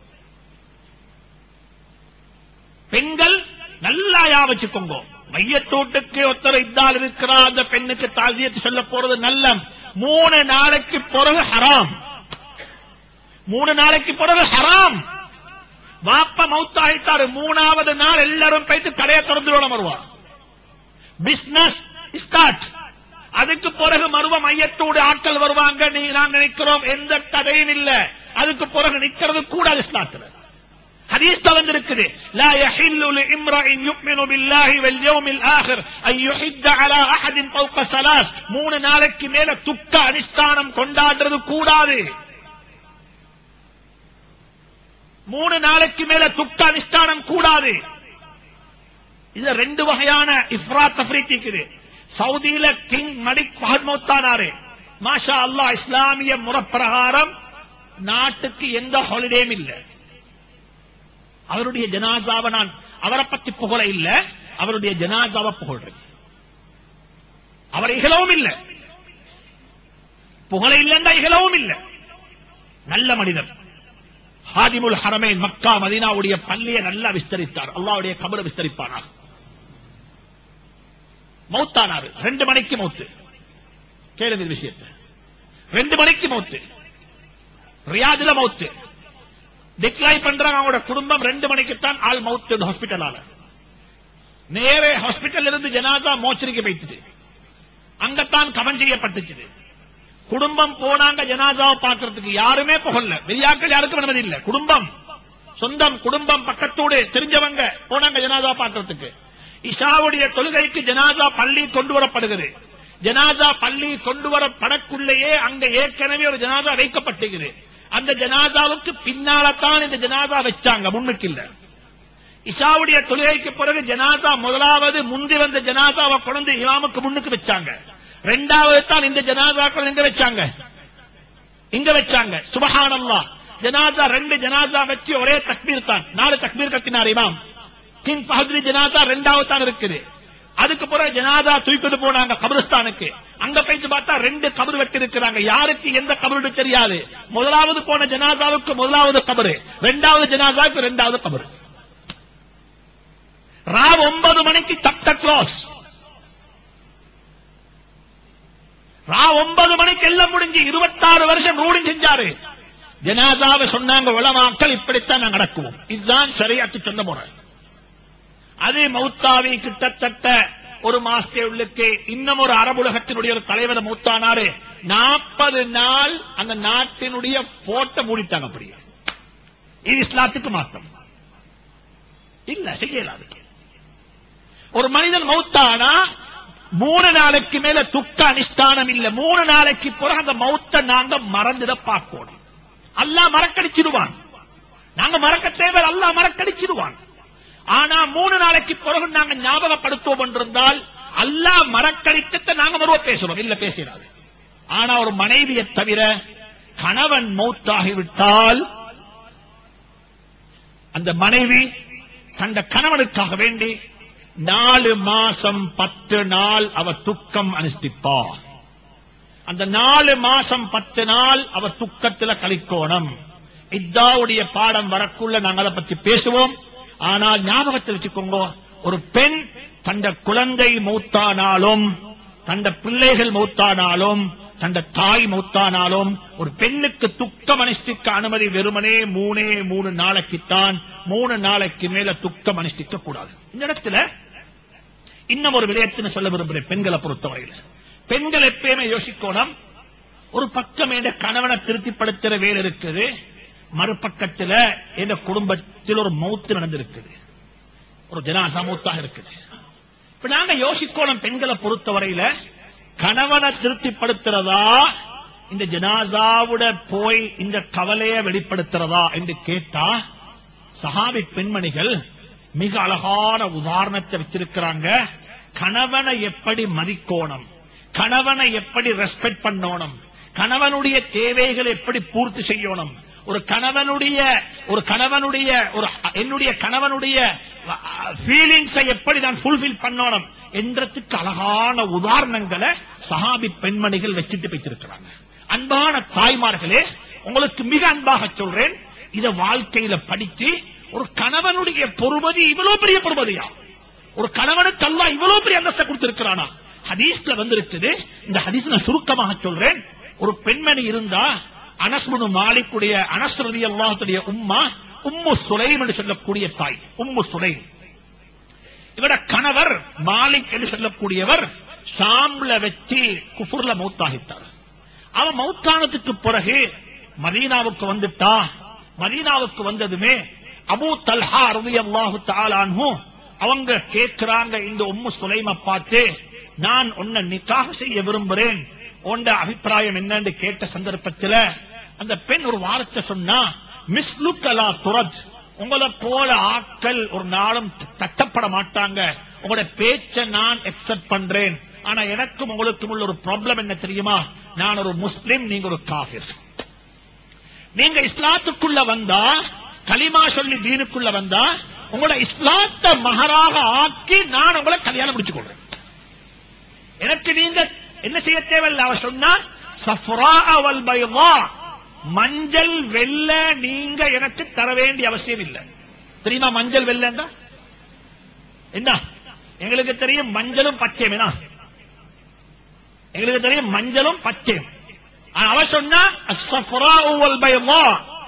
பெண்கள் நல்லா யா வச்சுக்கோங்க மையத்தோட்டுக்கு ஒருத்தர் இத்தால் இருக்கிறா அந்த பெண்ணுக்கு தாழ்த்தியத்து சொல்ல போறது நல்ல மூணு நாளைக்கு பிறகு ஹராம் மூணு நாளைக்கு பிறகு ஹராம் வாப்ப மௌத்தாயிட்டாரு மூணாவது நாள் எல்லாரும் போயிட்டு கடையை திறந்து விட வருவார் பிசினஸ் ஸ்டார்ட் அதுக்கு பிறகு மருவ மையத்தோடு ஆட்கள் வருவாங்க நீ நாங்க நிக்கிறோம் எந்த தடையும் இல்ல அதுக்கு பிறகு நிக்கிறது கூடாது ஸ்டார்ட்ல حديث வந்திருக்குது لا يحل لامرئ يؤمن بالله واليوم الاخر ان يحد على احد فوق ثلاث மூணு நாளைக்கு மேல துக்க அனுஷ்டானம் கொண்டாடுறது கூடாது மூணு நாளைக்கு மேல துக்க அனுஷ்டானம் கூடாது இதுல ரெண்டு வகையான இஃப்ராத் தஃப்ரீத் இருக்குது சவுதியில கிங் மலிக் மஹத் மௌத்தானாரு மாஷா அல்லாஹ் இஸ்லாமிய முறப்பிரகாரம் நாட்டுக்கு எந்த ஹாலிடேயும் இல்ல அவருடைய ஜனாசாவை நான் அவரை பத்தி புகழ இல்ல அவருடைய ஜனாசாவை புகழ்றேன் அவரை இகழவும் இல்ல புகழ இல்லைன்னா இகழவும் இல்ல நல்ல மனிதர் ஹாதிமுல் ஹரமை மக்கா மதீனாவுடைய பள்ளியை நல்லா விஸ்தரித்தார் அல்லாவுடைய கபரை விஸ்தரிப்பானார் மௌத்தானாரு ரெண்டு மணிக்கு மௌத்து கேளுங்க இந்த விஷயத்தை ரெண்டு மணிக்கு மௌத்து ரியாதுல மௌத்து டிக்ளைன் பண்றாங்க அவங்களோட குடும்பம் ரெண்டு மணிக்குத்தான் ஆள் மௌத்து ஹாஸ்பிட்டலால நேரே ஹாஸ்பிட்டல் இருந்து ஜனாதா மோச்சரிக்கு வைத்துட்டு அங்கத்தான் கவன் செய்யப்பட்டுச்சு குடும்பம் போனாங்க ஜனாதாவை பார்க்கறதுக்கு யாருமே புகழல வெளியாக்கள் யாருக்கும் அனுமதி இல்ல குடும்பம் சொந்தம் குடும்பம் பக்கத்தோடு தெரிஞ்சவங்க போனாங்க ஜனாதா பார்க்கறதுக்கு இஷாவுடைய தொழுகைக்கு ஜனாதா பள்ளி கொண்டு வரப்படுகிறது ஜனாதா பள்ளி கொண்டு வரப்படக்குள்ளேயே அங்க ஏற்கனவே ஒரு ஜனாதா வைக்கப்பட்டிருக்குது அந்த ஜனாதாவுக்கு பின்னால்தான் இந்த ஜனாதா வச்சாங்க முன்னுக்கு இல்ல இஷாவுடைய தொழுகைக்கு பிறகு ஜனாதா முதலாவது முந்தி வந்த ஜனாதாவை கொண்டு இமாமுக்கு முன்னுக்கு வச்சாங்க ரெண்டாவது தான் இந்த ஜனாதாக்கள் எங்க வச்சாங்க இங்க வச்சாங்க சுபஹானல்லா ஜனாதா ரெண்டு ஜனாதா வச்சு ஒரே தக்பீர் தான் நாலு தக்பீர் கட்டினார் இமாம் கிங் பஹத்ரி ஜனாதா ரெண்டாவது தான் இருக்குது அதுக்கு பிறகு ஜனாதா தூக்கிட்டு போனாங்க கபரிஸ்தானுக்கு அங்க போயிட்டு பார்த்தா ரெண்டு கபர் வெட்டி இருக்கிறாங்க யாருக்கு எந்த கபரு தெரியாது முதலாவது போன ஜனாதாவுக்கு முதலாவது கபரு ரெண்டாவது ஜனாதாவுக்கு ரெண்டாவது கபரு ராவ் ஒன்பது மணிக்கு சப்ட க்ளோஸ் ரா ஒன்பது மணிக்கு எல்லாம் முடிஞ்சு இருபத்தாறு வருஷம் ரூலிங் செஞ்சாரு ஜனாதாவை சொன்னாங்க உலமாக்கள் இப்படித்தான் நாங்க நடக்குவோம் இதுதான் சரியாட்டு சொன்ன முறை அது மௌத்தாவி கிட்டத்தட்ட ஒரு மாசத்தை உள்ளுக்கு இன்னும் ஒரு அரபுலகத்தினுடைய ஒரு தலைவர் மௌத்தானாரு நாற்பது நாள் அந்த நாட்டினுடைய போட்ட மூடிட்டாங்க அப்படியே இது இஸ்லாத்துக்கு மாத்தம் இல்ல செய்யலாது ஒரு மனிதன் மௌத்தானா மூணு நாளைக்கு மேல துக்க அனுஷ்டானம் இல்ல மூணு நாளைக்கு பிறகு அந்த மௌத்த நாங்க மறந்துட பார்க்கணும் அல்லாஹ் மறக்கடிச்சிடுவான் நாங்க மறக்க தேவை அல்லாஹ் மறக்கடிச்சிடுவான் ஆனா மூணு நாளைக்கு பிறகு நாங்க ஞாபகப்படுத்துவோம் என்றிருந்தால் அல்லாஹ் மறக்கடிச்சத்தை நாங்க மறுவ பேசுறோம் இல்ல பேசிடாது ஆனா ஒரு மனைவியை தவிர கணவன் மௌத்தாகிவிட்டால் அந்த மனைவி தந்த கணவனுக்காக வேண்டி நாலு மாசம் பத்து நாள் அவ துக்கம் அனுஷ்டிப்பார் அந்த நாலு மாசம் பத்து நாள் அவ துக்கத்துல கழிக்கோணம் இத்தாவுடைய பாடம் வரக்குள்ள நாங்க அதை பத்தி பேசுவோம் ஆனால் ஞாபகத்தில் வச்சுக்கோங்க ஒரு பெண் தந்த குழந்தை மூத்தானாலும் தந்த பிள்ளைகள் மூத்தானாலும் தந்த தாய் மூத்தானாலும் ஒரு பெண்ணுக்கு துக்கம் அனுஷ்டிக்க அனுமதி வெறுமனே மூணே மூணு நாளைக்குத்தான் மூணு நாளைக்கு மேல துக்கம் அனுஷ்டிக்க கூடாது இந்த இடத்துல இன்னும் ஒரு விடயத்தின்னு சொல்ல விரும்புகிறேன் பெண்களை பொறுத்தவரையில் பெண்கள் எப்பயுமே யோசிக்கணும் ஒரு பக்கம் என் கணவனை திருப்திப்படுத்துற வேலை இருக்குது மறுபக்கத்துல என் குடும்பத்தில் ஒரு மௌத்து நடந்திருக்குது ஒரு ஜனாசா மௌத்தாக இருக்குது இப்ப நாங்க யோசிக்கணும் பெண்களை பொறுத்தவரையில கணவனை திருப்திப்படுத்துறதா இந்த ஜனாசாவுட போய் இந்த கவலையை வெளிப்படுத்துறதா என்று கேட்டா சஹாபி பெண்மணிகள் மிக அழகான உதாரணத்தை வச்சிருக்கிறாங்க கணவனை எப்படி மதிக்கோணும் கணவனை எப்படி ரெஸ்பெக்ட் பண்ணணும் கணவனுடைய தேவைகளை எப்படி பூர்த்தி செய்யணும் ஒரு கணவனுடைய ஒரு கணவனுடைய ஒரு என்னுடைய கணவனுடைய ஃபீலிங்ஸை எப்படி நான் ஃபுல்ஃபில் பண்ணணும் என்றதுக்கு அழகான உதாரணங்களை சஹாபி பெண்மணிகள் வச்சுட்டு வைத்திருக்கிறாங்க அன்பான தாய்மார்களே உங்களுக்கு மிக அன்பாக சொல்றேன் இத வாழ்க்கையில படிச்சு ஒரு கணவனுடைய பொறுமதி இவ்வளவு பெரிய பொறுமதியா ஒரு கணவனுக்கு அல்லா இவ்வளவு பெரிய அந்தஸ்தை கொடுத்திருக்கிறானா ஹதீஸ்ல வந்திருக்குது இந்த ஹதீஸ் நான் சுருக்கமாக சொல்றேன் ஒரு பெண்மணி இருந்தா அனஸ்முனு மாலிக்குடைய அனஸ் ரதி அல்லாஹுடைய உம்மா உம்மு சுலைம் என்று சொல்லக்கூடிய தாய் உம்மு சுலைம் இவட கணவர் மாலிக் என்று சொல்லக்கூடியவர் ஷாம்ல வச்சு குஃபுர்ல மௌத்தாகித்தார் அவன் மௌத்தானதுக்கு பிறகு மதீனாவுக்கு வந்துட்டா மதீனாவுக்கு வந்ததுமே அபூ தல்ஹா ரவி அல்லாஹு தாலான்ஹு அவங்க கேட்கிறாங்க இந்த உம்மு சுலைம பார்த்து நான் உன்னை நிக்காக செய்ய விரும்புறேன் உண்ட அபிப்பிராயம் என்னன்னு கேட்ட சந்தர்ப்பத்தில் அந்த பெண் ஒரு வார்த்தை சொன்னா மிஸ்லுக்கலா துரஜ் உங்களை போல ஆட்கள் ஒரு நாளும் தட்டப்பட மாட்டாங்க உங்களோட பேச்ச நான் எக்ஸப்ட் பண்றேன் ஆனா எனக்கும் உங்களுக்கும் உள்ள ஒரு ப்ராப்ளம் என்ன தெரியுமா நான் ஒரு முஸ்லிம் நீங்க ஒரு காஃபிர் நீங்க இஸ்லாத்துக்குள்ள வந்தா கலிமா சொல்லி தீனுக்குள்ள வந்தா உங்களோட இஸ்லாத்த மகராக ஆக்கி நான் உங்களை கல்யாணம் முடிச்சு கொள்றேன் எனக்கு நீங்க என்ன செய்ய தேவையில்லை அவ சொன்னா சஃப்ரா அவல் பைவா மஞ்சள் வெள்ள நீங்க எனக்கு தர வேண்டிய அவசியம் இல்லை தெரியுமா மஞ்சள் வெள்ளண்டா என்ன எங்களுக்கு தெரியும் மஞ்சளும் பச்சையும் என்ன எங்களுக்கு தெரியும் மஞ்சளும் பச்சையும் ஆனா அவ சொன்னா சஃப்ரா அவல் பைவா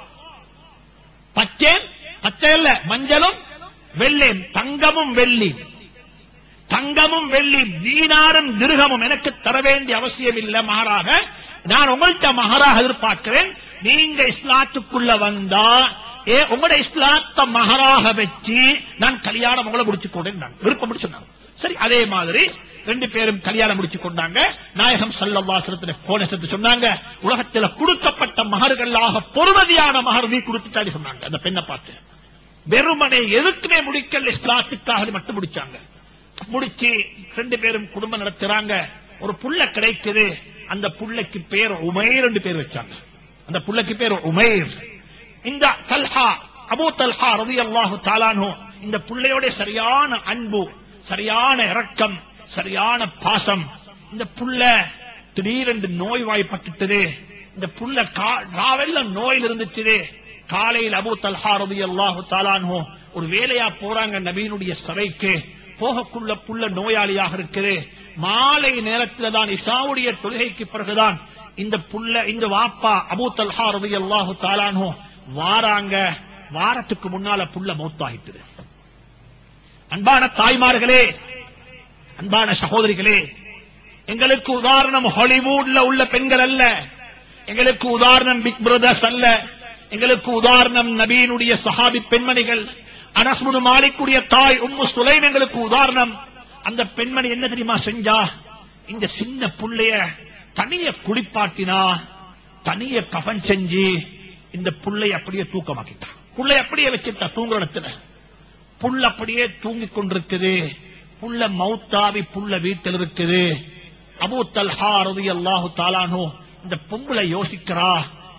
பச்சை பச்சை இல்ல மஞ்சளும் வெள்ளையும் தங்கமும் வெள்ளி தங்கமும் வெள்ளி தீனாரும் திருகமும் எனக்கு தர வேண்டிய அவசியம் இல்லை மகராக நான் உங்கள்கிட்ட மகராக எதிர்பார்க்கிறேன் நீங்க இஸ்லாத்துக்குள்ள வந்தா ஏ உங்களோட இஸ்லாத்த மகராக வச்சு நான் கல்யாணம் உங்களை முடிச்சு கொண்டேன் விருப்பம் முடிச்சுனாங்க சரி அதே மாதிரி ரெண்டு பேரும் கல்யாணம் முடிச்சு கொண்டாங்க நாயகம் சல்லவாசனத்துல போன சேர்த்து சொன்னாங்க உலகத்துல கொடுக்கப்பட்ட மகர்களாக பொறுமதியான மகர் நீ கொடுத்துட்டாடி சொன்னாங்க அந்த பெண்ணை பார்த்து வெறுமனை எதுக்குமே முடிக்கல இஸ்லாத்துக்காக மட்டும் முடிச்சாங்க முடிச்சு ரெண்டு பேரும் குடும்பம் நடத்துறாங்க ஒரு புள்ள கிடைக்குது அந்த புள்ளைக்கு பேர் உமைர் ரெண்டு பேர் வச்சாங்க அந்த புள்ளைக்கு பேர் உமைர் இந்த தல்ஹா அபூ தல்ஹா ரவி அல்லாஹு தாலானோ இந்த புள்ளையோட சரியான அன்பு சரியான இரக்கம் சரியான பாசம் இந்த புள்ள திடீரென்று நோய் வாய்ப்பட்டுட்டது இந்த புள்ள கா- ராவெல்லாம் நோயில் இருந்துச்சு காலையில் அபூ தல்ஹா ரவி அல்லாஹு தாலானோ ஒரு வேலையா போறாங்க நபீனுடைய சபைக்கு போகக்குள்ள புள்ள நோயாளியாக இருக்குது மாலை நேரத்தில் தான் இசாவுடைய தொழுகைக்கு பிறகுதான் இந்த புள்ள இந்த வாப்பா அபூ தல்ஹா ரவி அல்லாஹு தாலானோ வாராங்க வாரத்துக்கு முன்னால புள்ள மௌத்தாகிட்டு அன்பான தாய்மார்களே அன்பான சகோதரிகளே எங்களுக்கு உதாரணம் ஹாலிவுட்ல உள்ள பெண்கள் அல்ல எங்களுக்கு உதாரணம் பிக் பிரதர்ஸ் அல்ல எங்களுக்கு உதாரணம் நபீனுடைய சஹாபி பெண்மணிகள் அனஸ்முது மாலிக்குடைய தாய் உம்மு சுலைம் எங்களுக்கு உதாரணம் அந்த பெண்மணி என்ன தெரியுமா செஞ்சா இந்த சின்ன புள்ளைய தனிய குளிப்பாட்டினா தனிய கபன் செஞ்சு இந்த புள்ளை அப்படியே தூக்கமாக்கிட்டா புள்ளை அப்படியே வச்சுட்டா தூங்குற இடத்துல புள்ள அப்படியே தூங்கிக் கொண்டிருக்குது புள்ள மௌத்தாவி புள்ள வீட்டில் இருக்குது அபூ தல்ஹா ரதி அல்லாஹு தாலானோ இந்த பொம்பளை யோசிக்கிறா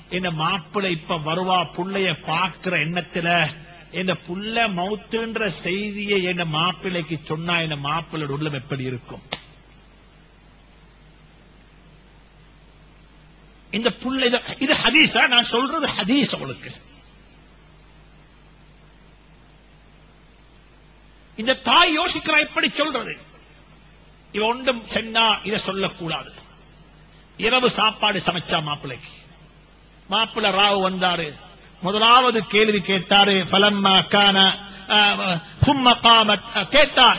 இந்த மாப்பிள்ளை இப்ப வருவா புள்ளைய பாக்குற எண்ணத்துல இந்த புள்ள மௌத்துன்ற செய்தியை என் மாப்பிள்ளைக்கு சொன்னா இந்த மாப்பிள்ளோட உள்ளம் எப்படி இருக்கும் இந்த புள்ள இது- இது ஹதீஸா நான் சொல்றது ஹதீஸ் உங்களுக்கு இந்த தாய் யோசிக்கிறா இப்படி சொல்றது இவ ஒன்றும் சென்னா இதை சொல்லக்கூடாது இரவு சாப்பாடு சமைச்சா மாப்பிள்ளைக்கு மாப்பிள்ளை ராவு வந்தாரு முதலாவது கேள்வி கேட்டாரு பலம்மா கான சும்ம காமத் கேட்டார்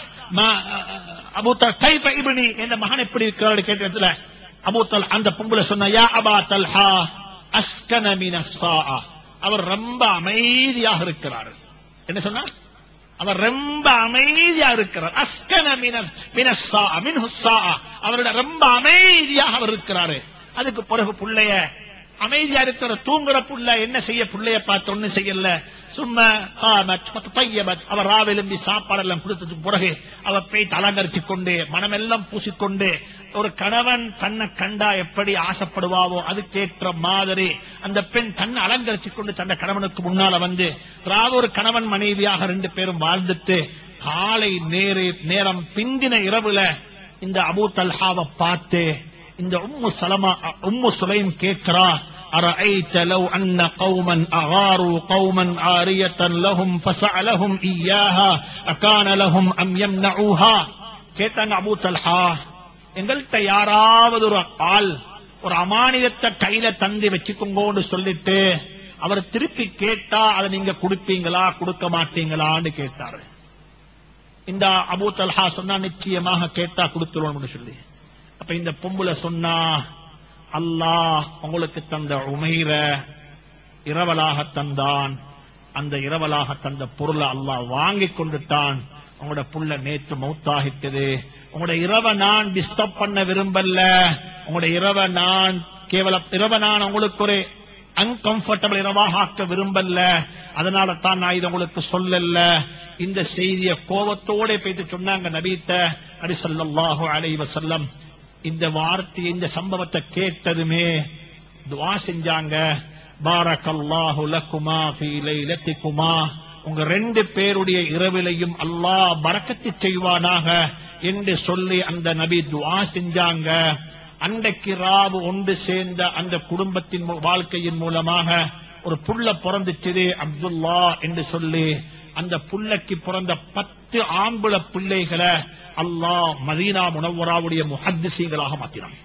அபூத்தல் கைப இப்னி என்ற மகன் எப்படி இருக்கிறாரு கேட்டதுல அபூத்தல் அந்த பொம்பளை சொன்ன யா அபா தல்ஹா அஸ்கன மின ஸாஅ." அவர் ரொம்ப அமைதியாக இருக்கிறார் என்ன சொன்னார் அவர் ரொம்ப அமைதியா இருக்கிறார் அஸ்கன மின- மின ஸாஅ, மின்ஹு ஸாஅ. அவரோட ரொம்ப அமைதியாக அவர் இருக்கிறாரு அதுக்கு பிறகு புள்ளைய அமைதியா இருக்கிற தூங்குற புள்ள என்ன செய்ய புள்ளைய பார்த்து ஒண்ணும் செய்யல சும்மா காமத் பையபத் அவர் ராவெலும்பி சாப்பாடெல்லாம் கொடுத்ததுக்கு பிறகு அவர் போய் அலங்கரிச்சு கொண்டு மனமெல்லாம் பூசிக்கொண்டு ஒரு கணவன் தன்னை கண்டா எப்படி ஆசைப்படுவாவோ அதுக்கேற்ற மாதிரி அந்த பெண் தன்னை அலங்கரிச்சு கொண்டு தன்னை கணவனுக்கு முன்னால வந்து ராவ ஒரு கணவன் மனைவியாக ரெண்டு பேரும் வாழ்ந்துட்டு காலை நேரே நேரம் பிந்தின இரவுல இந்த அபூ தல்ஹாவை பார்த்து இந்த உம்மு சலமா உம்மு சுலைம் கேட்கிறா أرأيت لو أن قوما أغاروا قوما عارية لهم فسألهم إياها أكان لهم أم يمنعوها கேட்டாங்க அபூ தல்ஹா எங்கள்கிட்ட யாராவது ஒரு ஆள் ஒரு அமானியத்தை கையில தந்தி வச்சுக்கோங்கன்னு சொல்லிட்டு அவர் திருப்பி கேட்டா அதை நீங்க கொடுப்பீங்களா கொடுக்க மாட்டீங்களான்னு கேட்டாரு இந்த அபூ தல்ஹா சொன்னா நிச்சயமாக கேட்டா கொடுத்துருவோம்னு சொல்லி அப்ப இந்த பொம்புல சொன்னா அல்லாஹ் உங்களுக்கு தந்த உமைர இரவலாக தந்தான் அந்த இரவலாக தந்த பொருளை அல்லாஹ் வாங்கி கொண்டுட்டான் உங்களோட புள்ள நேற்று மௌத்தாகிட்டது உங்களோட இரவை நான் டிஸ்டர்ப் பண்ண விரும்பல உங்களோட இரவை நான் கேவல இரவை நான் உங்களுக்கு ஒரு அன்கம்ஃபர்டபிள் இரவாக ஆக்க விரும்பல அதனால தான் நான் இதை உங்களுக்கு சொல்லல இந்த செய்திய கோபத்தோட போயிட்டு சொன்னாங்க நபீத்த நபி ஸல்லல்லாஹு அலைஹி வஸல்லம் இந்த வார்த்தை இந்த சம்பவத்தை கேட்டதுமே துவா செஞ்சாங்க பாரக்கல்லாஹு லக்குமா ஃபீ லைலத்திக்குமா உங்க ரெண்டு பேருடைய இரவிலையும் அல்லாஹ் பரக்கத்து செய்வானாக என்று சொல்லி அந்த நபி துவா செஞ்சாங்க அன்றைக்கு ராவு ஒன்று சேர்ந்த அந்த குடும்பத்தின் மூ- வாழ்க்கையின் மூலமாக ஒரு புள்ள பிறந்துச்சு அப்துல்லா என்று சொல்லி அந்த புள்ளைக்கு பிறந்த பத்து ஆம்புல பிள்ளைகளை அல்லாஹ் மதீனா முனவராவுடைய முஹத்திசீங்களாக மாத்தினான்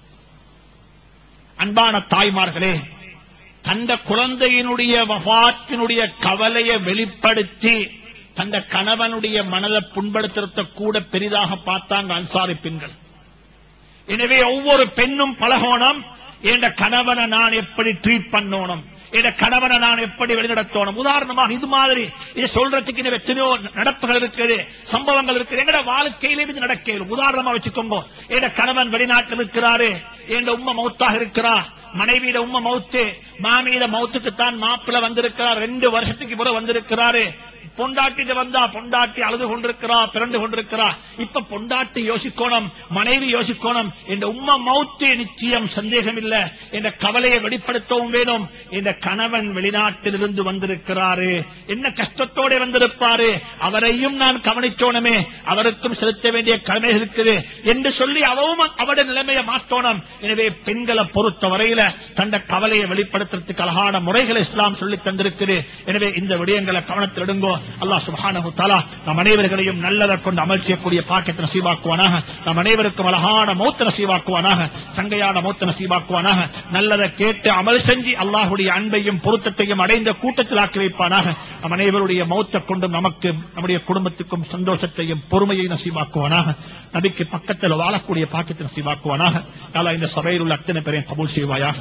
அன்பான தாய்மார்களே தந்த குழந்தையினுடைய வபாத்தினுடைய கவலையை வெளிப்படுத்தி தந்த கணவனுடைய மனதை புண்படுத்துறத கூட பெரிதாக பார்த்தாங்க அன்சாரி பெண்கள் எனவே ஒவ்வொரு பெண்ணும் பழகோணும் என்ற கணவனை நான் எப்படி ட்ரீட் பண்ணணும் என்ற கணவனை நான் எப்படி வழிநடத்தணும் உதாரணமாக இது மாதிரி இதை சொல்றதுக்கு இன்னும் எத்தனையோ நடப்புகள் இருக்குது சம்பவங்கள் இருக்குது எங்கட வாழ்க்கையிலே இது நடக்கலும் உதாரணமா வச்சுக்கோங்க என்ற கணவன் வெளிநாட்டில் இருக்கிறாரு என்ற உம்மை மௌத்தாக இருக்கிறா மனைவியிட உம்மை மௌத்து மாமியிட மௌத்துக்கு தான் மாப்பிள்ள வந்திருக்கிறார் ரெண்டு வருஷத்துக்கு பிறகு வந்திருக்கிறாரு பொண்டாட்டிட்டு வந்தா பொண்டாட்டி அழுது கொண்டிருக்கிறா பிறண்டு கொண்டிருக்கிறா இப்ப பொண்டாட்டி யோசிக்கணும் மனைவி யோசிக்கணும் இந்த உம்மா மௌத்து நிச்சயம் சந்தேகம் இல்ல என்ற கவலையை வெளிப்படுத்தவும் வேணும் இந்த கணவன் வெளிநாட்டிலிருந்து வந்திருக்கிறாரு என்ன கஷ்டத்தோட வந்திருப்பாரு அவரையும் நான் கவனிச்சோனமே அவருக்கும் செலுத்த வேண்டிய கடமை இருக்குது என்று சொல்லி அவவும் அவருடைய நிலைமையை மாற்றோணும் எனவே பெண்களை பொறுத்த வரையில தந்த கவலையை வெளிப்படுத்துறதுக்கு அழகான முறைகளை இஸ்லாம் சொல்லி தந்திருக்குது எனவே இந்த விடயங்களை கவனத்தில் எடுங்கோ அல்லாஹ் சுப்ஹானஹு தஆலா நம் அனைவர்களையும் நல்லதை கொண்டு அமல் செய்யக்கூடிய பாக்கியத்தை நசீவாக்குவானாக நம் அனைவருக்கும் அழகான மௌத்த நசீவாக்குவானாக சங்கையான மௌத்த நசீவாக்குவானாக நல்லதை கேட்டு அமல் செஞ்சு அல்லாஹ்வுடைய அன்பையும் பொருத்தத்தையும் அடைந்த கூட்டத்தில் ஆக்கி வைப்பானாக நம் அனைவருடைய மௌத்தை கொண்டு நமக்கு நம்முடைய குடும்பத்துக்கும் சந்தோஷத்தையும் பொறுமையை நசீவாக்குவானாக நபிக்கு பக்கத்தில் வாழக்கூடிய பாக்கியத்தை நசீவாக்குவானாக யாலா இந்த சபையில் உள்ள அத்தனை பேரையும் கபூல் செய்வாயாக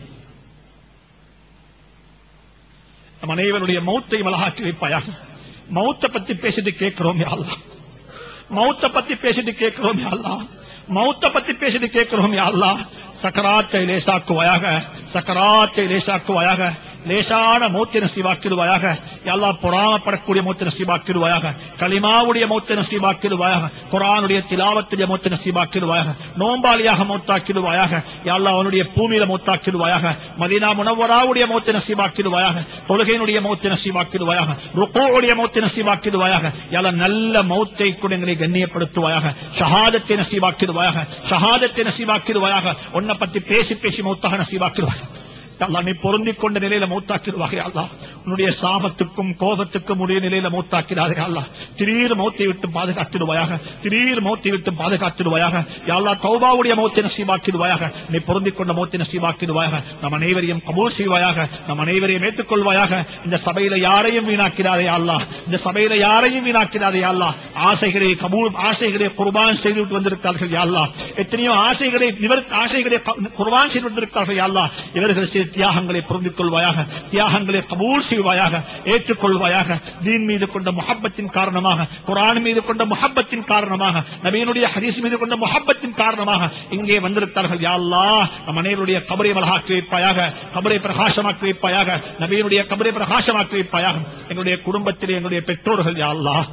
நம் அனைவருடைய மௌத்தை அழகாக்கி வைப்பாயாக மௌத்தை பத்தி பேசிட்டு கேட்கிறோம் யா அல்லாஹ் மௌத்த பத்தி பேசிட்டு கேட்கிறோம் யா அல்லாஹ் மௌத்த பத்தி பேசிட்டு கேட்கிறோம் யா அல்லாஹ் சக்கராத்தை லேசாக்குவாயாக சக்கராத்தை லேசாக்குவாயாக லேசான மௌத்தை நசீவாக்கிடுவாயாக யாழ்லா பொறாமப்படக்கூடிய மௌத்தை நசீவாக்கிடுவாயாக களிமாவுடைய மௌத்தை நசீவாக்கிடுவாயாக குரானுடைய திலாவத்துடைய மௌத்தை நசீவாக்கிடுவாயாக நோம்பாளியாக மௌத்தாக்கிடுவாயாக யாழ்லா அவனுடைய பூமியில மௌத்தாக்கிடுவாயாக மதீனா முனவராவுடைய மௌத்தை நசீவாக்கிடுவாயாக தொழுகையினுடைய மௌத்தை நசீவாக்கிடுவாயாக ருக்கோவுடைய மௌத்தை நசீவாக்கிடுவாயாக யாழ்லா நல்ல மௌத்தை கூட எங்களை கண்ணியப்படுத்துவாயாக ஷஹாதத்தை நசீவாக்கிடுவாயாக ஷஹாதத்தை நசீவாக்கிடுவாயாக உன்னை பத்தி பேசி பேசி மௌத்தாக நசீவாக்கிடுவாயாக அல்லா நீ பொருந்திக் கொண்ட நிலையில மௌத்தாக்கிடுவாக அல்லா உன்னுடைய சாபத்துக்கும் கோபத்துக்கும் உடைய நிலையில மௌத்தாக்கிறாரே அல்லா திடீர் மௌத்தை விட்டு பாதுகாத்திடுவாயாக திடீர் மௌத்தை விட்டு பாதுகாத்திடுவாயாக யாழ்லா தௌபாவுடைய மௌத்தை நசீபாக்கிடுவாயாக நீ பொருந்திக் கொண்ட மௌத்தை நசீபாக்கிடுவாயாக நம் அனைவரையும் கபூல் செய்வாயாக நம் அனைவரையும் ஏற்றுக்கொள்வாயாக இந்த சபையில யாரையும் வீணாக்கிறாரே அல்லா இந்த சபையில யாரையும் வீணாக்கிறாரே அல்லா ஆசைகளை கபூல் ஆசைகளை குர்பான் செய்துவிட்டு வந்திருக்கிறார்கள் யாழ்லா எத்தனையோ ஆசைகளை நிவர் ஆசைகளை குர்பான் செய்து வந்திருக்கிறார்கள் யாழ்லா இவர்கள் செய்த தியாகங்களை புரிந்துக் கொள்வாயாக தியாகங்களை கபூல் செய்வாயாக ஏற்றுக்கொள்வாயாக தீன் மீது கொண்ட முஹப்பத்தின் காரணமாக குரான் மீது கொண்ட முஹப்பத்தின் காரணமாக நபியினுடைய ஹதீஸ் மீது கொண்ட முஹப்பத்தின் காரணமாக இங்கே வந்திருக்கிறார்கள் யா அல்லாஹ் நம் அனைவருடைய கபரை மலகாக்கி வைப்பாயாக கபரை பிரகாசமாக்கி வைப்பாயாக நபியினுடைய கபரை பிரகாசமாக்கி வைப்பாயாக எங்களுடைய குடும்பத்திலே எங்களுடைய பெற்றோர்கள் யா அல்லாஹ்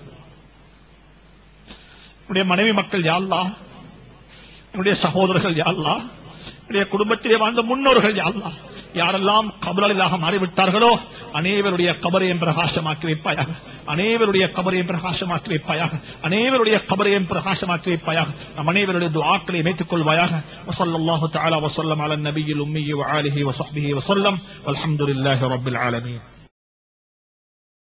என்னுடைய மனைவி மக்கள் யா அல்லாஹ் என்னுடைய சகோதரர்கள் யா அல்லாஹ் என்னுடைய குடும்பத்திலே வாழ்ந்த முன்னோர்கள் யா அல்லாஹ் யாரெல்லாம் கபலாக மாறிவிட்டார்களோ அனைவருடைய கபரையும் பிரகாசமாக்கி வைப்பாயாக அனைவருடைய கபரையும் பிரகாசமாக்கி வைப்பாயாக அனைவருடைய கபரையும் பிரகாசமாக்கி வைப்பாயாக நம் அனைவருடைய துஆக்களை இணைத்துக் கொள்வாயாக வசல்லாஹு தஆலா வசல்லம் அலன் நபியில் உம்மியி வஆலிஹி வஸஹ்பிஹி வஸல்லம் வல்ஹம்துலில்லாஹி ரப்பில் ஆலமீன்